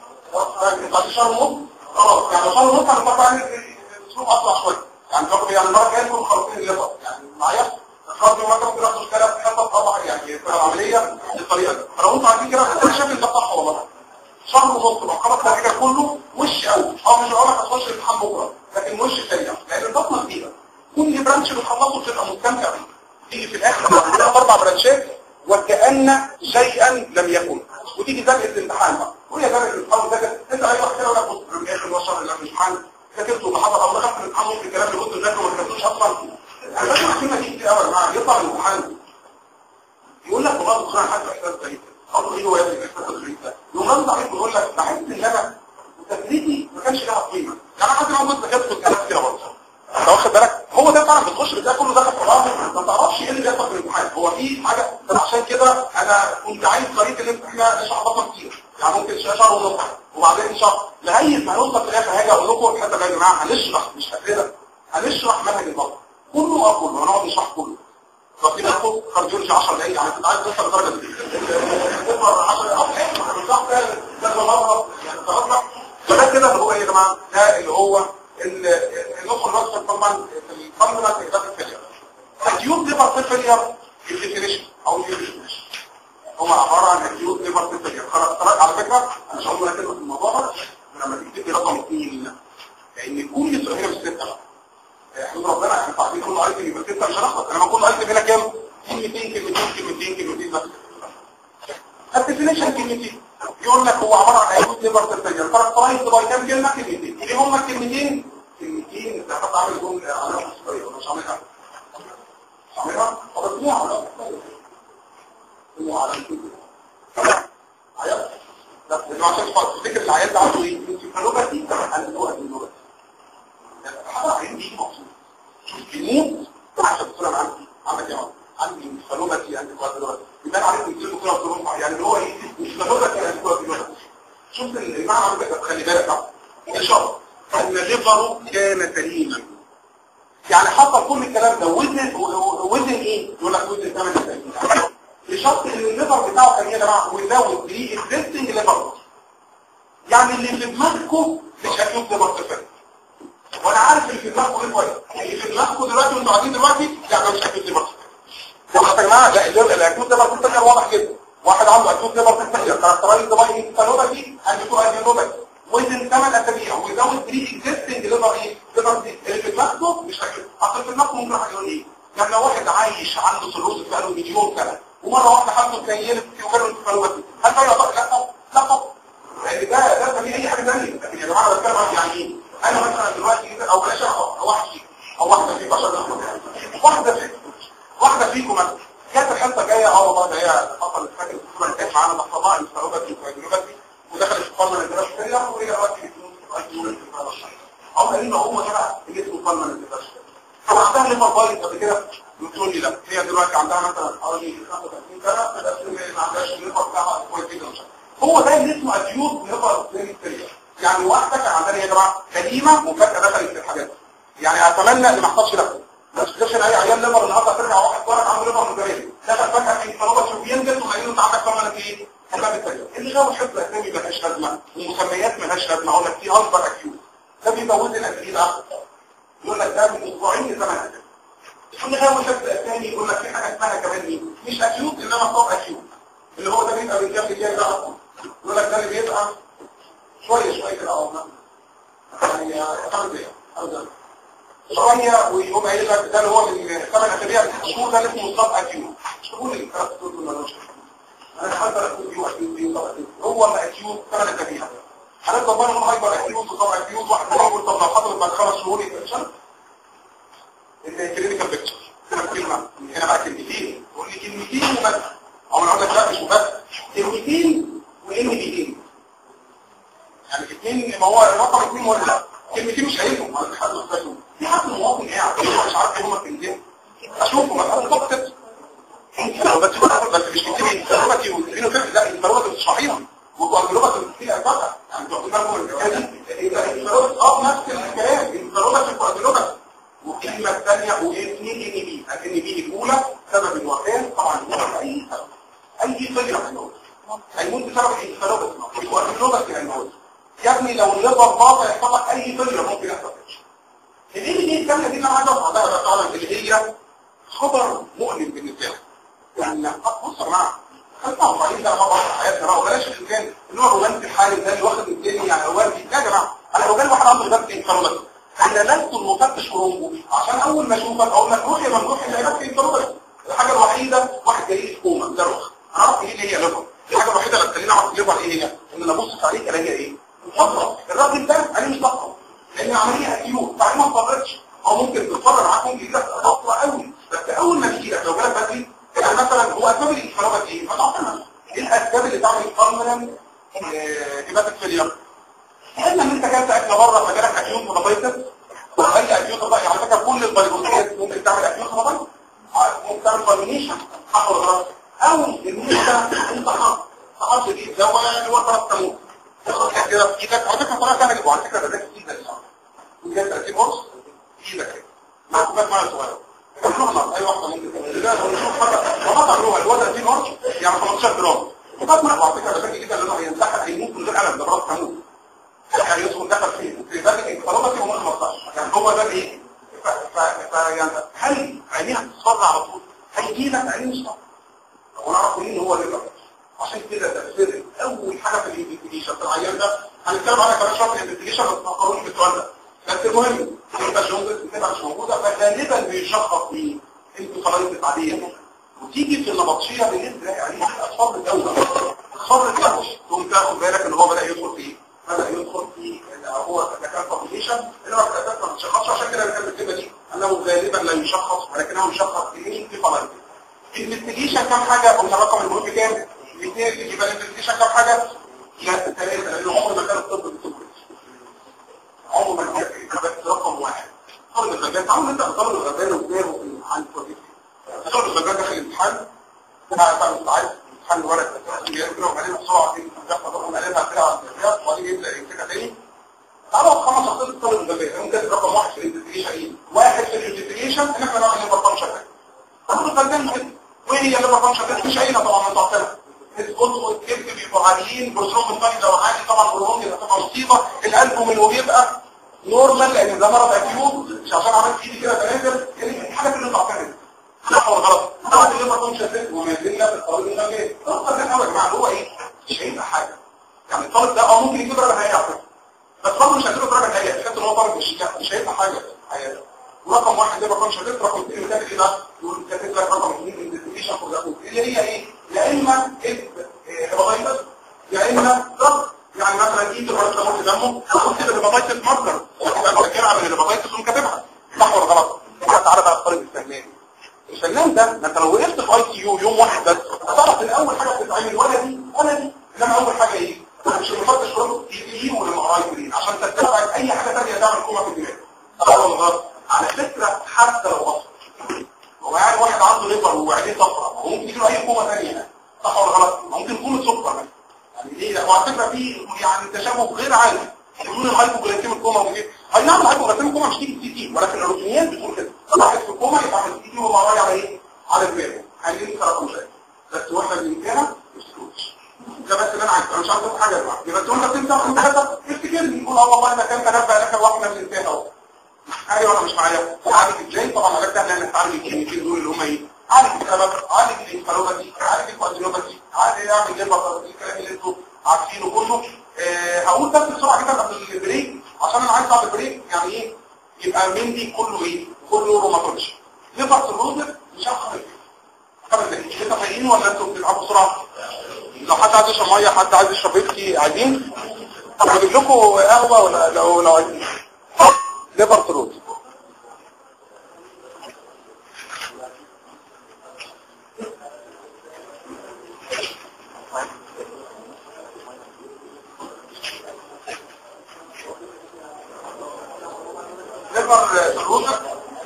بعد شهر ونص خلاص يعني شهر ونص هنطبق عليه اسلوب اسرع شويه يعني فاكر يعني المره الجايه نكون مخلصين الليفر يعني معايا خلاص مثلا ممكن ناخد كلام في حته طبعا يعني العمليه بالطريقه دي فلو انتوا عايزين كده انا شايف ان ده صح والله شهر ونص لو خلص الحاجه كله وش قوي اه مش هقول لك هتخش الامتحان بكره لكن وش سريع لان البطنه كبيره كل برانش بتخلصه بتبقى مستمتع بيه تيجي في الاخر عندنا اربع برانشات وكأن شيئا لم يكن وتيجي زنقه الامتحان بقى وهي زنقه الامتحان وذاكر انت اي واحد كده ولا بص في الاخر وشر الامتحان ذاكرته اللي حصل او دخلت الامتحان ممكن الكلام اللي كنت ذاكره ما كتبتوش اصلا انا فاكر الكلمه دي كتير قوي يا جماعه يطلع من الامتحان يقول لك والله دكتور انا حاسس احساس غريب اقول له ايه هو يا ابني الاحساس الغريب ده يقوم رد عليك ويقول لك بحس ان انا تدريبي ما كانش لها قيمه يعني حاسس ان انا كنت ذاكرت الكلام كده برضه انت واخد بالك هو ده فعلا بتخش بتلاقي كله دخل في بعضه ما تعرفش ايه اللي بيحصل في الامتحان هو في حاجه عشان كده انا كنت عايز طريقه ان احنا نشرح بطن كتير يعني ممكن شهر ونص وبعدين شهر لغايه ما نوصل في الاخر هاجي اقول لكم الحته يا جماعه هنشرح مش هكذا هنشرح منهج البطن كله اه كله هنقعد نشرح كله واخدين بالكم كارديولوجي 10 دقايق يعني كنت عايز توصل لدرجه دي 10 دقايق صح ده مره يعني فده كده اللي هو ايه يا جماعه ده اللي هو النص الرأس طبعا في الفامولا في إجابة الفيلير الأكيوت ليفر فيلير الديفينيشن أو الديفينيشن هو عبارة عن أكيوت ليفر فيلير على فكرة أنا مش هقول لك كلمة في الموضوع ده لما تكتب لي رقم اثنين لأن كل سؤال هنا مش ستة بقى احمد ربنا احنا عارفين كل ايتم يبقى ستة مش هنخلص انا كل ايتم هنا كام؟ كلمتين كلمتين كلمتين كلمتين بس الديفينيشن كلمتين يقول لك هو عباره عن ايوت ليفر سيرفير كاركترايز باي كام كلمه كلمتين ايه هم الكلمتين كلمتين انت حاطط عامل جمله على مصريه ولا مش عاملها عاملها طب اسمها ولا اسمها على عيال بس لانه عشان تفتكر العيال ده عنده ايه انسيفالوباثي انا اللي هو اللغه حاجه عندي مقصود شوف كلمات عشان تصير عندي عندك يا عندي انسيفالوباثي عندي كوادرات يبقى عليك يصير كده ظروف يعني اللي هو ايه انسيفالوباثي عندي كوادرات شوف المعنى ده خلي بالك بقى اشاره ان ليفره كان سليما يعني حصل كل الكلام ده وزن وزن ايه يقول لك وزن 38 بشرط ان الليفر بتاعه كان يا جماعه ويزود ليه اكزيستنج ليفر يعني اللي في دماغكم مش هتشوف ليفر صفر وانا عارف اللي في دماغكم ايه كويس اللي في دماغكم دلوقتي وانتوا قاعدين دلوقتي لا مش هتشوف ليفر صفر يا جماعه لا الاكيوت ليفر صفر واضح جدا واحد عنده اكيوت ليفر صفر كاركترايز باي انسانوباثي عنده انسانوباثي وزن 8 اسابيع ويزود بري اكزيستنج ليفر ايه ليفر دي اللي في دماغكم مش هتشوف اصل في دماغكم ممكن حاجه يقول ايه يعني لو واحد عايش عنده سيروز بقاله مليون سنه ومرة واحدة حالته اتنيلت في وكانوا انتفالوباتي هل ده يعتبر لا طب لا طب لان ده ده في اي حاجة ثانيه لكن يا جماعة بتكلم عن يعني ايه انا مثلا دلوقتي كده او بلاش او واحد فيكم او واحدة فيكم عشان واحدة فيكم واحدة فيكم مثلا كانت الحصة جاية اه والله ده هي حصلت فاكر الدكتورة اللي كانت معانا محفظة انتفالوباتي وانتفالوباتي ودخلت في قرن الانتفاش كده وهي دلوقتي في او قال لنا هو كده اللي اسمه قرن الانتفاش طب عندها ليفر بايظ قبل كده بتقول لي لا هي دلوقتي عندها مثلا حوالي 35 سنه بس ما عندهاش الليفر بتاعها كويس جدا هو ده اللي اسمه اكيوت ليفر سيريس يعني واحده كان عندها يا جماعه سليمه وفجاه دخلت في الحاجات يعني اتمنى ان ما يحصلش ده ما تفتكرش ان اي عيال ليفر النهارده ترجع واحد ورق عنده ليفر مجرد دخل فجاه في طلبه شوف ينزل وقال له انت عندك كمان ايه؟ حمام التجربه اللي جاب حفظ اسامي مالهاش لازمه ومسميات مالهاش لازمه اقول لك في اكبر اكيوت ده بيبقى وزن قد ايه ده؟ يقول لك ده من اسبوعين لثمان اسابيع كل غاوي شكل الثاني يقول لك في حاجه اسمها كمان ايه مش اكيوت انما صار اكيوت اللي هو ده بيبقى بالجنب الجاي ده اصلا يقول لك ده اللي بيبقى شويه شويه كده اهو يعني خمس دقايق شويه ويقوم قايل لك ده اللي هو من ثمان اسابيع الشهور ده اسمه صاب اكيوت مش تقول لي الثلاث دول دول انا حتى اقول دي واحد دي هو الاكيوت ثمان اسابيع هنفضل بقى نقول هايبر اكيوت وصاب اكيوت واحد يقول طب لو حصلت بعد خمس شهور يبقى شهر الكلينيكال بيكتشر كلمة هنا بقى كلمتين قول لي كلمتين وبس او انا اقول لك لا مش وبس كلمتين وان بيتين يعني الاثنين ما هو رقم اثنين مهم لا كلمتين مش هينفعوا ما حد يستخدمهم في حد مواطن قاعد مش عارف ايه هما الكلمتين اشوفه مثلا فقط بس بس مش كتير الفروتي والفينو فيرس لا الفروتي مش صحيحه والجلوبة فيها فتح يعني تقول لكم الفروتي اه نفس الكلام الفروتي والجلوبة والكلمة الثانية وإن بي الإن بي الأولى سبب الوفاة طبعا هو أي سبب أي فجرة في الموت هيموت بسبب الانفلوبة الانفلوبة في الموت يا ابني لو الليفر باطل يحصل لك أي فجرة ممكن يحصل الإن بي الثانية دي أنا عايز أطلع بقى فعلا اللي هي خبر مؤلم بالنسبة لك يعني بص يا جماعة 45 سنة ما بقى حياتنا بقى وبلاش الإنسان اللي هو رومانسي الحالي ده اللي واخد الدنيا يعني وردي يا جماعة أنا لو جالي واحد عنده رومانسي انفلوبة انا لست المفتش كرومبو عشان اول ما اشوفك اقول لك روح يا ممدوح اللي هناك في الضرورة الحاجه الوحيده واحد جاي لي في كوما ده روح اعرف ايه اللي هي ليفر الحاجه الوحيده اللي تخليني اعرف ليفر ايه هي ان انا ابص عليك الاقي ايه فتره الراجل ده انا مش بطل لان عمليه اكيوت بعد ما اضطرتش او ممكن تتفرج معاك ممكن يجي لك فتره قوي بس اول ما تيجي لك لو جالك بدري يعني مثلا هو اسباب الانفلامات ايه؟ ما تعرفش ايه الاسباب اللي تعمل الفالمنال هيباتيك فيلير اما ان انت كانت اكله بره فجالك اكيوت متفيتس واي اكيوت بقى على فكره كل الفيروسات ممكن تعمل اكيوت متفيتس ممكن تعمل فالمينيشن حق الغرض او ان انت انت حق حط دي دواء يعني هو طرف تموت تاخد كده في ايدك على فكره طرف سهل وعلى فكره ده ده في ايدك وجاي 30 قرص في ايدك مع كوبايه ميه صغيره اي واحده ممكن تعمل لا هو نشوف حاجه وما تعملوها اللي هو 30 قرص يعني 15 جرام كوبايه ميه على فكره ده فاكر كده اللي هو هينسحب هيموت من غير الم ده راس تموت يعني يدخل دخل فيه في ذلك انفرادتي ومن 15 يعني هو ده ايه يعني هل عينيها تصفر على طول هيجي لك عينيه مش صفر ونعرف مين هو اللي عشان كده تأثير اول حاجه في الانفستيجيشن في العيان ده هنتكلم عنها كمان شويه في الانفستيجيشن بس ما قالوش بالسؤال ده بس المهم انت جونز بتبقى مش موجوده فغالبا بيشخص مين انتوا خلاص عاديه وتيجي في النبطشيه بالنسبه عليه اطفال الدوله صبر الكابوس تقوم تاخد بالك ان هو بدا يدخل في بدا يدخل في هو كان كومبليشن اللي هو كان ما بتشخصش عشان كده كان الكلمه دي انه غالبا لا يشخص ولكنه يشخص في مين في فلايت الانفستيجيشن كام حاجه قلنا الرقم المهم كام؟ الاثنين يبقى الانفستيجيشن كام حاجه؟ لا ثلاثه لان عمر ما كان الطب بالطب عمر ما كان بس رقم واحد طالب الغلبان تعالوا انت طالب الغلبان وجابه في الامتحان كويس طالب الغلبان داخل الامتحان بقى بقى مستعد امتحان الورق يقرا وبعدين بسرعه كده ياخد رقم عليها كده على الجهاز وبعدين يبدا يمسكها تاني تعالوا خمس شخصيات الطالب الغلبان هم كاتب رقم واحد في الانفستيجيشن واحد في الانفستيجيشن ان احنا نعمل ليفر فانكشن طالب الغلبان كده وايه هي الليفر فانكشن مش عينه طبعا من تعطيها الجزء والكبد بيبقوا عاليين بروتين الثاني لو عالي طبعا الهرمون دي هتبقى مصيبه القلب منه بيبقى نورمال لان ده مرض اكيوت مش عشان عملت ايدي كده تنازل يعني الحاجه اللي بتعتمد صح ولا غلط طبعا اللي ما تكونش شديد وما زلنا في الطريق الغالي اصلا ده حاجه مع هو ايه مش هيبقى حاجه يعني الطالب ده اه ممكن يجيب درجه نهائيه على فكره بس برضه مش هيجيب درجه نهائيه تحس ان هو طالب مش مش هيبقى حاجه حياته ورقم واحد ده ما كانش شديد رقم اثنين كاتب ايه بقى يقول كاتب لك رقم اثنين انفستيجيشن فور اللي هي ايه يا اما هيباتايتس يا اما ضغط يعني مثلا ايد الراجل ده موت دمه اقول كده الهيباتايتس مصدر يبقى فاكرها من الهيباتايتس ومكاتبها صح ولا غلط؟ تعالى بقى الطالب الفهمان الفنان ده ما انت لو وقفت في اي سي يو يوم واحد بس هتعرف ان اول حاجه بتتعمل ولا دي ولا دي انما اول حاجه ايه؟ مش المفتش شروط تقيل ولا مقرايبين عشان تستبعد اي حاجه ثانيه تعمل كوما في الدماغ صح ولا غلط؟ على فكره حتى لو وصل هو يعني واحد عنده ليفر وعينيه صفراء هو ممكن يجيله اي كوما ثانيه صح ولا غلط؟ ممكن كومه سكر يعني ليه؟ وعلى فكره في يعني تشابه غير عادي يقولون الهايبوجلايكيميك كوما ودي اي نعم الهايبوجلايكيميك كوما مش تيجي سي تي ولكن الروتينيات بتقول كده واحد في الكوما يبقى عامل سي تي وهو راجع على ايه؟ على دماغه عايزين رقم شيء بس واحنا بنمكانها ما تسكتش ده بس اللي انا عايز انا مش عايز اقول حاجه دلوقتي بس وانت بتمسح انت هدف افتكرني يقول اه والله انا كان تنبأ لك واحنا بننتهي اهو ايوه انا مش معايا عالج ازاي طبعا علاج ده ان نتعالج الكلمتين دول اللي هم ايه عالج السبب عالج الانفلوباتي عالج الكوادريوباتي عالج يعمل ليفر الكلام اللي انتوا عارفينه كله أه هقول بس بسرعه كده قبل البريك عشان انا عايز اعمل بريك يعني ايه يبقى مندي كله ايه كله روماتولوجي ليفر سيروزر مش هاخد خمس دقايق انتوا فايقين ولا انتوا بتلعبوا بسرعه لو حد عايز يشرب ميه حد عايز يشرب بيبسي عايزين طب اجيب لكم قهوه ولا لو لو عايزين ليفر سيروزر ليفر سيروزر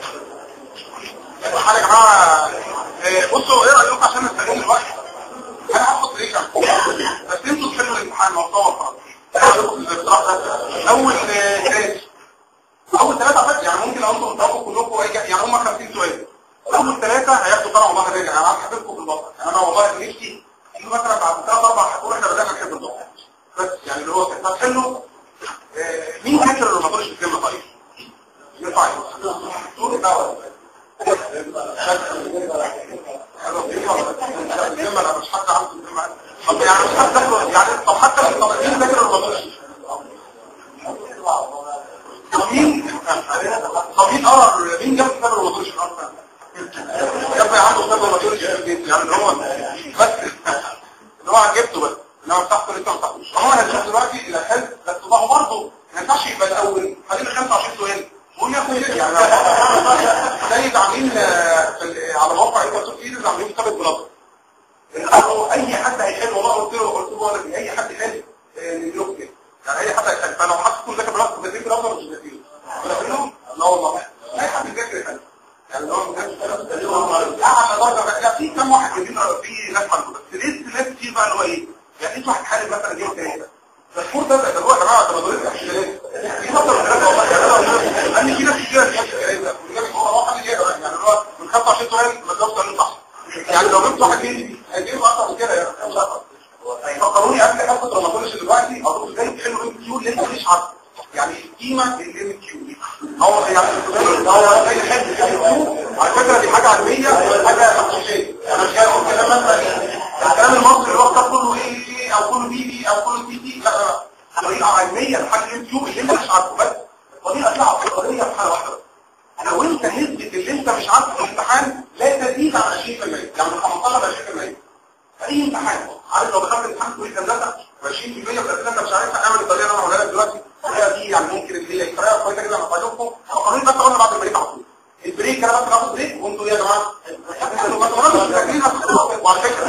حاجه يا جماعه بصوا ايه رايكم عشان نستغل الوقت انا هاخد بريك بس انتوا تحلوا الامتحان موضوع اول ثلاث اول ثلاثه بس يعني ممكن لو انتوا تطبقوا كلكم يعني هم 50 سؤال اول ثلاثه هياخدوا طبعا والله تاني انا حبيبكم في البطل يعني انا والله نفسي انه مثلا بعد ثلاث اربع شهور احنا بدانا نحب البطل بس يعني اللي هو هتحلوا مين فاكر الروماتولوجي في الكلمه طيب؟ ينفع طول الدواء مش حد عنده طب يعني مش حد يعني طب حتى طب مين ذاكر الروماتولوجي؟ طب مين طب مين قرا مين جاب كتاب الروماتولوجي اصلا؟ جاب عنده كتاب الروماتولوجي في البيت يعني هو بس اللي هو جبته بس انما فتحته لسه ما فتحتوش هو انا هنشوف دلوقتي الى حلو بس ما هو برضه ما ينفعش يبقى الاول خلينا 25 سؤال قول يا اخويا يعني زي عاملين على موقع الواتساب فيديوز عاملين كتاب البلاطه اي حد هيحل والله قلت له قلت له انا اي حد يحل نديله كده يعني اي حد هيحل فلو حد يكون ذاكر بلاطه بديك بلاطه مش بديله ولكنهم لا والله اي حد يذاكر يحل يعني لو ما كانش اعلى درجه لا في كم واحد جايبين في ناس عنده بس ليه ناس كتير بقى اللي هو ايه يعني انت واحد حالل مثلا جيب ثلاثه الفور ده ده هو يا جماعه ده مدرسه احتلال في مصر ثلاثه والله يعني قال لي في ناس كتير بتحكي الكلام ده ولذلك هو هو حد جاي يعني هو من 25 سؤال ما تقدرش تقول صح يعني لو جبت واحد جديد هيجيب اكتر من كده يعني مش عارف فكروني قبل حصه روماتولوجي دلوقتي اقول ازاي تحلوا ام كيو اللي انت مش عارفه يعني القيمه الام كيو هو يعني هو زي حد على فكره دي حاجه علميه حاجه تخصصيه انا مش جاي اقول كلام مثلا الكلام المصري اللي هو كله ايه او كله بي بي او كله بي بي لا طريقه علميه لحل الام كيو اللي انت مش عارفه بس طريقه تلعب في القضيه في حاله واحده لو انت نسبه اللي انت مش عارفه في الامتحان لا تزيد عن 20% يعني من 15 ل 20% اي امتحان عارف لو دخلت امتحان كليه هندسه 20% من الاسئله انت مش عارفها اعمل الطريقه اللي انا هقولها لك دلوقتي الطريقه دي يعني ممكن اللي هي طريقه كويسه جدا هقول لكم قانون بس قلنا بعد البريك على طول البريك انا بس باخد بريك وانتوا يا جماعه انتوا مش فاكرين وعلى فكره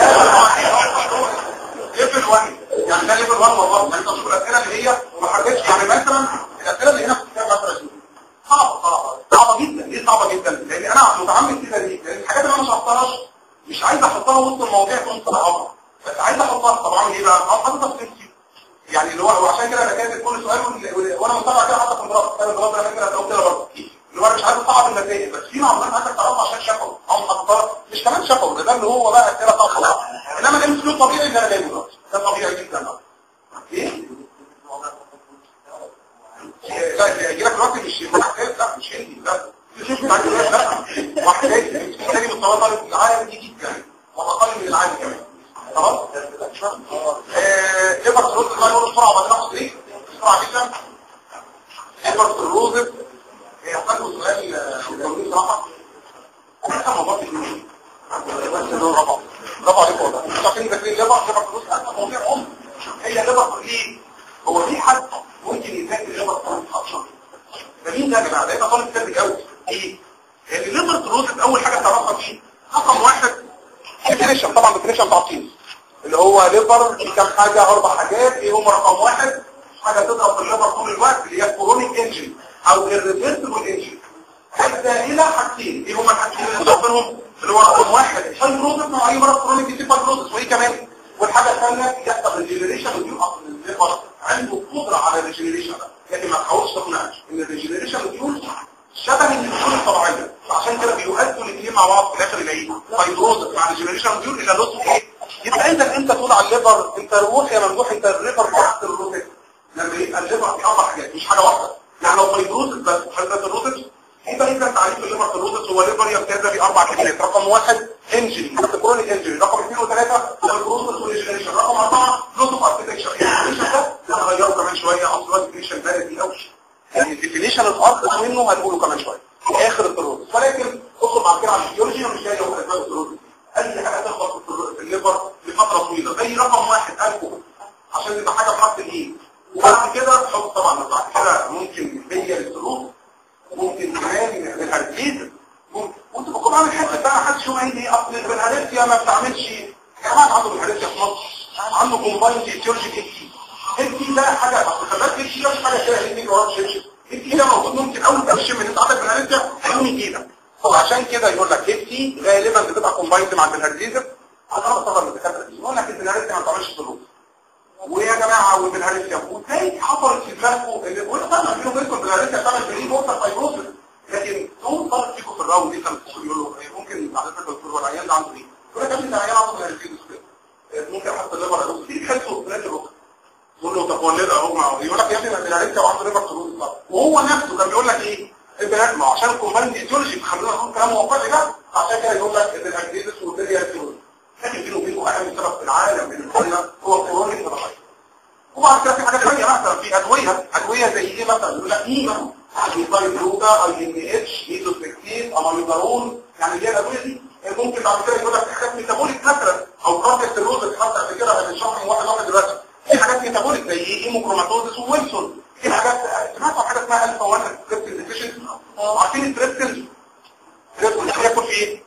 ليفل 1 يعني ده ليفل 1 والله انت تشوف الاسئله اللي هي ما حددش يعني مثلا الاسئله اللي هنا في الكتاب مثلا صعبه صعبه صعبه جدا ليه صعبه جدا لان انا متعمد كده ليه لان الحاجات اللي انا ما شرحتهاش مش عايز احطها وسط المواضيع تكون صعبه بس عايز احطها طب اعمل ايه بقى احطها في نفسي يعني اللي هو وعشان كده انا كاتب كل سؤال وانا متابع كده حتى في المراقبه كتاب المراقبه انا كده هتقول كده برضه اللي هو انا مش عايز اصعب النتائج بس في معلومات عايزك تعرفها عشان شفوي او محطها مش كمان شفوي ده, ده اللي هو بقى اسئله صعبه انما الام سلوك طبيعي اللي انا جايبه دلوقتي ده طبيعي جدا بقى ايه لا يجي لك دلوقتي مش لا مش هندي لا لا واحد جاي تاني مستوى طالب العالم دي جدا واقل من العالم كمان خلاص ايه بس روز ما يقول بسرعه بعد ناخد ايه بسرعه جدا ايه بس الروز يحتاج سؤال قانوني صراحه احنا ما بعرفش بس ده رقم برافو عليك والله مش عارفين ذاكرين ليبر ليبر فلوس انت مواضيع ام هي ليبر ليه هو في حد ممكن يذاكر ليبر فلوس 10 ده مين ده يا جماعه ده يبقى طالب ساذج قوي ايه لان ليبر فلوس اول حاجه تعرفها فيه رقم واحد ديفينيشن طبعا ديفينيشن تعطيل اللي هو ليبر في كام حاجه اربع حاجات ايه هم رقم واحد حاجه تضرب في الليبر طول الوقت اللي هي الكرونيك انجري او الريفيرسبل انجري حتى الى حاجتين ايه هم الحاجتين اللي ضربهم اللي هو رقم واحد الفايبروزس مع اي مرض كرونيك دي فايبروزس وايه كمان والحاجه الثانيه يحصل ريجنريشن وديول اصلا الليبر عنده قدره على الريجنريشن لكن ما تحاولش تقنعش ان الريجنريشن وديول شبه الديول الطبيعيه عشان كده بيؤدوا الاثنين مع بعض في الاخر الى ايه فايبروزس مع الريجنريشن وديول الى لوس ايه يبقى انت انت تقول على الليبر انت روح يا ممدوح انت الليبر تحت الروتين لما يبقى الليبر في اربع حاجات مش حاجه واحده يعني لو فايبروزس بس وحالات الروتين يبقى انت تعريف الليبر الروتين هو ليبر يمتاز باربع كلمات رقم واحد انجري كرونيك انجري رقم اثنين وثلاثه البروسس والريجنريشن رقم اربعه لوس اوف اركتكشر الديفينيشن ده انا هغيره كمان شويه اصل الديفينيشن ده دي قوي يعني الديفينيشن الارقص منه هنقوله كمان شويه في اخر التروتس ولكن اخرج بعد كده على الفيولوجي مش جاي هو اسباب التروتس اي حاجه تخبط في الليبر لفتره طويله زي رقم واحد الكحول عشان يبقى حاجه بحط الايد وبعد كده تحط طبعا بعد كده ممكن هي للسلوك ممكن كمان الهرجيز وانت بكون عامل حته بقى حد شو عندي اصل الهرجيز ما بتعملش كمان عنده الهرجيز في مصر عنده كومبايند ايتيولوجي كتير انت ده حاجه اصل خبرات كتير مش حاجه كده اللي وراك شبشب انت ده موجود ممكن اول ما تشم ان انت عندك الهرجيز هيقوم يجيلك وعشان كده يقول لك هيبتي غالبا بتبقى كومبايند مع الهرجيز انا بصغر من الدكاتره دي يقول لك ان الهرجيز ما بتعملش سلوك ويا جماعه والهرجيز وازاي حصلت في دماغكم اللي بقول طبعا بينهم وبينكم الهرجيز بتعمل بري موتر فايبروسس لكن طول طالب فيكم في الراوند دي كان يقول له ممكن بعد كده الدكتور ولا عيال ده عنده ايه؟ يقول لك يا ابني ده عيال عنده هرجيز ممكن حتى الليفر يقول في خلفه بلاد الركب يقول له طب ولد اهو معه يقول لك يا ابني ده الهرجيز وعنده ليفر تروز وهو نفسه كان بيقول لك ايه؟ البنات ما عشان الكومباند ايديولوجي خلونا نقول كلام واقعي ده عشان كده يقول لك ان الاجهزه والدنيا تروز لكن بينه وبينه اهم سبب في العالم بالنسبه لنا هو كرونيك متغير وبعد كده في حاجات ثانيه مثلا في ادويه ادويه زي ايه مثلا يقول لك ايه الفايل لوكا اي ان اتش ميزوسبكتين اماميدارون يعني اللي هي الادويه دي ممكن بعد كده يقول لك حاجات ميتابوليك مثلا او كاردياك سيروزس حتى قبل كده هنشرح من واحد واحد دلوقتي في حاجات ميتابوليك زي ايه هيموكروماتوزس وويلسون في حاجات سمعت عن حاجه اسمها الفا 1 تريبتين ديفيشن عارفين التريبتين تريبتين بياكل في ايه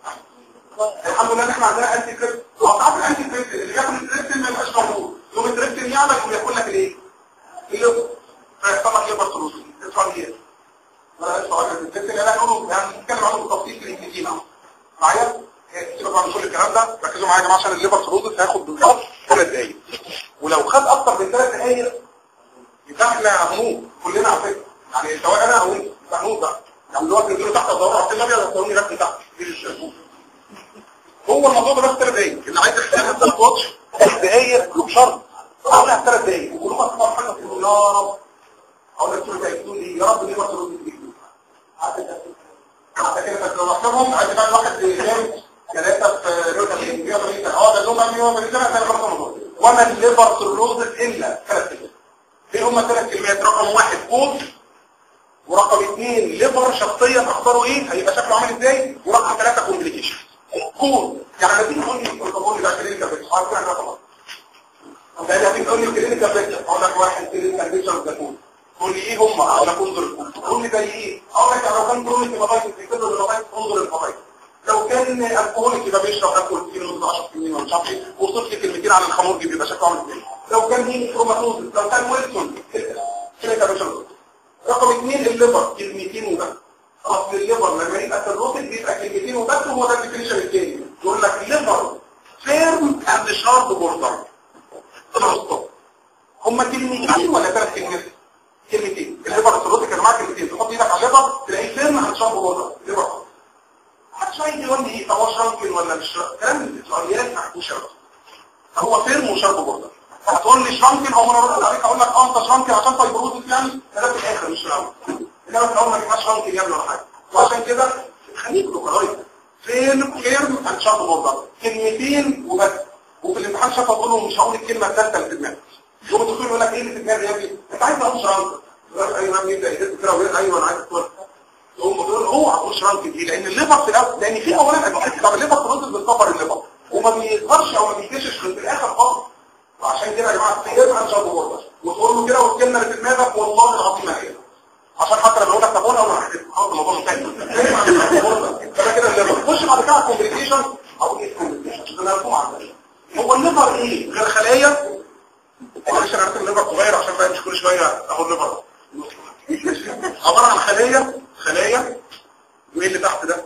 الحمد لله ان احنا عندنا انتي تريبتين وقعت الانتي تريبتين اللي بياكل التريبتين ما يبقاش موجود يوم التريبتين يعمل وياكل لك الايه اللي فيحصل لك ليبر سلوس اسمع ايه ولا اسمع لك التريبتين انا هقوله يعني نتكلم عنه بالتفصيل في الانجليزي معايا سيبك بقى من كل الكلام ده ركزوا معايا يا جماعه عشان الليبر سلوس هياخد بالظبط ثلاث دقايق ولو خد اكتر من ثلاث دقايق يبقى احنا هنموت كلنا على فكره يعني سواء انا او انت يبقى هنموت بقى يعني دلوقتي نزلوا تحت الدورة عبد الابيض هتلاقوني راكب تحت في الشاشوف هو الموضوع ده بس ثلاث دقايق اللي عايز يحسبها ثلاث واتش ثلاث دقايق بشرط اقولها ثلاث دقايق وكل ما تسمع حاجه تقول يا رب اقول لك ثلاث دقايق تقول لي يا رب ليه ما تقول لي حتى كده بس لو رحتهم عايز بقى الواحد جامد ثلاثه في ريوتا 180 اه ده زوم 180 سنه زي ما وما الليفر سيروزس الا ثلاث كلمات ايه هما ثلاث كلمات رقم واحد كود ورقم اثنين ليفر شخصيا اختاروا ايه هيبقى شكله عامل ازاي ورقم ثلاثة كومبليكيشن كور يعني لما تيجي تقول لي تقول لي ده كلينيكال بيكتشر عارف انا خلاص طب يعني تيجي تقول لي كلينيكال بيكتشر اقول لك واحد كلينيكال بيكتشر ده كور تقول لي ايه هم اقول لك انظر تقول لي زي ايه اقول لك لو كان كرونيك هيباتايتس بيكتب الهيباتايتس انظر الهيباتايتس لو كان الكحوليك يبقى بيشرب الكحول كتير لمده 10 سنين ولا مش عارف ايه وصف لي كلمتين عن الخمور بيبقى شكله عامل ازاي لو كان هيم كروماتوزس لو كان ويلسون كده يا باشا رقم اثنين الليفر كلمتين وبس اصل الليفر لما يبقى سيروتيك بيبقى كلمتين وبس هو ده الديفينيشن الثاني يقول لك ليفر فيرم اند شارب بوردر هما كلمتين ولا ثلاث كلمات كلمتين الليفر السيروتيك يا جماعه كلمتين تحط ايدك على الليفر تلاقيه فيرم اند شارب بوردر ليفر محدش هيجي يقول لي طب هو شرانكل ولا مش كلام اسرائيليات محكوشه هو فيرم وشارب بوردر هتقول لي شرانكل او انا ارد عليك اقول لك اه انت شرانكل عشان فايبروزس يعني ده في الاخر مش في الاول انما في الاول ما جبناش شرانكل يا ابني ولا حاجه وعشان كده خليك لوكالايز فين فيرم اند شارب بوردر كلمتين وبس وفي الامتحان شافه تقول له مش هقول الكلمه الثالثه اللي في دماغك يقوم الدكتور يقول لك ايه اللي في دماغي يا ابني انت عايز اقول شرانكل ايوه يا ابني يبدا يدق كده ويقول ايوه انا عايز اقول هم دول هو هتقول شرانك دي لان الليفر في الاول لان في اولا طب الليفر بتنزل بالكفر الليفر وما بيظهرش او ما بيكتشفش غير في الاخر خالص وعشان كده يا جماعه تيجي عن شرب برضه وتقول له كده والكلمه اللي في دماغك والله العظيم هي عشان حتى لما اقول لك طب انا اقول لك حاضر الموضوع انتهى كده كده الليفر خش بعد كده على الكومبليكيشن او ايه الكومبليكيشن ده مفهوم عندنا هو الليفر ايه غير خلايا معلش انا عرفت الليفر صغير عشان بقى مش كل شويه اهو الليفر عباره عن خلايا خلايا وايه اللي تحت ده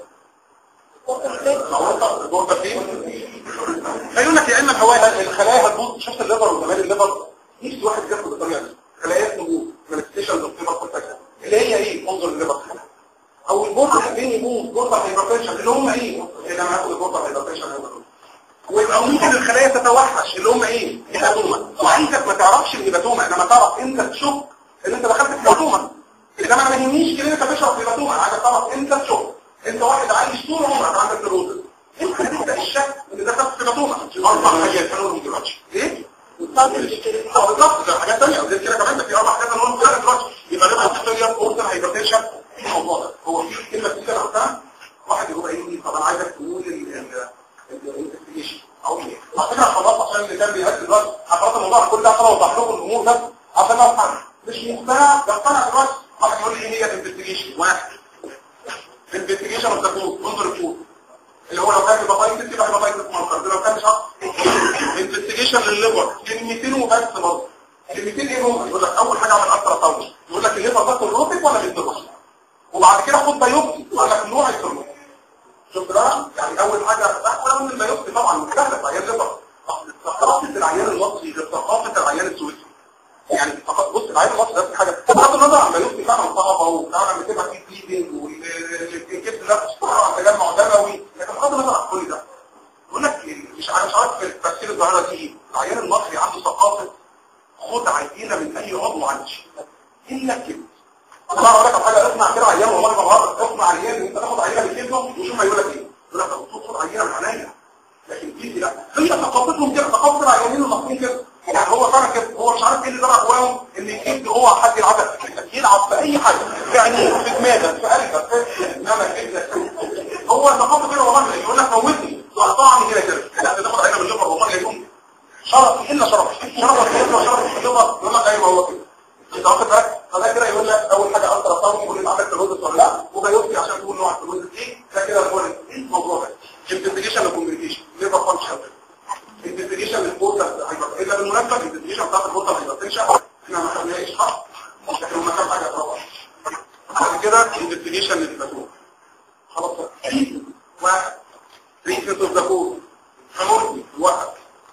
الغرفه فين هيقول لك يا اما الهواء الخلايا هتبوظ شفت الليفر وجمال الليفر نفسي واحد ياخد بالطريقه دي خلايا تبوظ مانيفستيشنز اوف ليفر بروتكشن اللي هي ايه انظر الليفر او الجرح بين يبوظ جرح هايبرتنشن اللي هم ايه اذا ما هاخد الجرح هايبرتنشن ويبقى ممكن الخلايا تتوحش اللي هم ايه هيباتوما وعايزك ما تعرفش الهيباتوما انما تعرف انت تشك ان انت دخلت في هيباتوما انما انا ما يهمنيش كده انت بتشرب في هيباتوما عايزك تعرف انت تشك انت واحد عايش طول عمرك عندك نيروزس انت هتبدا الشك ان دخلت في هيباتوما اربع حاجات هنقول لهم دلوقتي ايه بالظبط ده حاجات ثانيه وغير كده كمان في اربع حاجات هنقول لهم دلوقتي يبقى ليفر بكتيريا اورتر هايبرتنشن ايه الموضوع ده هو في كلمه كتير عرفتها واحد يقول ايه طب انا عايزك تقول الانفستيجيشن او ايه على فكره خلاص عشان اللي كان بيهدد دلوقتي حضرتك الموضوع كله عشان اوضح لكم الامور بس عشان افهم مش مقتنع بقتنع دلوقتي واحد يقول لي ايه هي الانفستيجيشن واحد الانفستيجيشن اوف ذا كود انظر الكود اللي هو لو كان هيباتايتس يبقى هيباتايتس ماركر لو كان مش انفستيجيشن للليفر كلمتين وبس برضه كلمتين ايه هم يقول لك اول حاجه اعمل الترا ساوند يقول لك الليفر ده كروتيك ولا بيتدرس وبعد كده خد بايوبسي يقول لك نوع الكروتيك شفت بقى يعني اول حاجه ولو ان البيوبسي طبعا مختلف عيان ليفر ثقافه العيان المصري غير ثقافه العيان السويسري يعني بص العيان المصري ده حاجه بغض النظر عن البيوبسي فعلا صعبه وفعلا بتبقى فيه بليدنج والكبد ده طبعا تجمع دموي لكن بغض النظر عن كل ده بقول لك مش عارف مش عارف في تفسير الظاهره دي ايه العيان المصري عنده ثقافه خد عينه من اي عضو عندي الا الكبد طبعا اقول لك حاجه اسمع كده عيان والله ما بهرج اسمع عيان انت تاخد عينه من كبده وشوف هيقول لك ايه يقول لك الدكتور خد عينه من عينيا لكن دي لا هي ثقافتهم كده ثقافه العيانين المصريين كده يعني هو فعلا كده هو مش عارف ايه اللي زرع جواهم ان الكبد هو حد يلعب في كبدك يلعب في اي حاجه في عينيك في دماغك في قلبك انما كبدك هو ثقافه كده والله يقول لك موتني طعم كده كده لا تاخد عينه من الليفر والله لا يمكن شرف الا شرف شرف الكبد وشرف الليفر يقول لك ايوه هو كده انت واخد بالك فده كده يقول لك اول حاجه الترا ساوند يقول لك عندك تلوث ولا لا وبيوبسي عشان تقول نوع التلوث ايه ده كده هو ايه الموضوع ده انفستيجيشن للكوميونيكيشن ليفر فانكشن انفستيجيشن للبورتال هايبر الا بالمناسبه الانفستيجيشن بتاعت البورتال هايبرتنشن احنا ما خدناهاش صح لكن هم كام حاجه طبعا بعد كده انفستيجيشن للباتون خلاص واحد ريسيت اوف ذا كود خمرتي واحد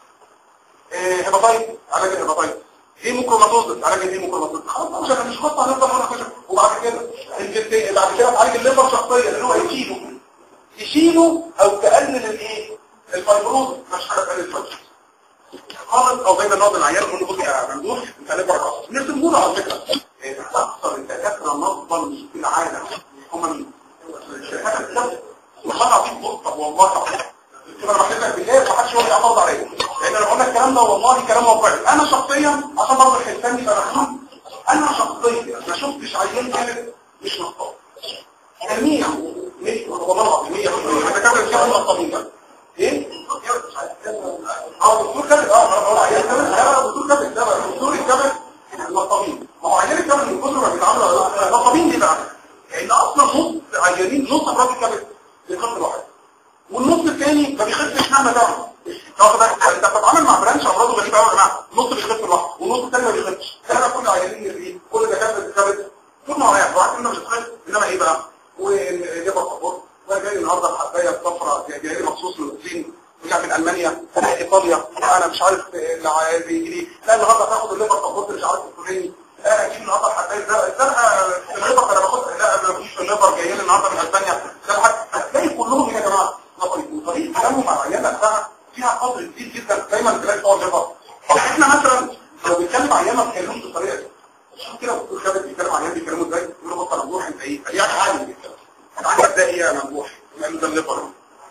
هيباتايت علاج الهيباتايت هيموكروماتوزس علاج الهيموكروماتوزس خلاص مش انا مش خطه هنفضل نقول كده وبعد كده الجلد بعد كده تعالج الليفر شخصيا اللي هو يشيله يشيله او تقلل الايه الفايبروز مش حاجه تقلل الفايبروز خالص او بين النقط العيان كله بص يا ممدوح انت ليفر خاص نرسمه له على فكره اكثر الدكاتره نصبا في العالم هم مين؟ الشركات الكبد وخلع فيه بص طب والله انا بحب لك بالله ما حدش يقول لي اعترض عليه لان انا بقول لك الكلام ده والله كلام واقعي انا شخصيا عشان برضه الحسان يبقى مفهوم انا شخصيا ما شفتش عيان كامل مش نصاب جميع مش والله العظيم 100% انا كامل كده نصابين نص امراض الكبد بيخف لوحده والنص الثاني ما بيخفش مهما تعمل واخد بالك انت بتتعامل مع برانش امراضه غريبه قوي يا جماعه نص بيخف لوحده والنص الثاني ما بيخفش الكلام كله عيانين ايه كل ده كبد كبد طول ما هو واحد واحد منهم مش هتخف انما ايه بقى وليبر سبورت وانا جاي النهارده الحبايه الصفراء جاي لي مخصوص من الصين رجع من المانيا انا ايطاليا انا مش عارف اللي بيجي لي لا النهارده تاخد الليبر سبورت مش عارف الفلاني لا اجيب النهارده الحبايه الزرقاء الزرقاء في الليبر انا باخدها لا ما فيش في الليبر جاي لي النهارده من المانيا ده هتلاقي كلهم يا جماعه نظري وطريقه كلامهم مع العيال نفسها فيها قدر كبير جدا دايما تلاقي صور الليبر احنا مثلا لو بنتكلم عيال ما بنتكلمش بالطريقه دي شوف كده دكتور خالد بيتكلم عن عيال بيتكلموا ازاي يقول له بطل ممدوح انت ايه يعني عادي بيتكلم عندك ده ايه يا ممدوح يعني ده الليبر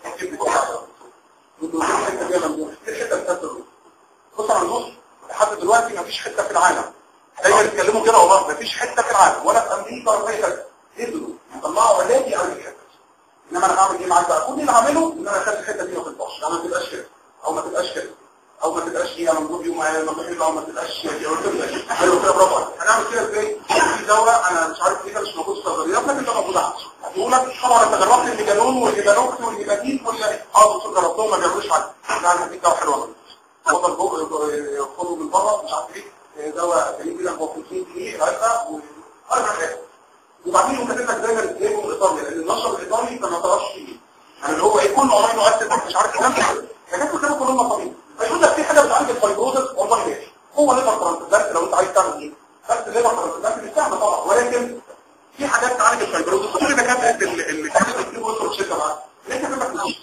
الحته دي ممدوح الحته بتاعته بص يا ممدوح لحد دلوقتي مفيش حته في العالم دايما يتكلموا كده والله مفيش حته في العالم ولا في امريكا ولا في اي حته يدلوا يطلعوا علاجي عن الحته انما انا هعمل ايه معاك بقى كل اللي هعمله ان انا اخلي الحته دي ما تطلعش يعني ما تبقاش كده او ما تبقاش كده او ما تبقاش ايه يا ممدوح يوم ما او ما تبقاش حلو كده برافو عليك هنعمل كده ازاي في دواء انا مش عارف ايه مش موجود في الصيدليات لكن ده موجود عندي يقول لك طبعا انت جربت الميجانون والهيبانوكس والهيباتيت ولا اه دكتور جربتهم ما بيعملوش حاجه لا انا هديك دواء حلو قوي افضل خده من بره مش عارف ايه دواء جميل جدا ب 50 جنيه العلقه واربع حاجات وبعدين يقوم كاتب لك دايما جايبه من ايطاليا لان النشر الايطالي انت ما تعرفش فيه يعني اللي هو ايه كله امينو اسيد مش عارف كلام حاجات كده كلهم طبيعي فيقول لك في حاجه بتعالج الفايبروزس والله ماشي هو ليفر ترانسبلانت لو انت عايز تعمل ايه بس الليفر ترانسبلانت مش سهل طبعا ولكن في حاجات تعالج الفايبروزس كل ده كانت اللي اللي كانت بتجيب وصل الشده معاه ليه كده بقى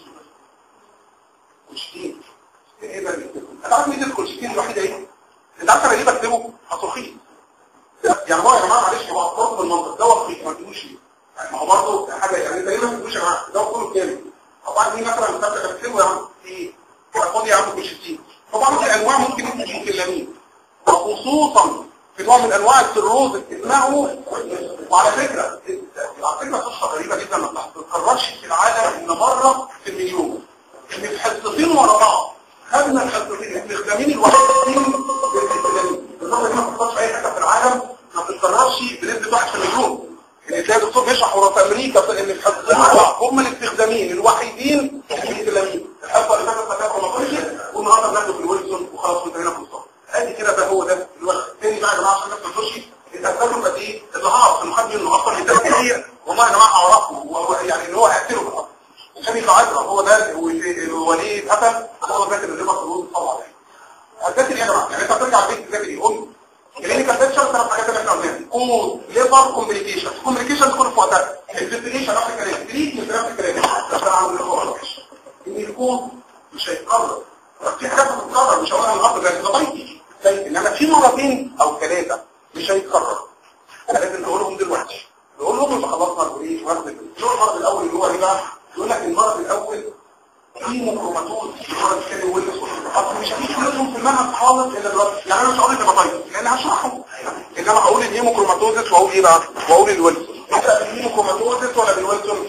كولشتين ايه ده اللي انت عارف مين الكولشتين الوحيد ايه انت عارف انا ليه بكتبه هترخيص يعني هو يا جماعه معلش هو اطراف بالمنطق ده رخيص ما تجيبوش ليه ما هو برضه حاجه يعني انت ليه ما تجيبوش يا جماعه ده كله كامل طبعا مين مثلا انت بتكتبه يا عم في خد يا عم كولشتين طبعا في انواع ممكن انت تجيب كلامين وخصوصا في نوع من انواع السيروز اسمه وعلى فكره على فكره قصه غريبه جدا ما بتتكررش في العالم الا مره في المليون ان في حصتين ورا بعض خدنا الحصتين الاستخدامين الوحيدين للاستخدامين النقطه دي ما بتحصلش في اي حته في العالم ما بتتكررش بنسبه 1 في المليون ان تلاقي دكتور بيشرح ورا في امريكا ان الحصتين ورا بعض هم الاستخدامين الوحيدين للاستخدامين الحصه اللي فاتت فاتت 15 والنهارده بناخده في الويلسون وخلاص انتهينا في الصف ادي كده ده هو ده الوقت الثاني بقى يا جماعه عشان الناس ما تخش الاسباب قد ايه الظهار انه خد منه اصلا التسكيه والله يا جماعه اعرفه يعني ان هو هيقتله بالظبط عشان يطلع عذره هو ده وليه اتقتل هو ذاكر الليبر فلوس طبعا هتذاكر ايه يا جماعه يعني انت بترجع البيت تذاكر ايه قول كلينيكال بيكتشر ثلاث حاجات اللي احنا قلناها كود ليبر كوميونيكيشن كوميونيكيشن تكون في وقتها انفستيجيشن نفس الكلام تريد مش نفس الكلام عشان اعمل الخبر ان الكود مش هيتكرر في حاجات بتتكرر مش هقول انا النهارده زي ضبيطي انما في مرتين او ثلاثه مش هيتكرر لازم نقولهم دلوقتي نقول لهم يبقى خلصنا البريش ورد النوع المرض الاول اللي هو ايه بقى يقول لك المرض الاول هيموكروماتوز المرض الثاني ويلس اصل مش هتيجي كلهم في المنهج خالص الا دلوقتي يعني انا مش هقول الهيباتايتس لان هشرحه انما هقول الهيموكروماتوزس واقول ايه بقى واقول الويلس انت الهيموكروماتوزس ولا بالويلسون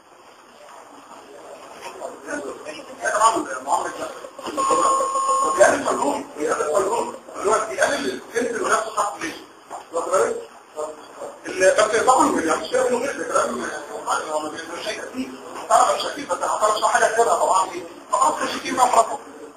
بيقلل فالروم بيقلل فالروم اللي هو بيقلل الكنس ونفسه تحت ليش بس طبعا يعني مش انه غير كلام هو مش شيء كتير تعرف مش كتير بس هتعرف حاجه كده طبعا دي طبعا مش كتير ما فرقه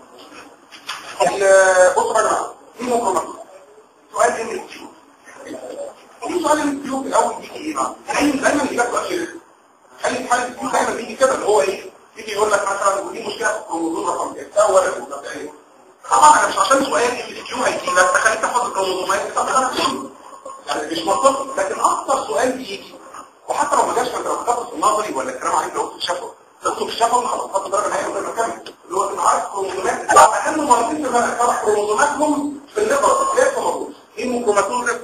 بصوا يا جماعه دي مقارنه سؤال ان الكيو في سؤال ان الكيو الاول بيجي ايه بقى دايما دايما بيجي لك اخر خلي حاله الكيو دايما بيجي كده اللي هو ايه يجي يقول لك مثلا ودي مشكله في الكروموزوم رقم كام ده ولا ده طبعا انا مش عشان سؤالي في الكيو هيجي لك تخليك تحفظ الكروموزومات طب انا يعني مش منطقي لكن اكتر سؤال بيجي وحتى لو ما جاش انت لو كتبت في النظري ولا الكلام عليك لو الشفوي تكتب الشفوي خلاص خدت درجه نهائيه من غير ما تكمل اللي هو تبقى عارف كروموزومات اهم مرتين في المنهج طبعا كروموزوماتهم في الليبر ليه موجود هيموكروماتوزس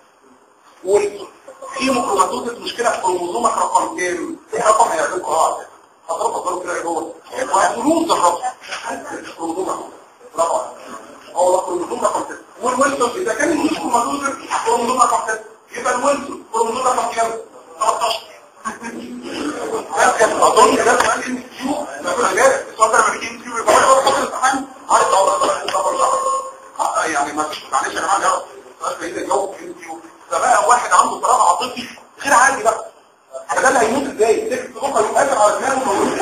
والهيموكروماتوزس مشكله في كروموزومك رقم كام؟ رقم هيعجبكم اه حضرتك تقدروا كده جوه وهتقولوا ظهرت كروموزومك برافو هو كروموزوم رقم 6 والويلسون اذا كان الهيموكروماتوزس كروموزوم رقم 6 يبقى الويلسون كروموزوم رقم كام؟ 13 اظن ده سؤال ان كيو السؤال ده لما بيجي ان كيو يبقى هو خط الامتحان عارف يعني ما فيش معلش يا جماعه ده سؤال بعيد الجو ان كيو فبقى واحد عنده فراغ عاطفي غير عادي بقى ده اللي هيموت ازاي تكت بكره يقوم قادر على دماغه وموت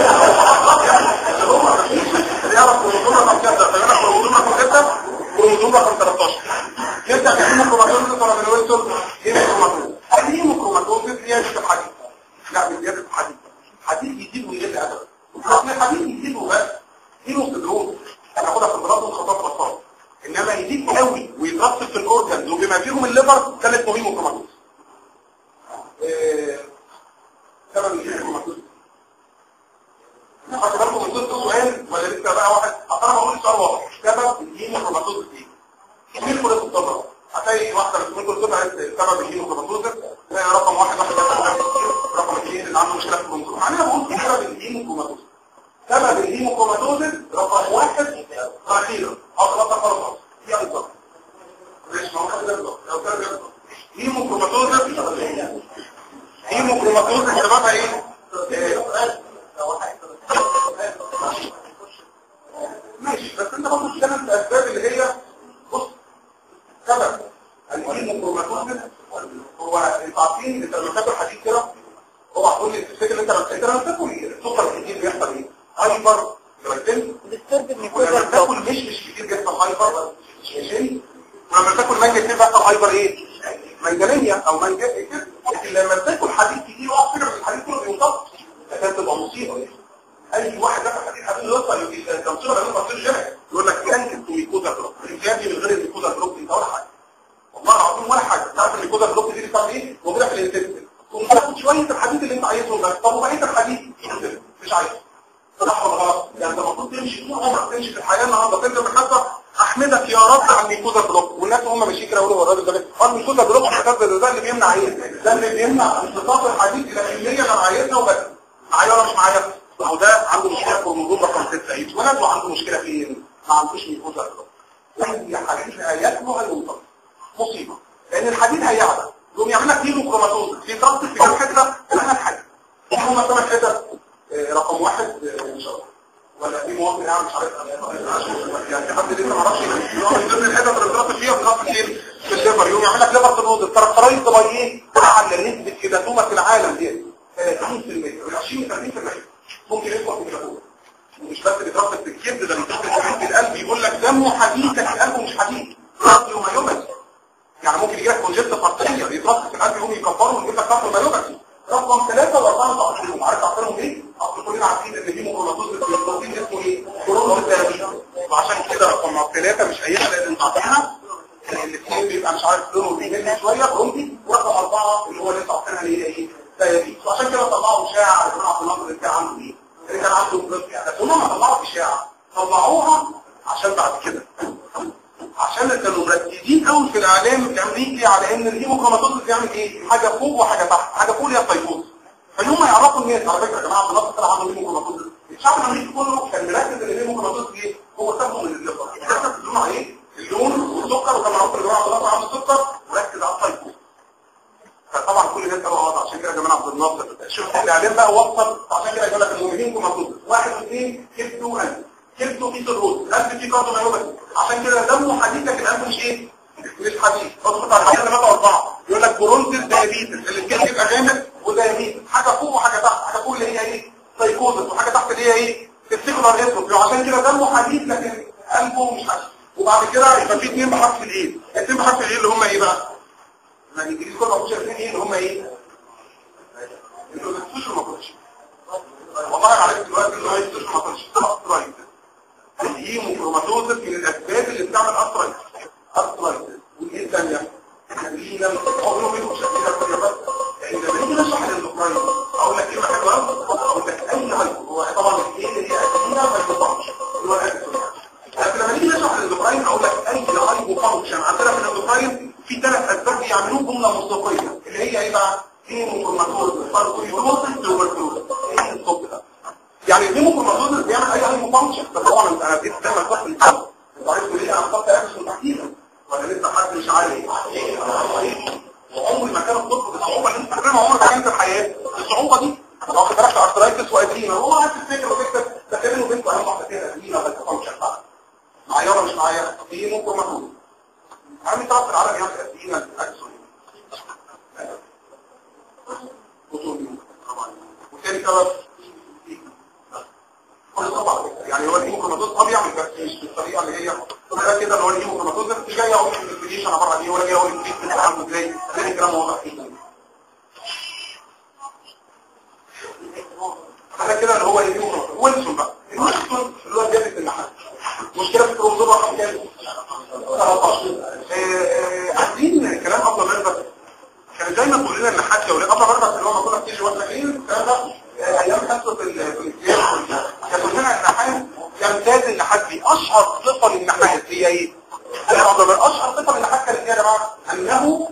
يعرف كروموزوم رقم كذا فيقول لك كروموزوم رقم كذا كروموزوم رقم 13 يبدا من هيموكروماتوزس ولا من ويلسون هيموكروماتوزس هل هيموكروماتوزس هي في الحديد لا بزياده الحديد حديد يزيد ويقل ابدا اصل الحديد يزيد وبس هيموسيدروز هناخدها في الدراسه وخطوات الاطفال انما يزيد قوي ويترسب في الاورجنز وبما فيهم الليفر ثالث هيموكروماتوزس ايه سبب الهيموكروماتوزس خدوا بالكم من ضد سؤال ولا لسه بقى واحد اصلا بقول سؤال واضح سبب الهيموكروماتوزس ايه مين كل الطبقه هتلاقي واحده من كل الطبقه سبب الهيموكروماتوزس رقم واحد واحد رقم اثنين اللي عنده مشكله في الكروموسوم انا بقول سبب الهيموكروماتوزس سبب الهيموكروماتوزس رقم واحد اخيرا او ثلاثه خلاص دي انظر ليش ما هو كده بالظبط لو كان بالظبط هيموكروماتوزس هيموكروماتوزس سببها ايه؟ ماشي بس انت برضه تتكلم في الاسباب اللي هي بص سبب الهيموكروماتوزس هو انتوا عارفين انت لما تاكل حديد كده هو هتقول لي تفتكر انت انت لما تاكل السكر كتير بيحصل ايه؟ هايبر جلايكيميا ديسترب ولما الميكوزا تاكل مش مش كتير بيحصل هايبر ماشي ولما تاكل مانجا كتير بيحصل هايبر ايه؟ منجنية او مانجا كده لكن لما تاكل حديد كتير واحد فكره الحديد كله بيوصل عشان تبقى مصيبه اي واحد دخل حديد حديد يوصل تنصيره لانه تصير جمع يقول لك كانت ميكوزا بلوك الامتياز من غير الميكوزا بلوك انت ولا حاجه والله العظيم ولا حاجه تعرف الميكوزا بلوك دي بتعمل ايه موجوده في الانتستين وتاخد شويه الحديد اللي انت عايزهم بس طب وبقيه الحديد مش عايزه صح ولا غلط يعني انت المفروض تمشي طول عمرك تمشي في الحياه النهارده تنزل محاسبه احمدك يا رب على الميكوزا بلوك والناس هم ماشيين كده يقولوا هو الراجل ده اه الميكوزا بلوك ده ده اللي بيمنع ايه ده اللي بيمنع امتصاص الحديد الى كميه اللي انا عايزها وبس معايا ولا مش معايا اهو ده عنده مشكله في النظام رقم 6 يتولد وعنده مشكله في ما عندوش ميكوزا بلوك هي حديد هياكله هيوصل مصيبه لان الحديد هيعلى يقوم يعمل لك هيموكروماتوز بيترصد في كام حته احنا حاجه هم ثمان حتت آه، رقم واحد آه، ان شاء الله ولا في مواطن يعني مش عارف يعني في حد لسه ما اعرفش يقوم من ضمن الحتت اللي بترصد فيها بترصد فين في الليفر يقوم يعمل لك ليفر سيروز الكاركترايز باي ايه على نسبه كيداتوما في العالم دي 30% من 20 ل 30% ممكن يدخل في الكيداتوما ومش بس بيترصد في الكبد ده بيترصد كمان في القلب يقول لك دمه حديد لكن قلبه مش حديد راسه ما يمس يعني ممكن يجي لك كونجكت فرطيه يترصد في القلب يقوم يكبره ويجيب لك كفر ما يمس رقم ثلاثة وأربعة تعطيهم عارف تعطيهم ايه؟ أصل كلنا عارفين إن دي مكروماتوز في البروتين اسمه ايه؟ كورونا التهابية وعشان كده رقم ثلاثة مش هيبقى لازم تعطيها الاثنين بيبقى مش عارف لونه بيهل شوية برومتي ورقم أربعة اللي هو اللي تعطيها اللي هي ايه؟ تهابية وعشان كده طلعوا إشاعة على جماعة في النظر اللي كان عنده ايه؟ اللي كان عنده بروتين بس هم ما طلعوا إشاعة طلعوها عشان بعد كده عشان كانوا مركزين قوي في الاعلام الامريكي على ان الهيموكروماتوز بيعمل ايه حاجه فوق وحاجه تحت حاجه فوق هي التيفوز فهم يعرفوا الناس على فكره يا جماعه في النص طلع عنده هيموكروماتوز الشعب الامريكي كله كان مركز ان الهيموكروماتوز ايه هو سببه من الليفر ركز اللون على ايه اللون والسكر وكان معروف ان الجماعه عبد عنده السكر وركز على التيفوز فطبعا كل الناس قالوا اه عشان كده جماعه عبد الناصر شوف الاعلام بقى وصل عشان كده يقول لك المؤمنين كروماتوز واحد واثنين كبد وقلب كبده فيه سيروز قلب فيه كارديوميوباثي عشان كده دمه حديد لكن قلبه مش ايه مش حديد اضغط على الحاجه اللي ماتوا اربعه يقول لك برونزيس دايابيتس اللي الجلد يبقى غامق ودايابيتس حاجه فوق وحاجه تحت حاجه فوق اللي هي ايه سايكوزس وحاجه تحت اللي هي ايه السيكولار هيستروفي وعشان كده دمه حديد لكن قلبه مش حديد وبعد كده يبقى في اثنين بحرف الايه الاثنين بحرف الايه اللي هم ايه بقى ما الانجليزي كله مش عارفين ايه اللي هم ايه انتوا ما تنسوش ما كنتش والله عرفت دلوقتي اللي هو ينسوش ما كنتش أسترايد. الهيموكروماتوزس من الاسباب اللي بتعمل ارثرايتس ارثرايتس وايه الثانيه خلينا نقول منه شكلنا كده بس يعني لما نيجي نشرح الاندوكراين اقول لك ايه حاجه اقول لك اي هايبو هو طبعا ايه اللي هي اساسيه ما يتطبقش اللي هو الاساسي لكن لما نيجي نشرح الاندوكراين اقول لك اي هايبو فانكشن عندنا في الاندوكراين في ثلاث اسباب بيعملوه جمله موسيقيه اللي هي ايه بقى هيموكروماتوزس باركوليوزس توبركلوزس ايه الصوت ده يعني الهيموكروماتوزس بيعمل اي هايبو فانكشن بس طبعا انت انا اديت دايما صح الكلام انت عارف ليه انا اخترت اكشن تحديدا ولا لسه حد مش عارف وعمري ما كان الطب بالصعوبه اللي انت فاكرها عمرك ما كانت الحياه الصعوبه دي لو واخد بالك ارثرايتس وادرينا هو عايز تفتكر وتكتب ده كانه بنته اهم واحده فيها ادرينا بس فانكشن بقى معايا ولا مش معايا في هيموكروماتوزس عامل تعرف العالم يعمل ادرينا اكسون ايه سبب كل طبعا يعني هو الهيموكروماتوز طبيعي بس مش بالطريقه اللي هي ده كده اللي هو الهيموكروماتوز مش جاي اقول الانفليشن عباره عن ايه ولا جاي اقول التريتمنت عامل ازاي ده الكلام واضح جدا حاجه كده اللي هو الهيموكروماتوز ويلسون بقى الويلسون اللي هو زياده النحاس مشكله في الكروموزوم رقم كام 13 عايزين كلام افضل من بس كان دايما تقول لنا النحاس يا ولاد افضل من بس اللي هو ما كنا بتيجي واحنا فين الكلام ده ايام حصه الامتياز كانوا لنا النحاس يمتاز النحاس دي اشهر صفه للنحاس هي ايه؟ اشهر صفه للنحاس كانت ايه يا جماعه؟ انه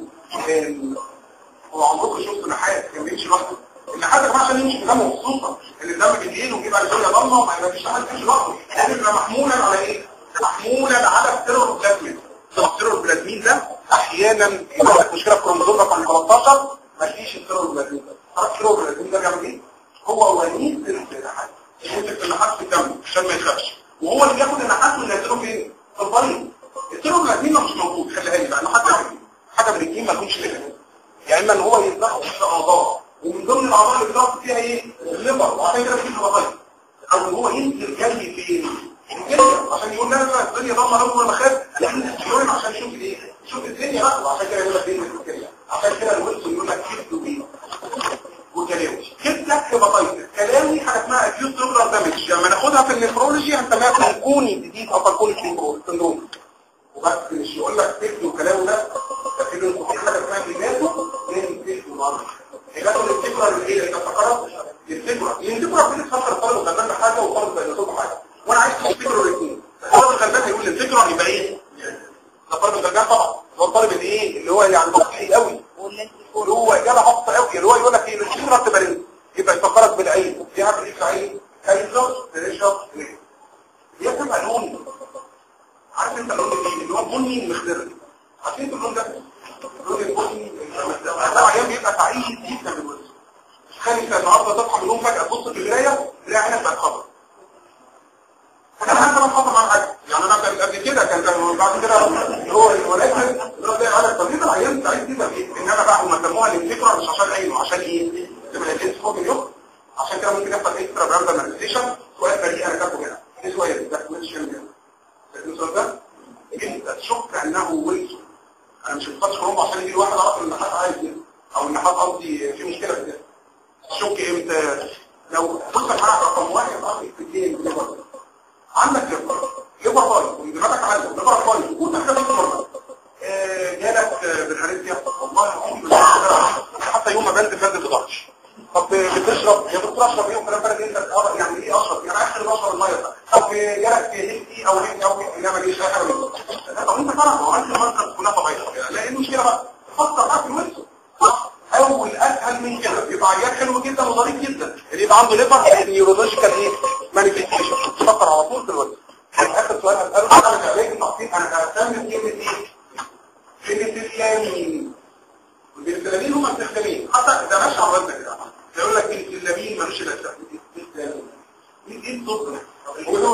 هو عمركم شفتوا نحاس كان بيمشي لوحده النحاس يا جماعه عشان يمشي بدمه خصوصا ان الدم بيجيله وبيبقى الدنيا ضلمه وما فيش نحاس يمشي لوحده لازم يبقى محمولا على ايه؟ محمولا على السيروبلازمين السيروبلازمين ده احيانا يبقى لك مشكله في كروموزوم رقم 13 ما فيش السيروبلازمين ده عارف السيروبلازمين ده بيعمل ايه؟ هو وليد النحاس يمسك النحاس في الدم عشان ما يخافش وهو اللي بياخد النحاس وينزله فين؟ في البريد السيروبلازمين مش موجود خليها لي بقى انه حاجه حاجه من الجين ما تكونش كده يا اما ان هو يتنقل في اعضاء ومن ضمن الاعضاء اللي بيضغط فيها ايه؟ الليبر وعشان كده في خبطين او ان هو ينزل جري فين؟ الدنيا عشان يقول لنا الدنيا ضلمه لو ما خاف يعني اليوم عشان يشوف ايه شوف الدنيا بقى وعشان كده يقول لك دي الدنيا عشان كده الويلسون يقول لك كيف وبيه وكلاوي كده هيباتايتس كلاوي حاجه اسمها اكيوت سيلولار دامج لما ناخدها في النفرولوجي هنسميها فانكوني ديزيز او فانكوني سندروم وبس مش يقول لك كيف وكلاوي ده ده في بينكم في حاجه اسمها هيباتو من كيف ومرض هيباتو الفكره اللي هي اللي تفكرت الفكره الفكره بتتفكر الطالب وكمان حاجه وطالب بينصب حاجه وانا عايز تفتكروا الاثنين الطالب الغلبان هيقول الفكره يبقى ايه الطالب الغلبان طبعا هو الطالب الايه اللي هو يعني ضحي قوي اللي هو اجابه هابطه قوي اللي هو يقول لك ايه الفكره تبقى ايه يبقى يفكرك بالعين في حاجه في العين كايزر تريشر هي بتبقى لون عارف انت اللون ايه اللي هو بني مخضر عارفين انتوا اللون ده اللون البني ده عيان بيبقى سعيد جدا بالوزن تخيل انت النهارده تصحى من النوم فجاه تبص في المرايه تلاقي عينك بقت خضرا انا حتى ما خاطر مع حاجه يعني انا كان قبل كده كان كان بعد كده هو ولكن ربنا على طبيب العيان سعيد جدا انما بقى هم سموها الانفكره مش عشان عينه عشان ايه؟ تبقى الجنس فوق اليوم عشان كده ممكن يحصل اكسترا براند مانيفستيشن سؤال فريق انا كاتبه هنا ايه سؤال ده مش فاهم السؤال ده انت تشك انه ويلسون انا مش بفتش هم عشان يجي واحد عرف ان النحاس عايز او النحاس قصدي في مشكله في ده تشك امتى لو بص معاك رقم واحد اخر في اثنين عندك ليبر ليبر بايظ ودماغك عالي ليبر بايظ وكنت حاجه ليبر جالك بالهريسيا والله عمري حتى يوم ما بنت فاز بضغطش طب بتشرب يا دكتور اشرب ايه وكلام فرق انت يعني ايه اشرب يعني اخر بشرب الميه طب جالك هيلتي او هيلتي او لا ما جيش اي حاجه منه طب انت فرق هو انت المركز كلها طبيعيه لا ايه المشكله بقى فكر بقى في الويلسون اول اسهل من كده يبقى عيان حلو جدا وظريف جدا اللي يبقى عنده ليفر نيورولوجيكال ايه مانيفيستيشن تفكر على طول في الوقت اخر سؤال هساله انا عليك التحقيق انا هسمي كلمه ايه بنسلامين البنسلامين هم البنسلامين حتى ده ماشي على وزنك كده يقول لك بنسلامين ملوش الا بنسلامين ايه الصوت ده هو هو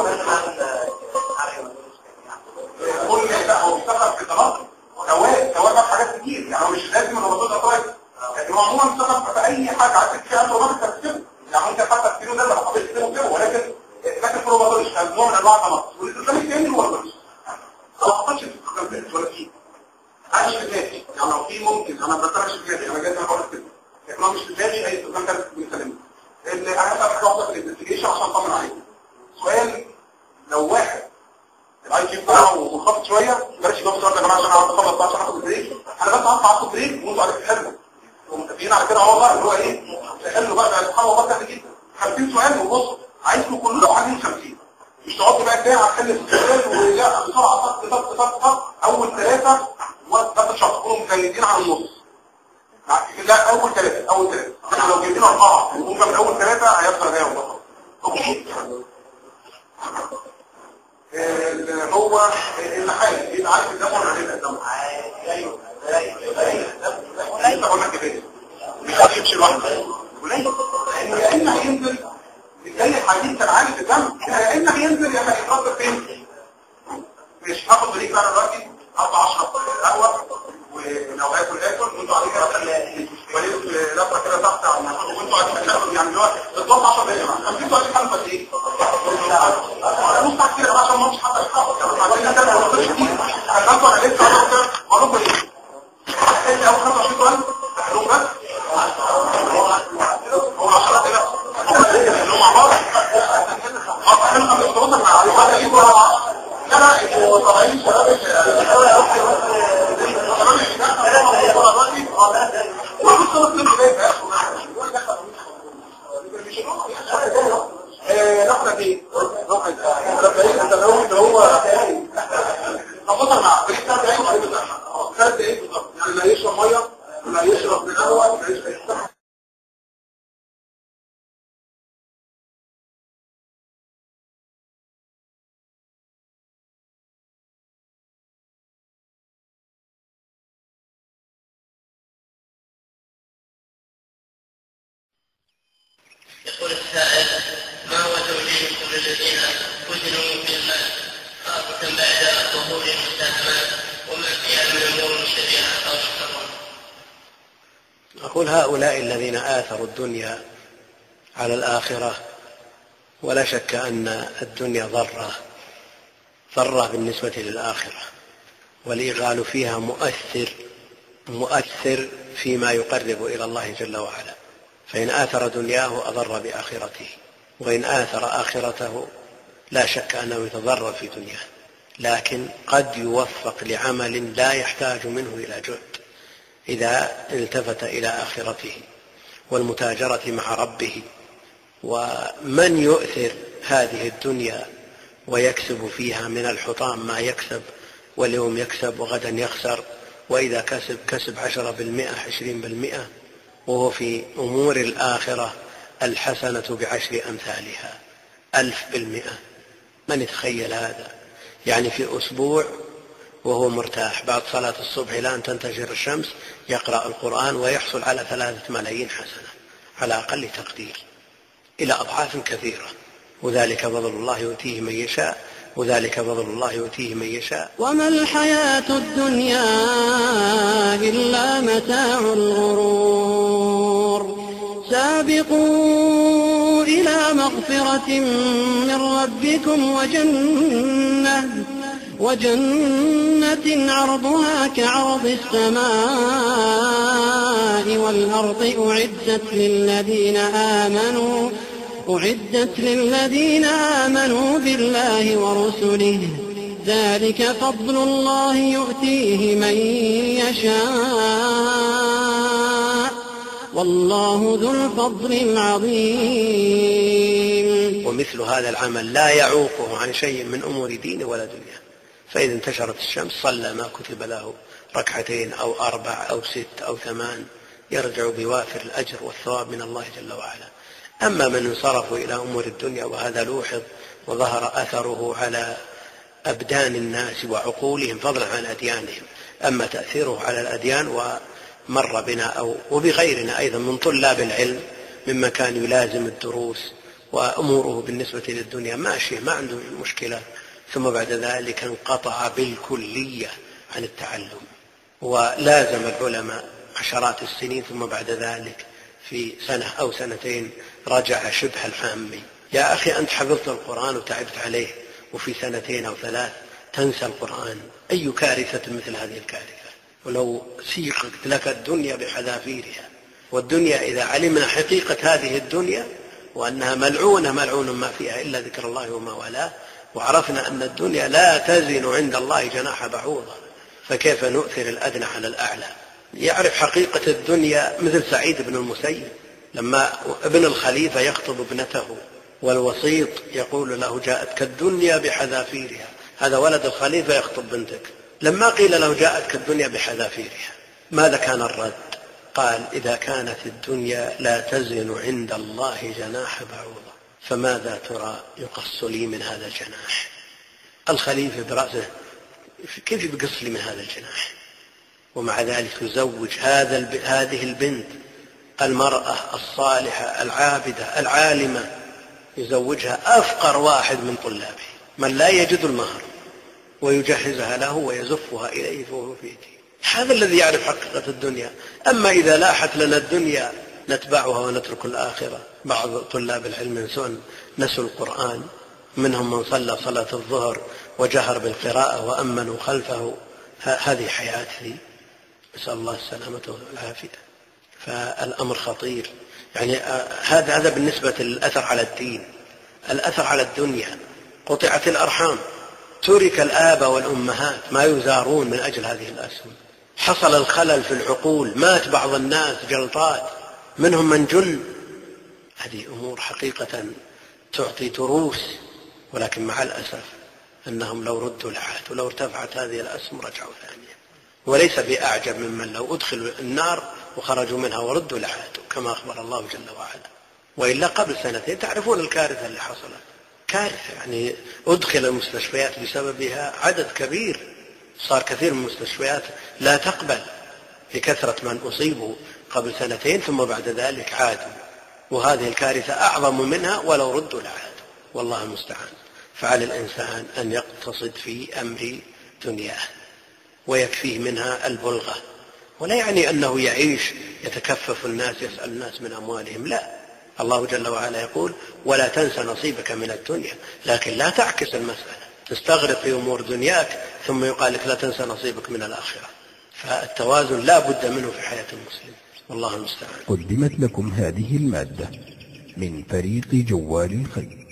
كل لا هو بيشتغل في طلاق سواء سواء بقى حاجات كتير يعني مش لازم الرمضان ده طيب يعني هو عموما بيشتغل في اي حاجه عايز تكفي عنده رمضان تكتبه يعني انت حتى الكيلو ده اللي حطيت تكتبه كده ولكن لكن في الرمضان مش نوع من انواع التنقص والاسلام الثاني هو الرمضان ما حطيتش في الكلام ولا فيه عايش في ذاتي يعني لو في ممكن انا ما بتعرفش في ذاتي انا جاي انا بقول كده لكن هو مش في ذاتي اي استخدام ده بيسلمني اللي انا هسال حاجه واحده في الانفستيجيشن عشان اطمن عليه سؤال لو واحد الاي كيو بتاعه منخفض شويه بلاش يبقى السؤال ده يا جماعه عشان اعرف اخلص بقى عشان اخد بريك انا بس هطلع اخد بريك وانتوا عارفين تحلوا ومتفقين على كده اهو بقى اللي هو ايه تحلوا بقى ده سبحان الله سهل جدا 50 سؤال وبص عايزكم كلكم عايزين 50 مش تقعد بقى ساعه تحل السؤال ولا بسرعه طق طق طق طق اول ثلاثه وثلاثه شخص كلهم مجندين على النص لا اول ثلاثه اول ثلاثه لو جايبين اربعه هم من اول ثلاثه هيحصل ده والله اوكي اللي هو النحاس يبقى عارف الدم ولا عارف الدم ايوه ايوه انت قلنا كده مش هيمشي لوحده قليل يا اما هينزل زي الحديد كان عارف الدم يا اما هينزل يا اما هيترد فين مش هاخد بريك بقى دلوقتي هطلع اشرب قهوه ولو هاكل اكل وانتوا قاعدين كده وليد لفه كده تحت وانتوا قاعدين تاكلوا يعني اللي هو بالظبط 10 دقايق 50 سؤال كام قد ايه؟ نص ساعه كتير عشان ما مش حتى يتحرك عايزين كده ما نقولش كتير عشان انا لسه عايز كده اقول لكم ايه؟ انت اول 25 سؤال هلوم بس هو 10 دقايق اللي مع بعض احنا خمس شروط مع لا لا انتوا طالعين شباب نحن في انت لو انت هو نفضل مع فريق ثلاث دقايق وبعدين بتاعنا ثلاث دقايق بالظبط يعني لا يشرب ميه ولا يشرب من قهوه ولا يشرب يقول السائل ما هو توجيه كل الذين فتنوا في المال خاصة بعد ظهور المتهمات وما فيها من امور مشتبهة او محرمة. أقول هؤلاء الذين آثروا الدنيا على الآخرة ولا شك أن الدنيا ضرة ضرة بالنسبة للآخرة والإغال فيها مؤثر مؤثر فيما يقرب إلى الله جل وعلا فإن آثر دنياه أضر بآخرته وإن آثر آخرته لا شك أنه يتضرر في دنياه لكن قد يوفق لعمل لا يحتاج منه إلى جهد إذا التفت إلى آخرته والمتاجرة مع ربه ومن يؤثر هذه الدنيا ويكسب فيها من الحطام ما يكسب واليوم يكسب وغدا يخسر وإذا كسب كسب عشرة بالمئة عشرين بالمئة وهو في أمور الآخرة الحسنة بعشر أمثالها ألف بالمئة من يتخيل هذا يعني في أسبوع وهو مرتاح بعد صلاة الصبح إلى أن تنتشر الشمس يقرأ القرآن ويحصل على ثلاثة ملايين حسنة على أقل تقدير إلى أضعاف كثيرة وذلك فضل الله يؤتيه من يشاء وذلك فضل الله يؤتيه من يشاء وما الحياة الدنيا إلا متاع الغرور سابقوا إلى مغفرة من ربكم وجنة وجنة عرضها كعرض السماء والأرض أعدت للذين آمنوا أعدت للذين آمنوا بالله ورسله ذلك فضل الله يؤتيه من يشاء والله ذو الفضل العظيم ومثل هذا العمل لا يعوقه عن شيء من أمور دينه ولا دنياه فإذا انتشرت الشمس صلى ما كتب له ركعتين أو أربع أو ست أو ثمان يرجع بوافر الأجر والثواب من الله جل وعلا أما من انصرفوا إلى أمور الدنيا وهذا لوحظ وظهر أثره على أبدان الناس وعقولهم فضلا عن أديانهم أما تأثيره على الأديان ومر بنا أو وبغيرنا أيضا من طلاب العلم ممن كان يلازم الدروس وأموره بالنسبة للدنيا ماشية ما عنده مشكلة ثم بعد ذلك انقطع بالكلية عن التعلم ولازم العلماء عشرات السنين ثم بعد ذلك في سنة أو سنتين رجع شبه العامي يا أخي أنت حفظت القرآن وتعبت عليه وفي سنتين أو ثلاث تنسى القرآن أي كارثة مثل هذه الكارثة ولو سيقت لك الدنيا بحذافيرها والدنيا إذا علمنا حقيقة هذه الدنيا وأنها ملعونة ملعون ما فيها إلا ذكر الله وما والاه وعرفنا أن الدنيا لا تزن عند الله جناح بعوضة فكيف نؤثر الأدنى على الأعلى يعرف حقيقة الدنيا مثل سعيد بن المسيب لما ابن الخليفة يخطب ابنته والوسيط يقول له جاءتك الدنيا بحذافيرها هذا ولد الخليفة يخطب بنتك لما قيل له جاءتك الدنيا بحذافيرها ماذا كان الرد قال إذا كانت الدنيا لا تزن عند الله جناح بعوضة فماذا ترى يقص لي من هذا الجناح الخليفة برأسه كيف يقص لي من هذا الجناح ومع ذلك يزوج هذا هذه البنت المرأة الصالحة العابدة العالمة يزوجها أفقر واحد من طلابه من لا يجد المهر ويجهزها له ويزفها إليه فهو في يده هذا الذي يعرف حقيقة الدنيا أما إذا لاحت لنا الدنيا نتبعها ونترك الآخرة بعض طلاب العلم ينسون نسوا القرآن منهم من صلى صلاة الظهر وجهر بالقراءة وأمنوا خلفه هذه حياته نسأل الله السلامة والعافية فالأمر خطير يعني آه، هذا هذا بالنسبة للأثر على الدين الأثر على الدنيا قطعت الأرحام ترك الآباء والأمهات ما يزارون من أجل هذه الأسهم حصل الخلل في العقول مات بعض الناس جلطات منهم من جن هذه أمور حقيقة تعطي دروس ولكن مع الأسف أنهم لو ردوا لعادوا ولو ارتفعت هذه الأسهم رجعوا ثانية وليس بأعجب ممن لو أدخلوا النار وخرجوا منها وردوا لعادوا كما أخبر الله جل وعلا وإلا قبل سنتين تعرفون الكارثة اللي حصلت كارثة يعني أدخل المستشفيات بسببها عدد كبير صار كثير من المستشفيات لا تقبل لكثرة من أصيبوا قبل سنتين ثم بعد ذلك عادوا وهذه الكارثة أعظم منها ولو ردوا لعادوا والله المستعان فعلى الإنسان أن يقتصد في أمر دنياه ويكفيه منها البلغة ولا يعني أنه يعيش يتكفف الناس يسأل الناس من أموالهم لا الله جل وعلا يقول ولا تنس نصيبك من الدنيا لكن لا تعكس المسألة تستغرق في أمور دنياك ثم يقال لك لا تنسى نصيبك من الآخرة فالتوازن لا بد منه في حياة المسلم والله المستعان قدمت لكم هذه المادة من فريق جوال الخير